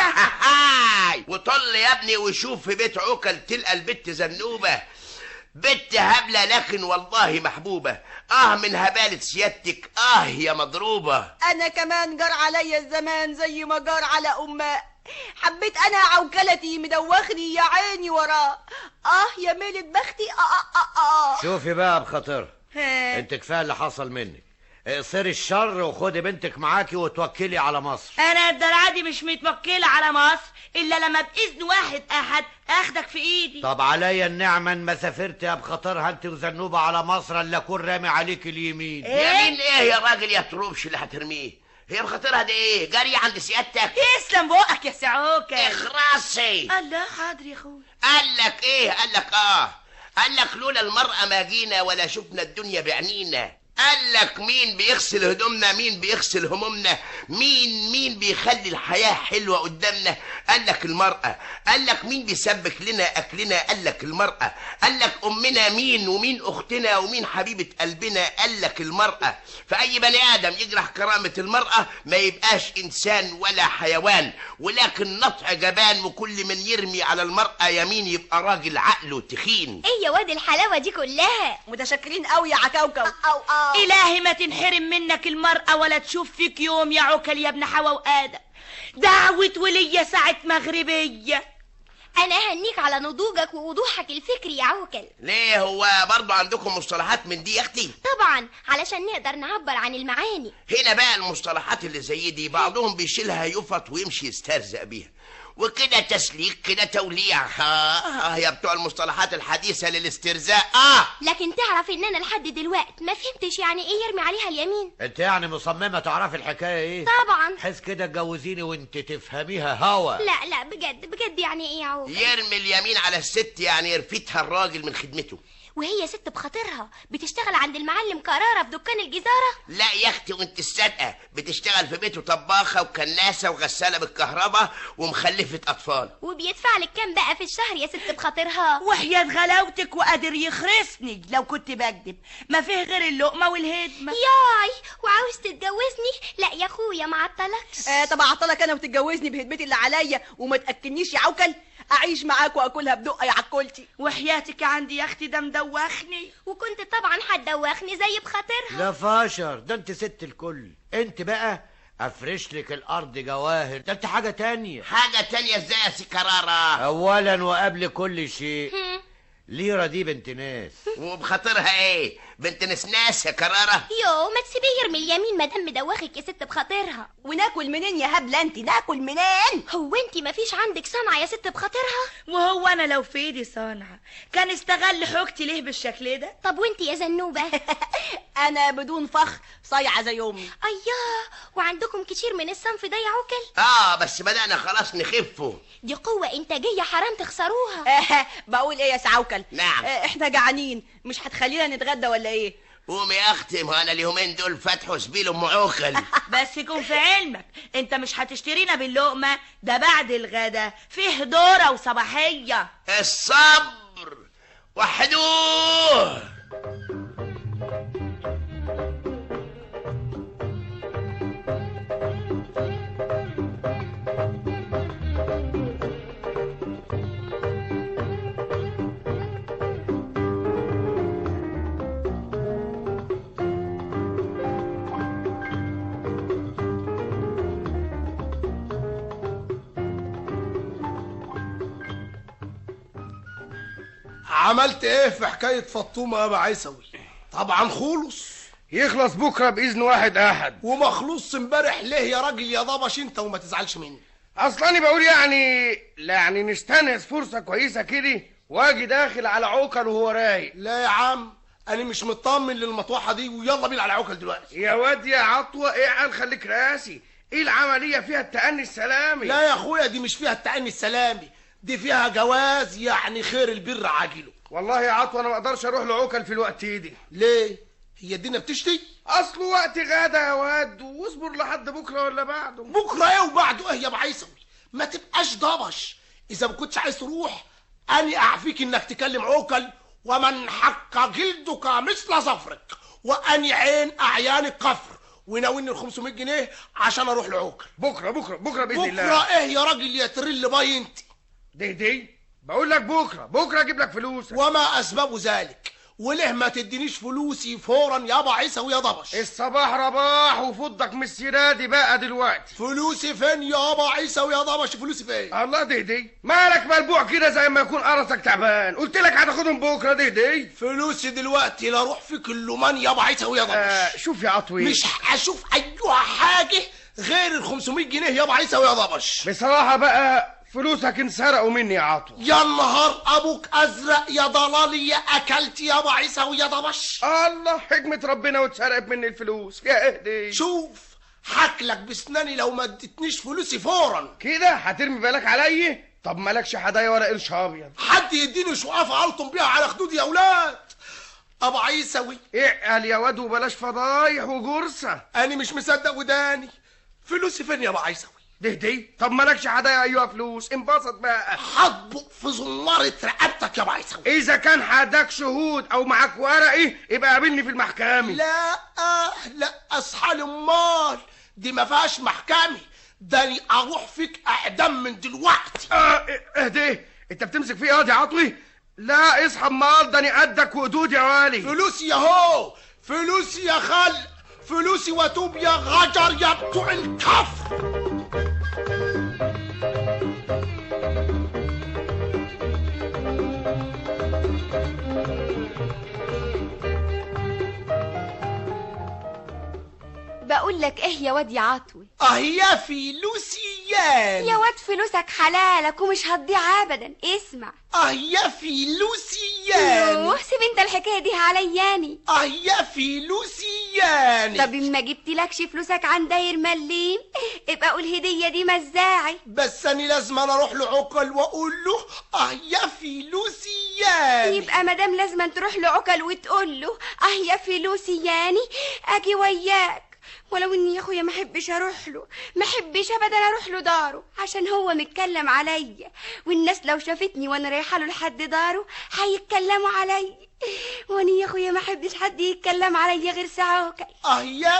هاي وطل يا ابني وشوف في بيت عكل تلقى البت زنوبة بنت هبلة لكن والله محبوبة اه من هبالة سيادتك اه يا مضروبة انا كمان جار عليا الزمان زي ما جار على اماء حبيت انا عوكلتي مدوخني يا عيني وراه اه يا ميلة بختي اه اه اه, آه. شوفي بقى بخاطر ها. انت كفايه اللي حصل منك اقصري الشر وخدي بنتك معاكي وتوكلي على مصر انا الدلعه دي مش متوكله على مصر الا لما باذن واحد احد اخدك في ايدي طب عليا النعمة ان ما سافرت يا بخاطرها انت وزنوبة على مصر الا اكون رامي عليك اليمين يمين ايه يا راجل يا تروبش اللي هترميه هي بخاطرها دي ايه جارية عند سيادتك يسلم بقك يا سعوكة اخراسي الله حاضر يا اخويا قال لك ايه قال لك اه قال لك لولا المرأة ما جينا ولا شفنا الدنيا بعينينا قال لك مين بيغسل هدومنا مين بيغسل همومنا مين مين بيخلي الحياة حلوة قدامنا قال لك المرأة قال لك مين بيسبك لنا أكلنا قال لك المرأة قال لك أمنا مين ومين أختنا ومين حبيبة قلبنا قال لك المرأة فأي بني آدم يجرح كرامة المرأة ما يبقاش إنسان ولا حيوان ولكن نطع جبان وكل من يرمي على المرأة يمين يبقى راجل عقله تخين ايه يا واد الحلاوه دي كلها متشكرين قوي يا عكاوكو او اه إلهي ما تنحرم منك المرأة ولا تشوف فيك يوم يا عكل يا ابن حوا وآدم دعوة ولية ساعة مغربية انا هنيك على نضوجك ووضوحك الفكري يا عوكل ليه هو برضو عندكم مصطلحات من دي يا اختي طبعا علشان نقدر نعبر عن المعاني هنا بقى المصطلحات اللي زي دي بعضهم بيشيلها يفط ويمشي يسترزق بيها وكده تسليك كده توليع ها هي بتوع المصطلحات الحديثة للاسترزاق اه لكن تعرف ان انا لحد دلوقت ما فهمتش يعني ايه يرمي عليها اليمين انت يعني مصممة تعرفي الحكاية ايه طبعا حس كده اتجوزيني وانت تفهميها هوا لا لا بجد بجد يعني ايه يا عوكل يرمي اليمين على الست يعني يرفدها الراجل من خدمته وهي ست بخاطرها بتشتغل عند المعلم كرارة في دكان الجزارة لا يا اختي وانت الصادقه بتشتغل في بيته طباخه وكناسه وغساله بالكهرباء ومخلفه اطفال وبيدفع لك كام بقى في الشهر يا ست بخاطرها وحياة غلاوتك وقادر يخرسني لو كنت بكذب ما فيه غير اللقمة والهدمة ياي وعاوز تتجوزني لا يا اخويا ما عطلكش آه طب اعطلك انا وتتجوزني بهدمتي اللي عليا وما تاكلنيش يا عوكل اعيش معاك واكلها بدقه يا عكولتي وحياتك عندي يا اختي ده مدوخني وكنت طبعا هتدوخني زي بخاطرها لا فاشر ده انت ست الكل انت بقى افرش لك الارض جواهر ده انت حاجة تانية حاجه تانية ازاي يا سي كرارة اولا وقبل كل شيء ليرة دي بنت ناس وبخاطرها ايه بنت نسناس يا كرارة يو ما تسيبيه يرمي اليمين ما دام مدوخك يا ست بخاطرها وناكل منين يا هبله انت ناكل منين هو انت ما فيش عندك صنعه يا ست بخاطرها وهو انا لو في ايدي صانعة كان استغل حوجتي ليه بالشكل ده طب وانت يا زنوبه انا بدون فخ صايعه زي امي اياه وعندكم كتير من الصنف ده يا عوكل اه بس بدأنا خلاص نخفه دي قوه انتاجيه حرام تخسروها بقول ايه يا سعوكل نعم آه، احنا جعانين مش هتخلينا نتغدى ولا ايه قومي يا اختي ما انا اليومين دول فاتحوا سبيل ام عوكل بس يكون في علمك انت مش هتشترينا باللقمة ده بعد الغدا فيه دورة وصباحية الصبر وحدوه عملت ايه في حكايه فطومه يا ابو عيسوي طبعا خلص يخلص بكره باذن واحد احد ومخلوص امبارح ليه يا راجل يا ضبش انت وما تزعلش مني اصلاني بقول يعني لا يعني نستنس فرصه كويسه كده واجي داخل على عوكل وهو رايق لا يا عم انا مش مطمن للمطوحه دي ويلا بينا على عوكل دلوقتي يا واد يا عطوه ايه قال خليك راسي ايه العمليه فيها التأني السلامي لا يا اخويا دي مش فيها التأني السلامي دي فيها جواز يعني خير البر عاجله والله يا عطوه انا ما اقدرش اروح لعوكل في الوقت دي ليه هي الدنيا بتشتي اصله وقت غدا يا واد واصبر لحد بكره ولا بعده بكره ايه وبعده ايه يا ابو عيسوي ما تبقاش ضبش اذا ما كنتش عايز تروح اني اعفيك انك تكلم عوكل ومن حق جلدك مثل ظفرك واني عين اعيانك قفر وناولني ال 500 جنيه عشان اروح لعوكل بكره بكره بكره باذن الله بكره ايه يا راجل يا ترل باي انت دي دي بقول لك بكره بكره اجيب لك فلوسك وما اسباب ذلك وليه ما تدينيش فلوسي فورا يابا عيسى ويا ضبش الصباح رباح وفضك من السيرة دي بقى دلوقتي فلوسي فين يابا عيسى ويا ضبش فلوسي فين الله دي دي مالك ملبوع كده زي ما يكون قرصك تعبان قلت لك هتاخدهم بكره دي دي فلوسي دلوقتي لا اروح فيك اللومان يابا عيسى ويا ضبش آه شوف يا عطوي مش هشوف ايها حاجه غير ال 500 جنيه يابا عيسى ويا ضبش بصراحه بقى فلوسك انسرقوا مني يا عطوة يا نهار ابوك ازرق يا ضلالي يا اكلت يا ابو عيسى ويا ضبش الله حكمة ربنا واتسرقت مني الفلوس يا اهدي شوف حكلك بسناني لو ما اديتنيش فلوسي فورا كده هترمي بالك عليا طب مالكش هدايا ولا قرش ابيض حد يديني شقافه الطم بيها على خدودي يا اولاد ابو عيسوي ايه قال يا واد وبلاش فضايح وجرسه انا مش مصدق وداني فلوسي فين يا ابو عيسوي ده دي طب مالكش هدايا ايوه فلوس انبسط بقى حطبق في زمارة رقبتك يا ابو عيسوي اذا كان حداك شهود او معاك ورقي يبقى قابلني في المحكمة لا لا اصحى امال دي ما فيهاش محكمة ده أنا اروح فيك اعدام من دلوقتي اه اهدي انت بتمسك فيه قاضي عطوي لا اصحى امال ده انا قدك وقدود يا والي فلوسي ياهو فلوسي يا خل فلوسي واتوب يا غجر يا بتوع الكفر بقول لك ايه يا واد يا عطوي اه يا فلوسيان يا واد فلوسك حلالك ومش هتضيع ابدا اسمع اه يا فلوسيان يوه سيب انت الحكايه دي علياني اه يا فلوسيان طب ما جبتلكش فلوسك عن داير مليم ابقى قول هديه دي مزاعي بس انا لازم أنا اروح لعقل واقول له اه يا فلوسيان يبقى مادام لازم تروح لعقل وتقول له اه يا فلوسي ياني اجي وياك ولو اني يا اخويا ما احبش اروح له ما احبش ابدا اروح له داره عشان هو متكلم عليا والناس لو شافتني وانا رايحه له لحد داره هيتكلموا عليا وانا يا اخويا ما احبش حد يتكلم عليا غير سعوكل اه يا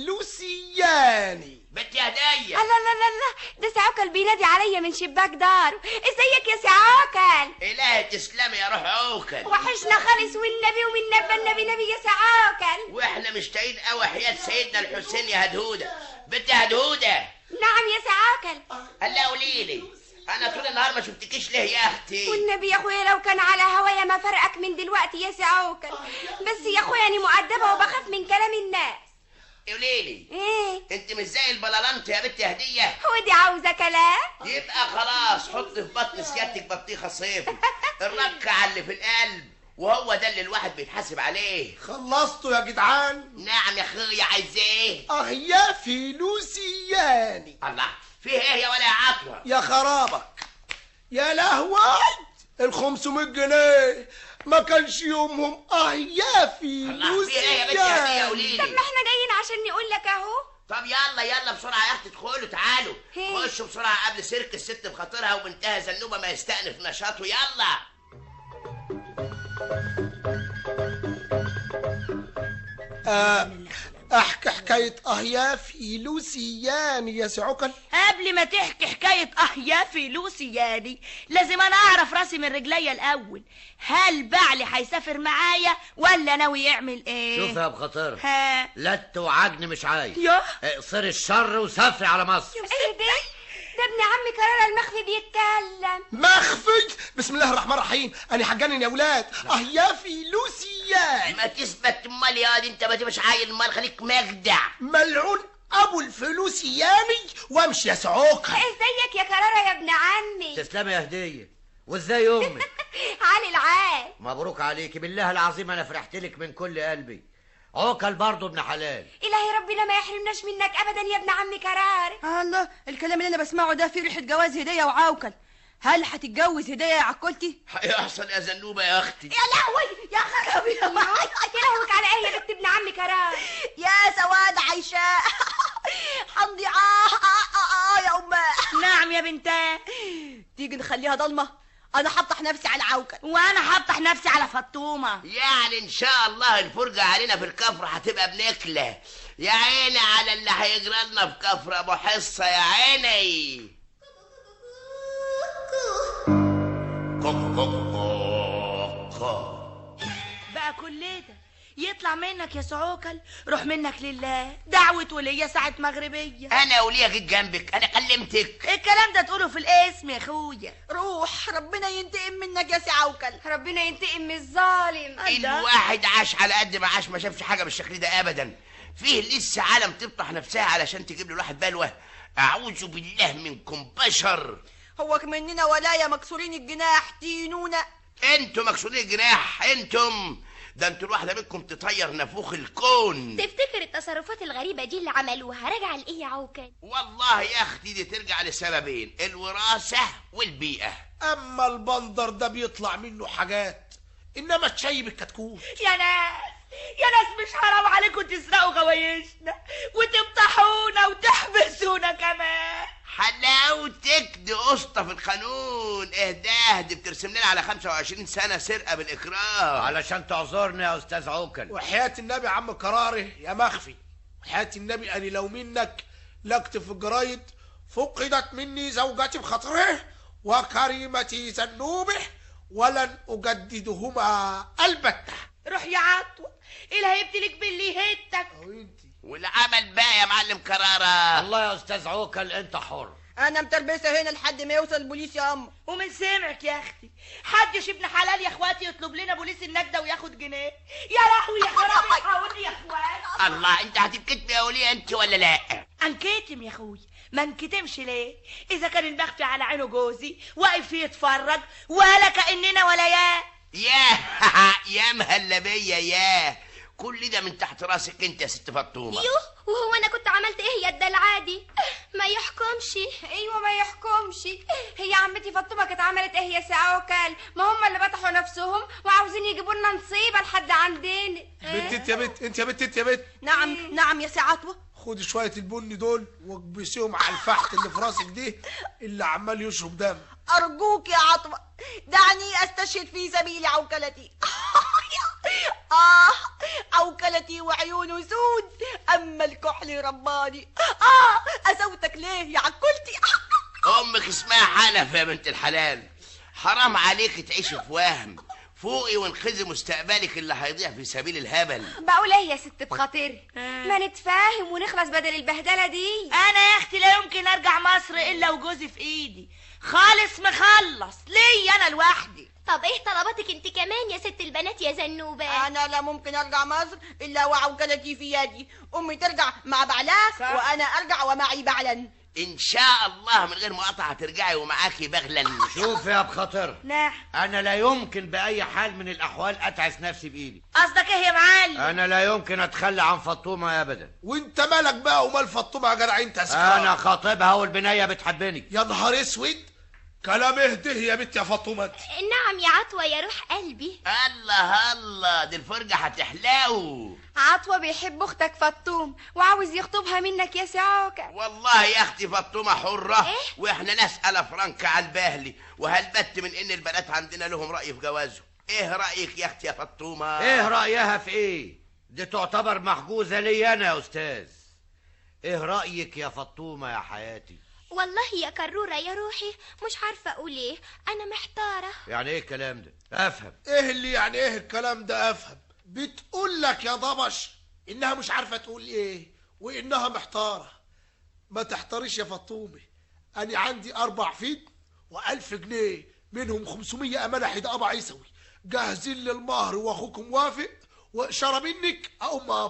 فلوسياني بنتي هدية لا لا لا لا ده سعوكل بينادي عليا من شباك داره ازيك يا سعوكل إلهي تسلمي يا روح عوكل وحشنا خالص والنبي ومن نبى النبي نبي يا سعوكل واحنا مشتاقين قوي حياة سيدنا الحسين يا هدهودة بنتي هدهودة نعم يا سعوكل هلا قولي لي انا طول النهار ما شفتكيش ليه يا اختي والنبي يا اخويا لو كان على هوايا ما فرقك من دلوقتي يا سعوكل بس يا اخويا انا مؤدبه وبخاف من كلام الناس قولي لي ايه انت مش زي البلالانت يا بنتي هدية ودي عاوزه كلام يبقى خلاص حط في بطن سيادتك بطيخة صيفي الركع اللي في القلب وهو ده اللي الواحد بيتحاسب عليه خلصتوا يا جدعان نعم يا اخويا عايز ايه اه يا فلوسياني الله فيه ايه يا ولا يا عطوة يا خرابك يا لهوي ال 500 جنيه ما كانش يومهم اه يا الله فيه ايه يا بنتي هدية قولي طب لي ما احنا جايين عشان نقول لك اهو طب يلا يلا بسرعة يا اختي ادخلوا تعالوا هي. خشوا بسرعة قبل سيرك الست بخاطرها وبنتها زنوبة ما يستأنف نشاطه يلا آه احكي حكايه اه يا فلوسياني يا سعوكل قبل ما تحكي حكاية اه يا فلوسي يعني لازم انا اعرف راسي من رجليا الاول هل بعلي هيسافر معايا ولا ناوي يعمل ايه شوف يا ابو خطير ها لا توعجني مش عايز ياه. اقصري الشر وسافري على مصر ايه ده ده ابن عمي كرارة المخفي بيتكلم مخفي بسم الله الرحمن الرحيم انا هتجنن يا ولاد اه يا فلوسياني ما تثبت امال يا دي انت ما تبقاش عايل امال خليك مجدع ملعون ابو الفلوسياني وامشي يا سعوكل ازيك يا هديه تسلمي يا هديه وازاي امك علي العال مبروك عليكي بالله العظيم انا فرحت لك من كل قلبي عوكل برضه ابن حلال الهي ربنا ما يحرمناش منك ابدا يا ابن عمي كرار الله الكلام اللي انا بسمعه ده فيه ريحه جواز هديه وعوكل هل هتتجوز هديه يا عكولتي هيحصل يا زنوبه يا اختي يا لهوي يا خرابي يا يلهوك على ايه يا بنت ابن عمي كرار يا سواد عيشاء حمضي آه, آه, آه, آه يا أمه نعم يا بنتاه تيجي نخليها ضلمة أنا حطح نفسي على عوكل وانا هفتح نفسي على فطومه يعني ان شاء الله الفرجه علينا في الكفر هتبقى بنكله يا عيني على اللي هيجرى لنا في كفر ابو حصه يا عيني بقى كل ده يطلع منك يا سعوكل روح منك لله دعوة ولية ساعة مغربية انا وليا جيت جنبك انا كلمتك الكلام ده تقوله في الاسم يا اخويا روح ربنا ينتقم منك يا سي عوكل ربنا ينتقم من الظالم الواحد عاش على قد ما عاش ما شافش حاجه بالشكل ده ابدا فيه لسه عالم تفتح نفسها علشان تجيب له الواحد بلوه اعوذ بالله منكم بشر هو مننا ولايا مكسورين الجناح تينونا انتوا مكسورين الجناح انتم ده انتوا الواحده منكم تطير نافوخ الكون تفتكر التصرفات الغريبة دي اللي عملوها راجعة لإيه يا عوكل والله يا اختي دي ترجع لسببين الوراثه والبيئه اما البندر ده بيطلع منه حاجات انما تشيب الكتكوت يا ناس يا ناس مش حرام عليكم تسرقوا غوايشنا وتفتحونا وتحبسونا كمان حلاوتك دي قسطة في القانون اهداه دي بترسم لنا على 25 سنة سرقة بالإكراه علشان تعذرني يا استاذ عوكل وحياة النبي يا عم كراره يا مخفي وحياة النبي أنا لو منك لاكتب في الجرايد فقدت مني زوجتي بخطره وكريمتي زنوبه ولن أجددهما البتة روح يا عطوة إلهي يبتلك باللي هيتك والعمل بقى يا معلم كرارة الله يا استاذ عوكل انت حر أنا متربسة هنا لحد ما يوصل البوليس يا أم ومن سمعك يا اختي حدش ابن حلال يا اخواتي يطلب لنا بوليس النجدة وياخد جنيه يا لهوي يا خرابي حاولني يا اخوات الله انت هتتكتب يا وليه انت ولا لا انكتم يا اخوي ما انكتمش ليه اذا كان المخفي على عينه جوزي واقف يتفرج ولا كاننا ولا يا يا يا مهلبية يا كل ده من تحت راسك انت يا ست فطومة يوه وهو أنا كنت عملت إيه يا الدلعة دي ما يحكمش ايوه ما يحكمش هي عمتي فاطمه كانت عملت ايه يا سي عوكل ما هم اللي بطحوا نفسهم وعاوزين يجيبوا لنا نصيبه لحد عندنا بنت انت يا بنت انت يا بنت انت يا بنت نعم نعم يا سي عطوة خدي شوية البن دول واكبسيهم على الفحت اللي في راسك دي اللي عمال يشرب دم أرجوك يا عطوة دعني أستشهد في سبيل عوكلتي آه عوكلتي وعيونه سود أما الكحل رباني آه أسوتك ليه يا عكلتي امك اسمها حنف يا بنت الحلال حرام عليك تعيشي في وهم فوقي وانقذي مستقبلك اللي هيضيع في سبيل الهبل بقول ايه يا ست بخاطري ما نتفاهم ونخلص بدل البهدله دي انا يا اختي لا يمكن ارجع مصر الا وجوزي في ايدي خالص مخلص ليا انا لوحدي طب إيه طلباتك أنت كمان يا ست البنات يا زنوبة أنا لا ممكن أرجع مصر إلا وعوكلتي في يدي أمي ترجع مع بعلها وأنا أرجع ومعي بعلا ان شاء الله من غير مقاطعة هترجعي ومعاكي بغلا شوف يا بخاطر نعم انا لا يمكن باي حال من الاحوال اتعس نفسي بايدي قصدك ايه يا معلم انا لا يمكن اتخلى عن فطومه ابدا وانت مالك بقى ومال فطومة يا جدع انت سكر انا خاطبها والبنيه بتحبني يا نهار اسود كلام اهده يا بنت يا فاطمة انت. نعم يا عطوة يا روح قلبي الله الله دي الفرجة هتحلاو عطوة بيحب اختك فطوم وعاوز يخطبها منك يا سي عوكل والله يا اختي فاطمة حرة إيه؟ واحنا نسأل فرنك على البهلي وهلبت من ان البنات عندنا لهم رأي في جوازه ايه رأيك يا اختي يا فاطمة ايه رايها في ايه دي تعتبر محجوزه لي انا يا استاذ ايه رايك يا فطومه يا حياتي والله يا كرورة يا روحي مش عارفة أقول إيه أنا محتارة يعني ايه الكلام ده افهم ايه اللي يعني ايه الكلام ده افهم بتقول لك يا ضبش انها مش عارفه تقول ايه وانها محتاره ما تحتاريش يا فطومه انا عندي اربع فيد والف جنيه منهم 500 امانه حد ابا عيسوي جاهزين للمهر واخوك موافق واشاره منك اقوم ابا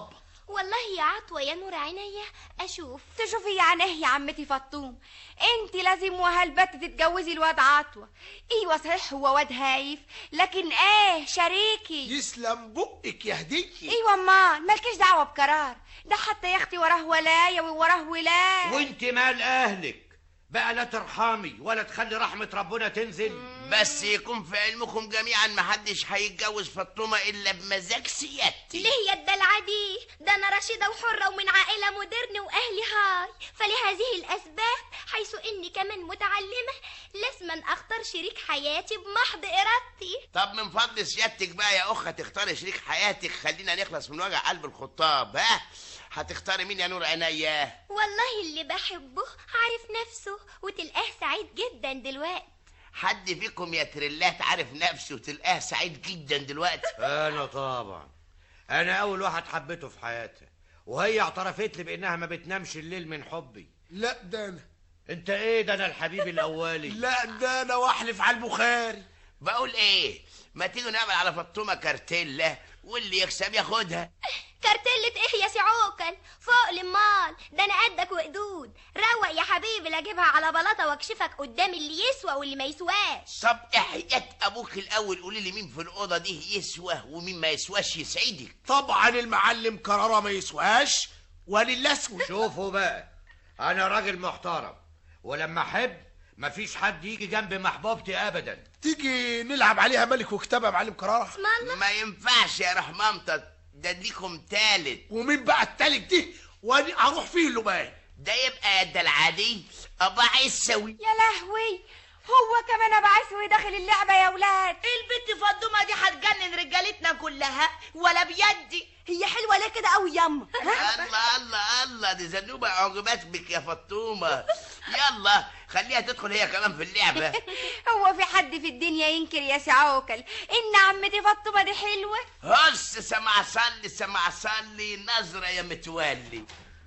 والله يا عطوة يا نور عينيا اشوف تشوفي يعني ايه يا عمتي فطوم انت لازم وهالبت تتجوزي الواد عطوة ايوه صحيح هو واد هايف لكن ايه شريكي يسلم بقك يا هدية ايوه امال مالكيش دعوه بقرار ده حتى يا اختي وراه ولايه ووراه ولايه وانت مال اهلك بقى لا ترحمي ولا تخلي رحمة ربنا تنزل بس يكون في علمكم جميعا محدش هيتجوز فطومة إلا بمزاج سيادتي ليه يا الدلع دي ده انا رشيدة وحرة ومن عائلة مودرن واهلي هاي فلهذه الاسباب حيث اني كمان متعلمة لازم اختار شريك حياتي بمحض ارادتي طب من فضل سيادتك بقى يا أخة تختاري شريك حياتك خلينا نخلص من وجع قلب الخطاب ها هتختاري مين يا نور عينيا والله اللي بحبه عارف نفسه وتلقاه سعيد جدا دلوقتي حد فيكم يا تريلات عارف نفسه وتلقاه سعيد جدا دلوقتي انا طبعا انا اول واحد حبيته في حياتي وهي اعترفت لي بانها ما بتنامش الليل من حبي لا ده انا انت ايه ده انا الحبيب الاولي لا ده انا واحلف على البخاري بقول ايه ما تيجوا نعمل على فطومة كارتيلا واللي يكسب ياخدها كارتلة ايه يا سي عوكل فوق المال ده انا قدك وقدود روق يا حبيبي لا اجيبها على بلاطه واكشفك قدام اللي يسوى واللي ما يسواش طب احياء ابوك الاول قولي لي مين في الاوضه دي يسوى ومين ما يسواش يسعدك طبعا المعلم كرارة ما يسواش ولله اسود شوفوا بقى انا راجل محترم ولما احب مفيش حد يجي جنب محبوبتي ابدا تيجي نلعب عليها ملك وكتابة يا معلم كرارة ما ينفعش يا رحمامتة ده ليكم تالت ومين بقى التالت دي وانا اروح فيه اللبان ده يبقى يد العادي ابا عيسوي يا لهوي هو كمان ابو عسوي داخل اللعبه يا ولاد البنت فضومه دي هتجنن رجالتنا كلها ولا بيدي هي حلوه ليه كده قوي ياما الله الله الله دي زنوبة عجبت بك يا فطومة يلا خليها تدخل هي كمان في اللعبة هو في حد في الدنيا ينكر يا سي عوكل ان عمتي فاطمه دي حلوه هس سمع صلي سمع صلي نظرة يا متولي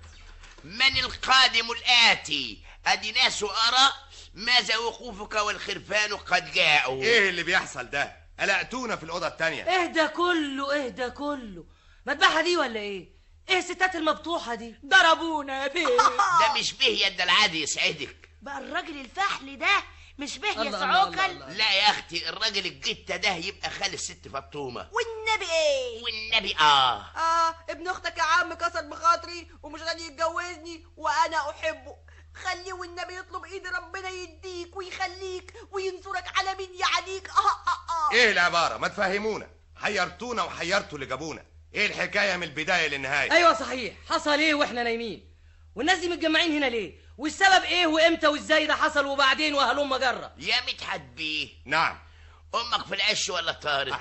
من القادم الآتي أدي ناس أرى ماذا وقوفك والخرفان قد جاءوا ايه اللي بيحصل ده قلقتونا في الاوضه التانية اهدى كله اهدى كله مذبحة دي ولا ايه؟ ايه الستات المبطوحة دي؟ ضربونا يا بيه ده مش به يد العادي يسعدك بقى الراجل الفحل ده مش به يا الله، الله، سعوكل الله، لا يا أختي الراجل الجتة ده يبقى خال الست فطومة والنبي ايه والنبي آه اه ابن اختك يا عم كسر بخاطري ومش راضي يتجوزني وانا احبه خليه والنبي يطلب ايد ربنا يديك ويخليك وينصرك على مين يعديك اه اه اه ايه العباره ما تفهمونا حيرتونا وحيرتوا اللي جابونا ايه الحكايه من البدايه للنهايه ايوه صحيح حصل ايه واحنا نايمين والناس دي متجمعين هنا ليه والسبب ايه وامتى وازاي ده حصل وبعدين وهلم جرة يا مدحت بيه نعم أمك في العش ولا طارت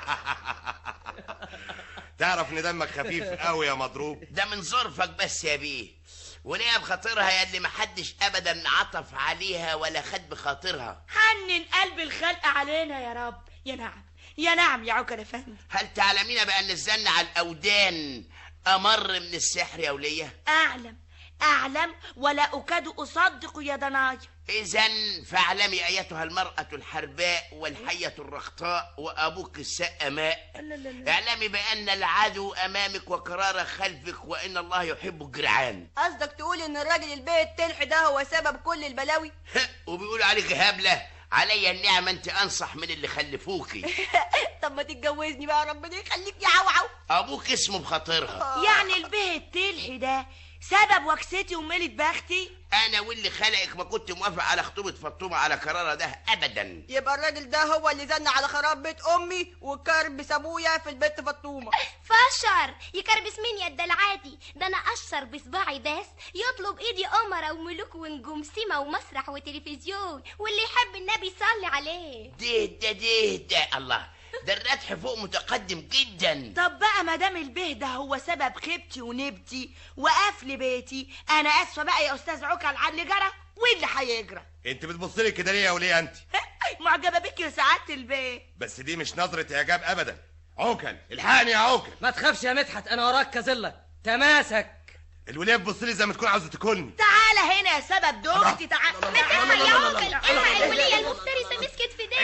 تعرف ان دمك خفيف قوي يا مضروب ده من ظرفك بس يا بيه وليها بخاطرها يا اللي محدش ابدا عطف عليها ولا خد بخاطرها حنن قلب الخلق علينا يا رب يا نعم يا نعم يا عوكل افندي هل تعلمين بان الزن على الاودان امر من السحر يا وليه اعلم اعلم ولا اكاد اصدق يا ضنايا اذا فاعلمي ايتها المراه الحرباء والحيه الرخطاء وابوك السأماء اعلمي بان العدو امامك وقرار خلفك وان الله يحب الجرعان قصدك تقول ان الراجل البيت التلح ده هو سبب كل البلاوي وبيقولوا عليك هبله عليا النعمه انت انصح من اللي خلفوكي طب ما تتجوزني بقى ربنا يخليك يا عوعو ابوك اسمه بخاطرها يعني البه التلحي ده سبب وكستي وملت بختي انا واللي خلقك ما كنت موافق على خطوبه فطومه على قرارها ده ابدا يبقى الراجل ده هو اللي زن على خراب بيت امي وكربس ابويا في البيت فطومه فشر يكربس مين يا الدلعادي ده انا اشر بصباعي بس يطلب ايدي امراء وملوك ونجوم سيما ومسرح وتلفزيون واللي يحب النبي يصلي عليه ده ده ده ده الله ده الردح فوق متقدم جدا طب بقى ما دام البه ده هو سبب خيبتي ونبتي وقفل بيتي انا اسفه بقى يا استاذ عكل على اللي جرى واللي هيجرى انت بتبص لي كده ليه يا وليه انت معجبه بك يا سعاده البيه بس دي مش نظره اعجاب ابدا عوكل الحقني يا عوكل ما تخافش يا مدحت انا وراك كظلك تماسك الوليه بتبص لي زي ما تكون عاوزه تاكلني تعالى هنا يا سبب دوختي تعالى الحق يا عوكل الحق الولية المفترسة مسكت في ايه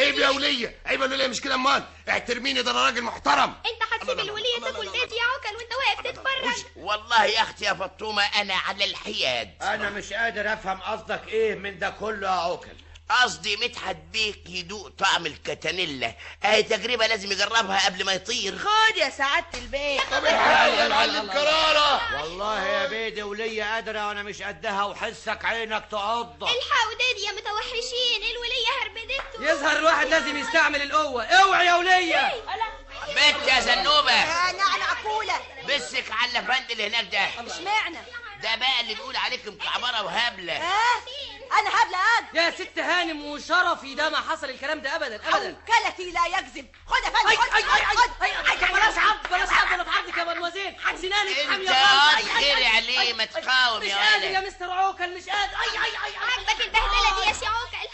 عيب يا وليه عيب يا وليه مش كده امال احترميني ده انا راجل محترم انت هتسيب الولية تاكل بيت يا عوكل وانت واقف تتفرج والله يا اختي يا فطومه انا على الحياد انا مش قادر افهم قصدك ايه من ده كله يا عوكل قصدي مدحت بيك يدوق طعم الكتانيلا اهي تجربه لازم يجربها قبل ما يطير خد يا سعادة البيت طب الحق يا معلم كرارة والله يا بيدي ولية قادرة وانا مش قدها وحسك عينك تعض الحقوا دادي يا متوحشين الولية هربدته يظهر الواحد لازم يستعمل القوة اوعي يا ولية بنت يا زنوبه يا نعنع كولة بسك على الفند اللي هناك ده اشمعنى ده بقى اللي بيقول عليك مكعبره وهبله اه انا هبلة انا يا ست هانم وشرفي ده ما حصل الكلام ده ابدا ابدا كلتي لا يكذب خد يا فندم اي خد اي اي اي خد. اي اي اي بلاش عض بلاش عض انا في عضك يا مدموزيل سنانك انت حامية خالص. قاعد خيري عليه ما تقاوم مش يا قادر يا ولد مستر عوكل مش قادر اي اي اي عاجبك البهدلة دي يا سي عوكل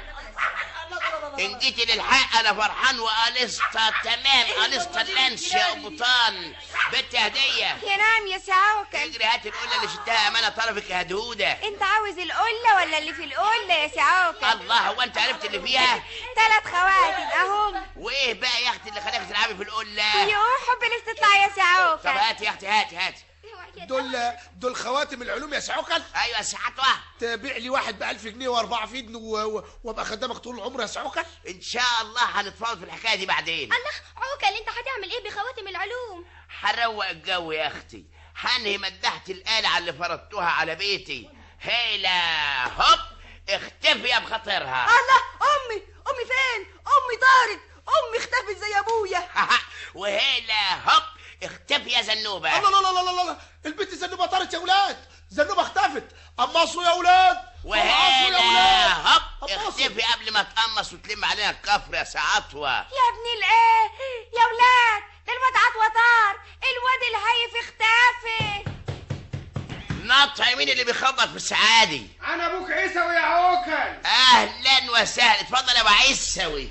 ان جيت للحق انا فرحان وقلصت تمام قلصت اللانش يا قبطان بنت هديه يا نعم يا سي عوكل اجري هات القله اللي شدتها امانه طرفك يا هدهوده انت عاوز القلة ولا اللي في القلة يا سي عوكل الله هو انت عرفت اللي فيها ثلاث خواتم اهم وايه بقى يا اختي اللي خلاك تلعبي في القله يوه حب الاستطلاع يا سي طب عوكل هاتي يا اختي هاتي هاتي دول دول خواتم العلوم يا سعوكل ايوه يا سعاد واحد تبيع لي واحد ب 1000 جنيه واربعه في ايدن و- و- وابقى خدامك طول العمر يا سعوكل ان شاء الله هنتفاوض في الحكايه دي بعدين الله عوكل انت هتعمل ايه بخواتم العلوم هروق الجو يا اختي هنهي مدحت الآلة اللي فرضتوها على بيتي هيلا هوب اختفي يا بخاطرها الله امي امي فين امي طارت امي اختفت زي ابويا وهيلا هوب اختفي يا زنوبة الله الله الله الله الله البنت زنوبه طارت يا ولاد زنوبه اختفت قمصوا يا ولاد قمصوا يا وهيلا ولاد هوب قمصوا. اختفي قبل ما تقمص وتلم علينا الكفر يا سعطوة يا ابن الايه يا ولاد ده الواد عطوة طار الواد الهيف اختفى نط مين اللي بيخبط في السعادي انا ابوك عيسوي يا عوكل اهلا وسهلا اتفضل يا ابو عيسوي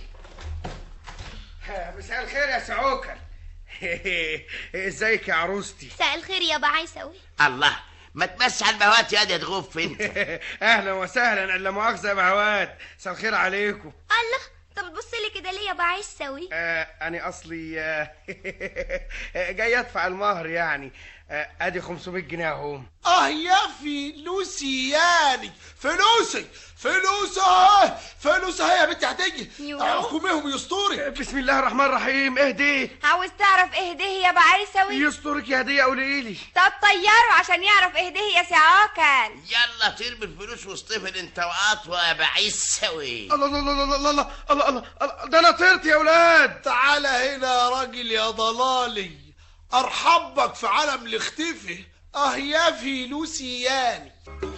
مساء الخير يا سعوكل ازيك يا عروستي مساء الخير يا بعيسوي الله ما تمسح البهوات يا دي تغف انت اهلا وسهلا لا مؤاخذه يا بهوات مساء الخير عليكم الله طب بص لي كده ليه يا بعيسوي آه انا اصلي آه جاي ادفع المهر يعني آه ادي 500 جنيه اهم اه يا فلوسياني فلوسي فلوسي اهي فلوسي اهي يا بنت هديه يوه. حكوميهم يستوري بسم الله الرحمن الرحيم اهدي عاوز تعرف ايه ده يا بعيسوي يسترك يا هديه قولي لي طب طيره عشان يعرف ايه ده يا سي عوكل يلا طير بالفلوس واصطفل انت وعطوة يا بعيسوي الله الله الله الله الله الله الله الله الله ده انا طرت يا ولاد تعالى هنا يا راجل يا ضلالي ارحبك في عالم الاختفي اه يا فلوسياني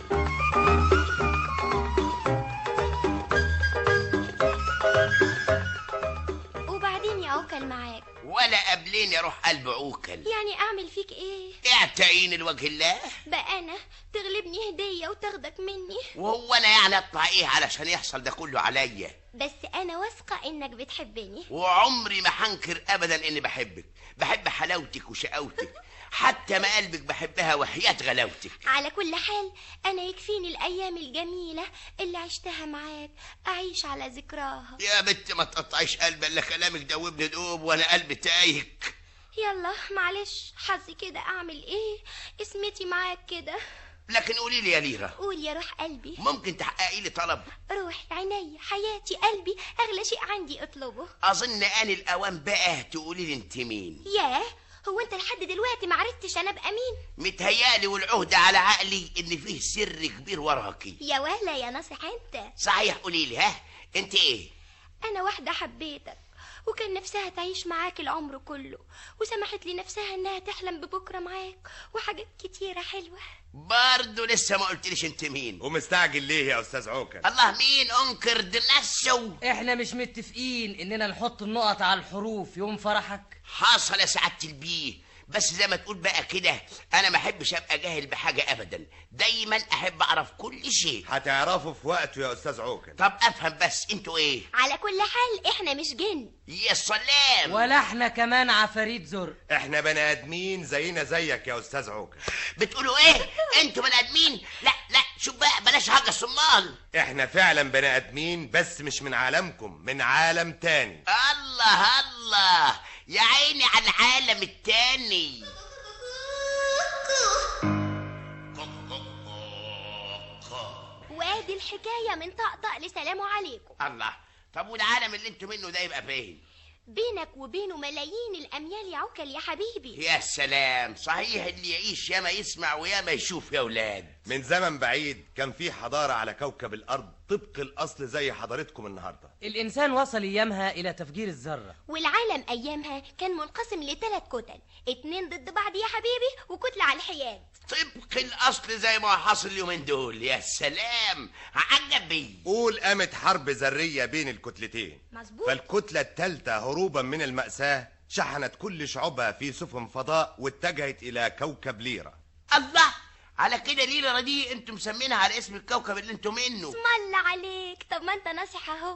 وبعدين يا عوكل معاك ولا قبلين يروح قلب عوكل يعني اعمل فيك ايه اعتقين لوجه الله بقى انا تغلبني هدية وتاخدك مني وهو انا يعني اطلع ايه علشان يحصل ده كله عليا بس انا واثقة انك بتحبني وعمري ما هنكر ابدا اني بحبك بحب حلاوتك وشقاوتك حتى ما قلبك بحبها وحياة غلاوتك على كل حال انا يكفيني الايام الجميلة اللي عشتها معاك اعيش على ذكراها يا بنت ما تقطعيش قلبي الا كلامك دوبني دوب وانا قلبي تايك يلا معلش حظي كده اعمل ايه اسمتي معاك كده لكن قولي لي يا ليرة قول يا روح قلبي ممكن تحققي لي طلب روحي عيني حياتي قلبي اغلى شيء عندي اطلبه اظن ان الاوان بقى تقولي لي انت مين ياه هو انت لحد دلوقتي معرفتش انا ابقى مين متهيالي والعهد على عقلي ان فيه سر كبير وراكي يا ولا يا ناصح انت صحيح قولي لي ها انت ايه انا واحدة حبيتك وكان نفسها تعيش معاك العمر كله وسمحت لي نفسها انها تحلم ببكرة معاك وحاجات كتيرة حلوة برضه لسه ما قلتليش انت مين ومستعجل ليه يا استاذ عوكل الله مين انكر دنسو احنا مش متفقين اننا نحط النقط على الحروف يوم فرحك حصل يا سعادة البيه بس زي ما تقول بقى كده انا ما احبش ابقى جاهل بحاجه ابدا دايما احب اعرف كل شيء هتعرفه في وقته يا استاذ عوكل طب افهم بس انتوا ايه على كل حال احنا مش جن يا سلام ولا احنا كمان عفاريت زر احنا بني ادمين زينا زيك يا استاذ عوكل بتقولوا ايه انتوا بني ادمين لا لا شوف بقى بلاش حاجه الصمال احنا فعلا بني ادمين بس مش من عالمكم من عالم تاني الله الله يا عيني على العالم التاني وادي الحكاية من طقطق لسلام عليكم الله طب والعالم اللي انتوا منه ده يبقى فين بينك وبينه ملايين الأميال يا عوكل يا حبيبي يا سلام صحيح اللي يعيش ياما يسمع وياما يشوف يا ولاد من زمن بعيد كان في حضارة على كوكب الأرض طبق الأصل زي حضارتكم النهاردة الإنسان وصل أيامها إلى تفجير الذرة والعالم أيامها كان منقسم لثلاث كتل اتنين ضد بعض يا حبيبي وكتلة على الحياد طبق الأصل زي ما حصل اليومين دول يا سلام عجبي قول قامت حرب ذرية بين الكتلتين مظبوط فالكتلة الثالثة هروبا من المأساة شحنت كل شعوبها في سفن فضاء واتجهت إلى كوكب ليرة الله على كده ليلة دي انتوا مسمينها على اسم الكوكب اللي انتوا منه اسم الله عليك طب ما انت ناصح اهو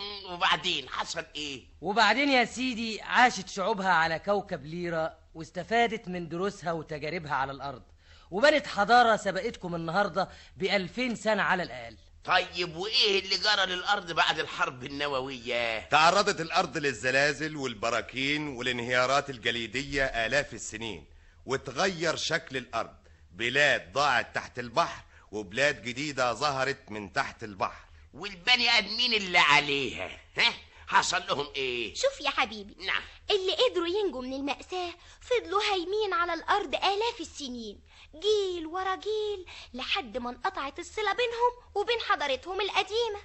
وبعدين حصل ايه وبعدين يا سيدي عاشت شعوبها على كوكب ليرة واستفادت من دروسها وتجاربها على الأرض وبنت حضارة سبقتكم النهاردة بألفين سنة على الأقل طيب وايه اللي جرى للارض بعد الحرب النوويه تعرضت الأرض للزلازل والبراكين والانهيارات الجليدية آلاف السنين وتغير شكل الأرض بلاد ضاعت تحت البحر وبلاد جديدة ظهرت من تحت البحر والبني ادمين اللي عليها ها حصل لهم ايه شوف يا حبيبي نعم اللي قدروا ينجوا من المأساة فضلوا هايمين على الأرض آلاف السنين جيل ورا جيل لحد ما انقطعت الصلة بينهم وبين حضارتهم القديمة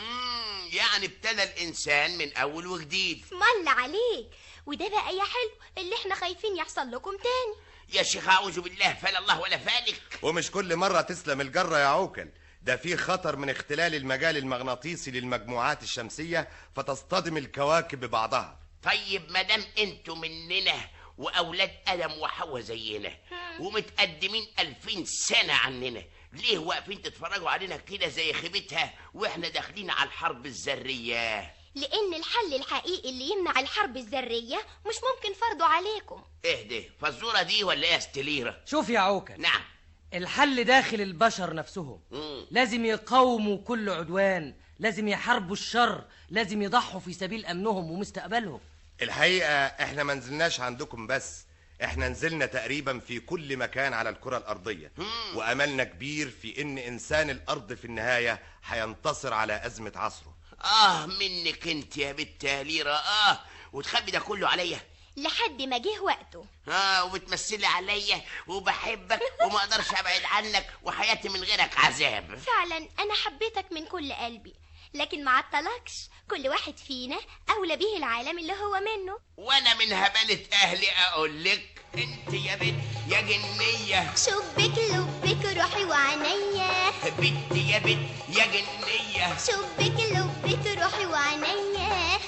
مم، يعني ابتدى الانسان من اول وجديد اسم الله عليك وده بقى يا حلو اللي احنا خايفين يحصل لكم تاني يا شيخ اعوذ بالله فلا الله ولا فالك ومش كل مرة تسلم الجرة يا عوكل ده في خطر من اختلال المجال المغناطيسي للمجموعات الشمسية فتصطدم الكواكب ببعضها طيب مادام انتوا مننا واولاد ادم وحواء زينا ومتقدمين ألفين سنة عننا ليه واقفين تتفرجوا علينا كده زي خيبتها واحنا داخلين على الحرب الذرية لأن الحل الحقيقي اللي يمنع الحرب الذرية مش ممكن فرضه عليكم اهدي فالزورة دي ولا ايه يا استليرة شوف يا عوكل نعم الحل داخل البشر نفسهم مم. لازم يقاوموا كل عدوان لازم يحاربوا الشر لازم يضحوا في سبيل أمنهم ومستقبلهم الحقيقة احنا ما نزلناش عندكم بس احنا نزلنا تقريبا في كل مكان على الكرة الأرضية وأملنا كبير في إن إنسان الأرض في النهاية هينتصر على أزمة عصره اه منك انت يا بنت يا ليرة اه وتخبي ده كله عليا لحد ما جه وقته اه وبتمثلي عليا وبحبك وما اقدرش ابعد عنك وحياتي من غيرك عذاب فعلا أنا حبيتك من كل قلبي لكن ما عطلكش كل واحد فينا أولى به العالم اللي هو منه وانا من هبالة اهلي اقول لك انت يا بنت يا جنية شبك لبك روحي وعينيا بنت يا بنت يا جنية شبك لبك روحي وعينيا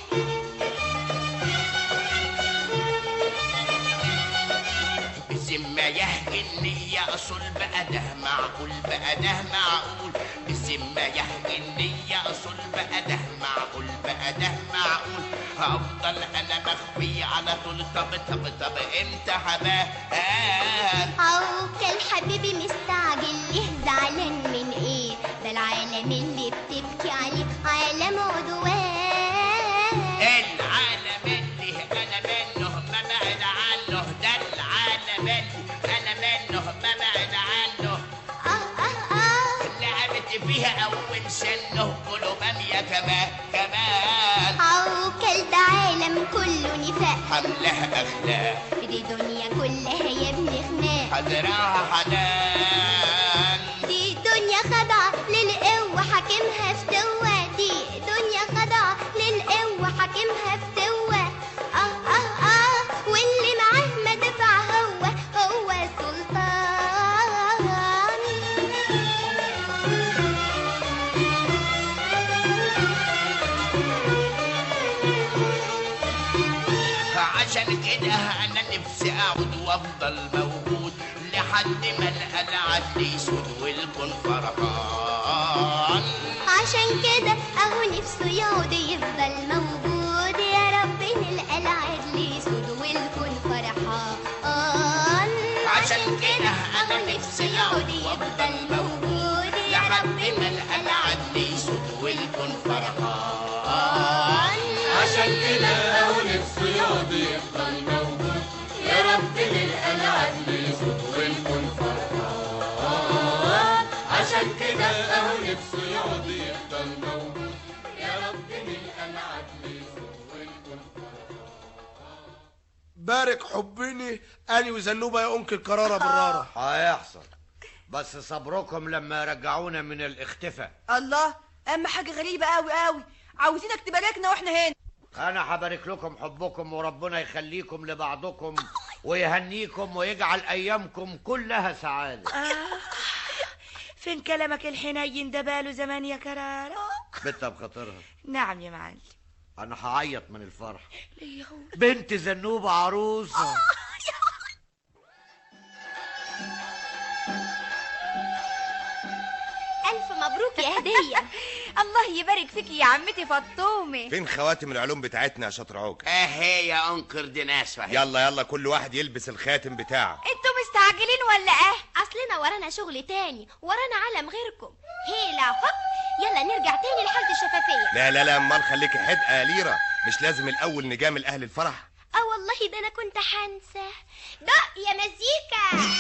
بالذمة يا جنية اصل بقى ده معقول بقى ده معقول بالذمة يا جنية اصل بقى ده معقول بقى ده معقول هفضل انا مخفي على طول طب طب طب امتى هبان عوكل حبيبي مستعجل ليه زعلان من ايه ده العالم اللي بتبكي عليه عالم عدوان العالم اللي انا منه ما بعد عنه ده العالم اللي انا منه ما بعد عنه اه اه اه لعبت فيها اول سنه قلوبا يا كمان كمان عوكل ده عالم كله نفاق حملها اخلاق دي دنيا كلها يا ابن خناق حضرها حنان دي دنيا خضعة للقوة حاكمها فتوة دي دنيا خضعة للقوة حاكمها فتوة اه اه اه واللي معاه مدفع هو هو السلطان عشان كده انا نفسي اقعد وافضل موجود لحد ما القى العدل يسود والكون فرحان عشان كده اهو نفسه يقعد يفضل موجود يا رب نلقى العدل يسود والكون فرحان عشان كده انا نفسي اقعد يفضل موجود يا لحد ربنا العدل يسود والكون فرحان عشان كده أهو نفسه يقضي يفضل موجود يا رب نلقى العدل يسود والكون فرحان عشان كده أهو نفسه يقضي يفضل موجود يا رب نلقى العدل يسود والكون بارك حبني اني وزنوبه يا انكل قراره براره هيحصل بس صبركم لما يرجعونا من الاختفاء الله اهم حاجه غريبه قوي قوي عاوزينك تباركنا واحنا هنا انا هبارك لكم حبكم وربنا يخليكم لبعضكم ويهنيكم ويجعل ايامكم كلها سعاده آه. فين كلامك الحنين ده باله زمان يا كرارة بنت بخاطرها نعم يا معلم انا هعيط من الفرح ليه هو بنت زنوبه عروسه ألف مبروك يا هدية الله يبارك فيك يا عمتي فطومة فين خواتم العلوم بتاعتنا يا شاطر عوكل اهي يا انكر دي ناس وهي. يلا يلا كل واحد يلبس الخاتم بتاعه انتوا مستعجلين ولا ايه اصلنا ورانا شغل تاني ورانا عالم غيركم هيلا هوب يلا نرجع تاني لحالة الشفافية لا لا لا امال خليكي حدقه يا ليره مش لازم الاول نجامل اهل الفرح اه والله ده انا كنت حنسى دق يا مزيكا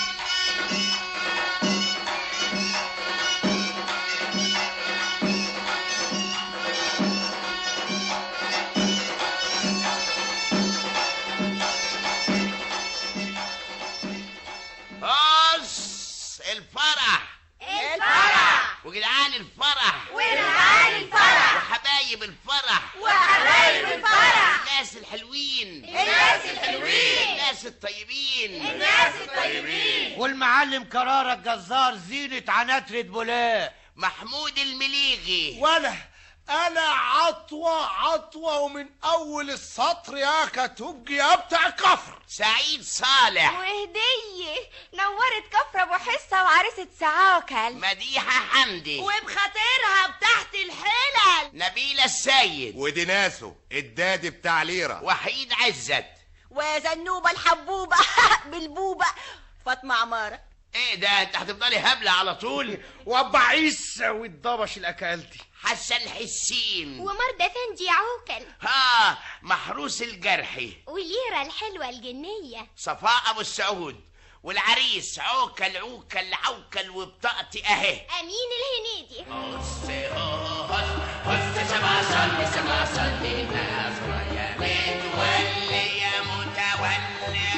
بص الفرح الفرح وجدعان الفرح ورجعان الفرح وحبايب الفرح وحبايب الفرح الناس الحلوين الناس الحلوين الناس الطيبين الناس الطيبين والمعلم كرارة الجزار زينة عناترة بولاق محمود المليغي وانا انا عطوة عطوة ومن اول السطر يا كتوج يا بتاع الكفر سعيد صالح وهدية نورت كفر ابو حصة وعرسة سعاكل مديحة حمدي وبخاطرها بتحت الحلل نبيلة السيد وديناسو الدادي بتاع ليره وحيد عزت وزنوبه الحبوبه بالبوبه فاطمه عماره ايه ده انت هتفضلي هبلة على طول وابا عيسى والضبش الاكلتي حسن حسين ومرضى فندي عوكل ها محروس الجرحي وليرة الحلوة الجنية صفاء ابو السعود والعريس عوكل عوكل عوكل وبطاقتي اهي أمين الهنيدي بص بص سما صلي سما صلي ناصر يا متولي يا متولي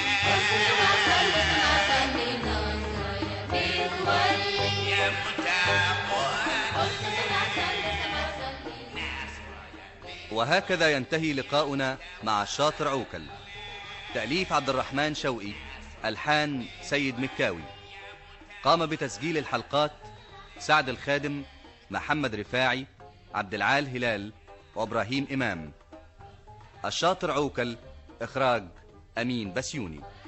يا وهكذا ينتهي لقاؤنا مع الشاطر عوكل تأليف عبد الرحمن شوقي ألحان سيد مكاوي قام بتسجيل الحلقات سعد الخادم محمد رفاعي عبد العال هلال وإبراهيم إمام الشاطر عوكل إخراج أمين بسيوني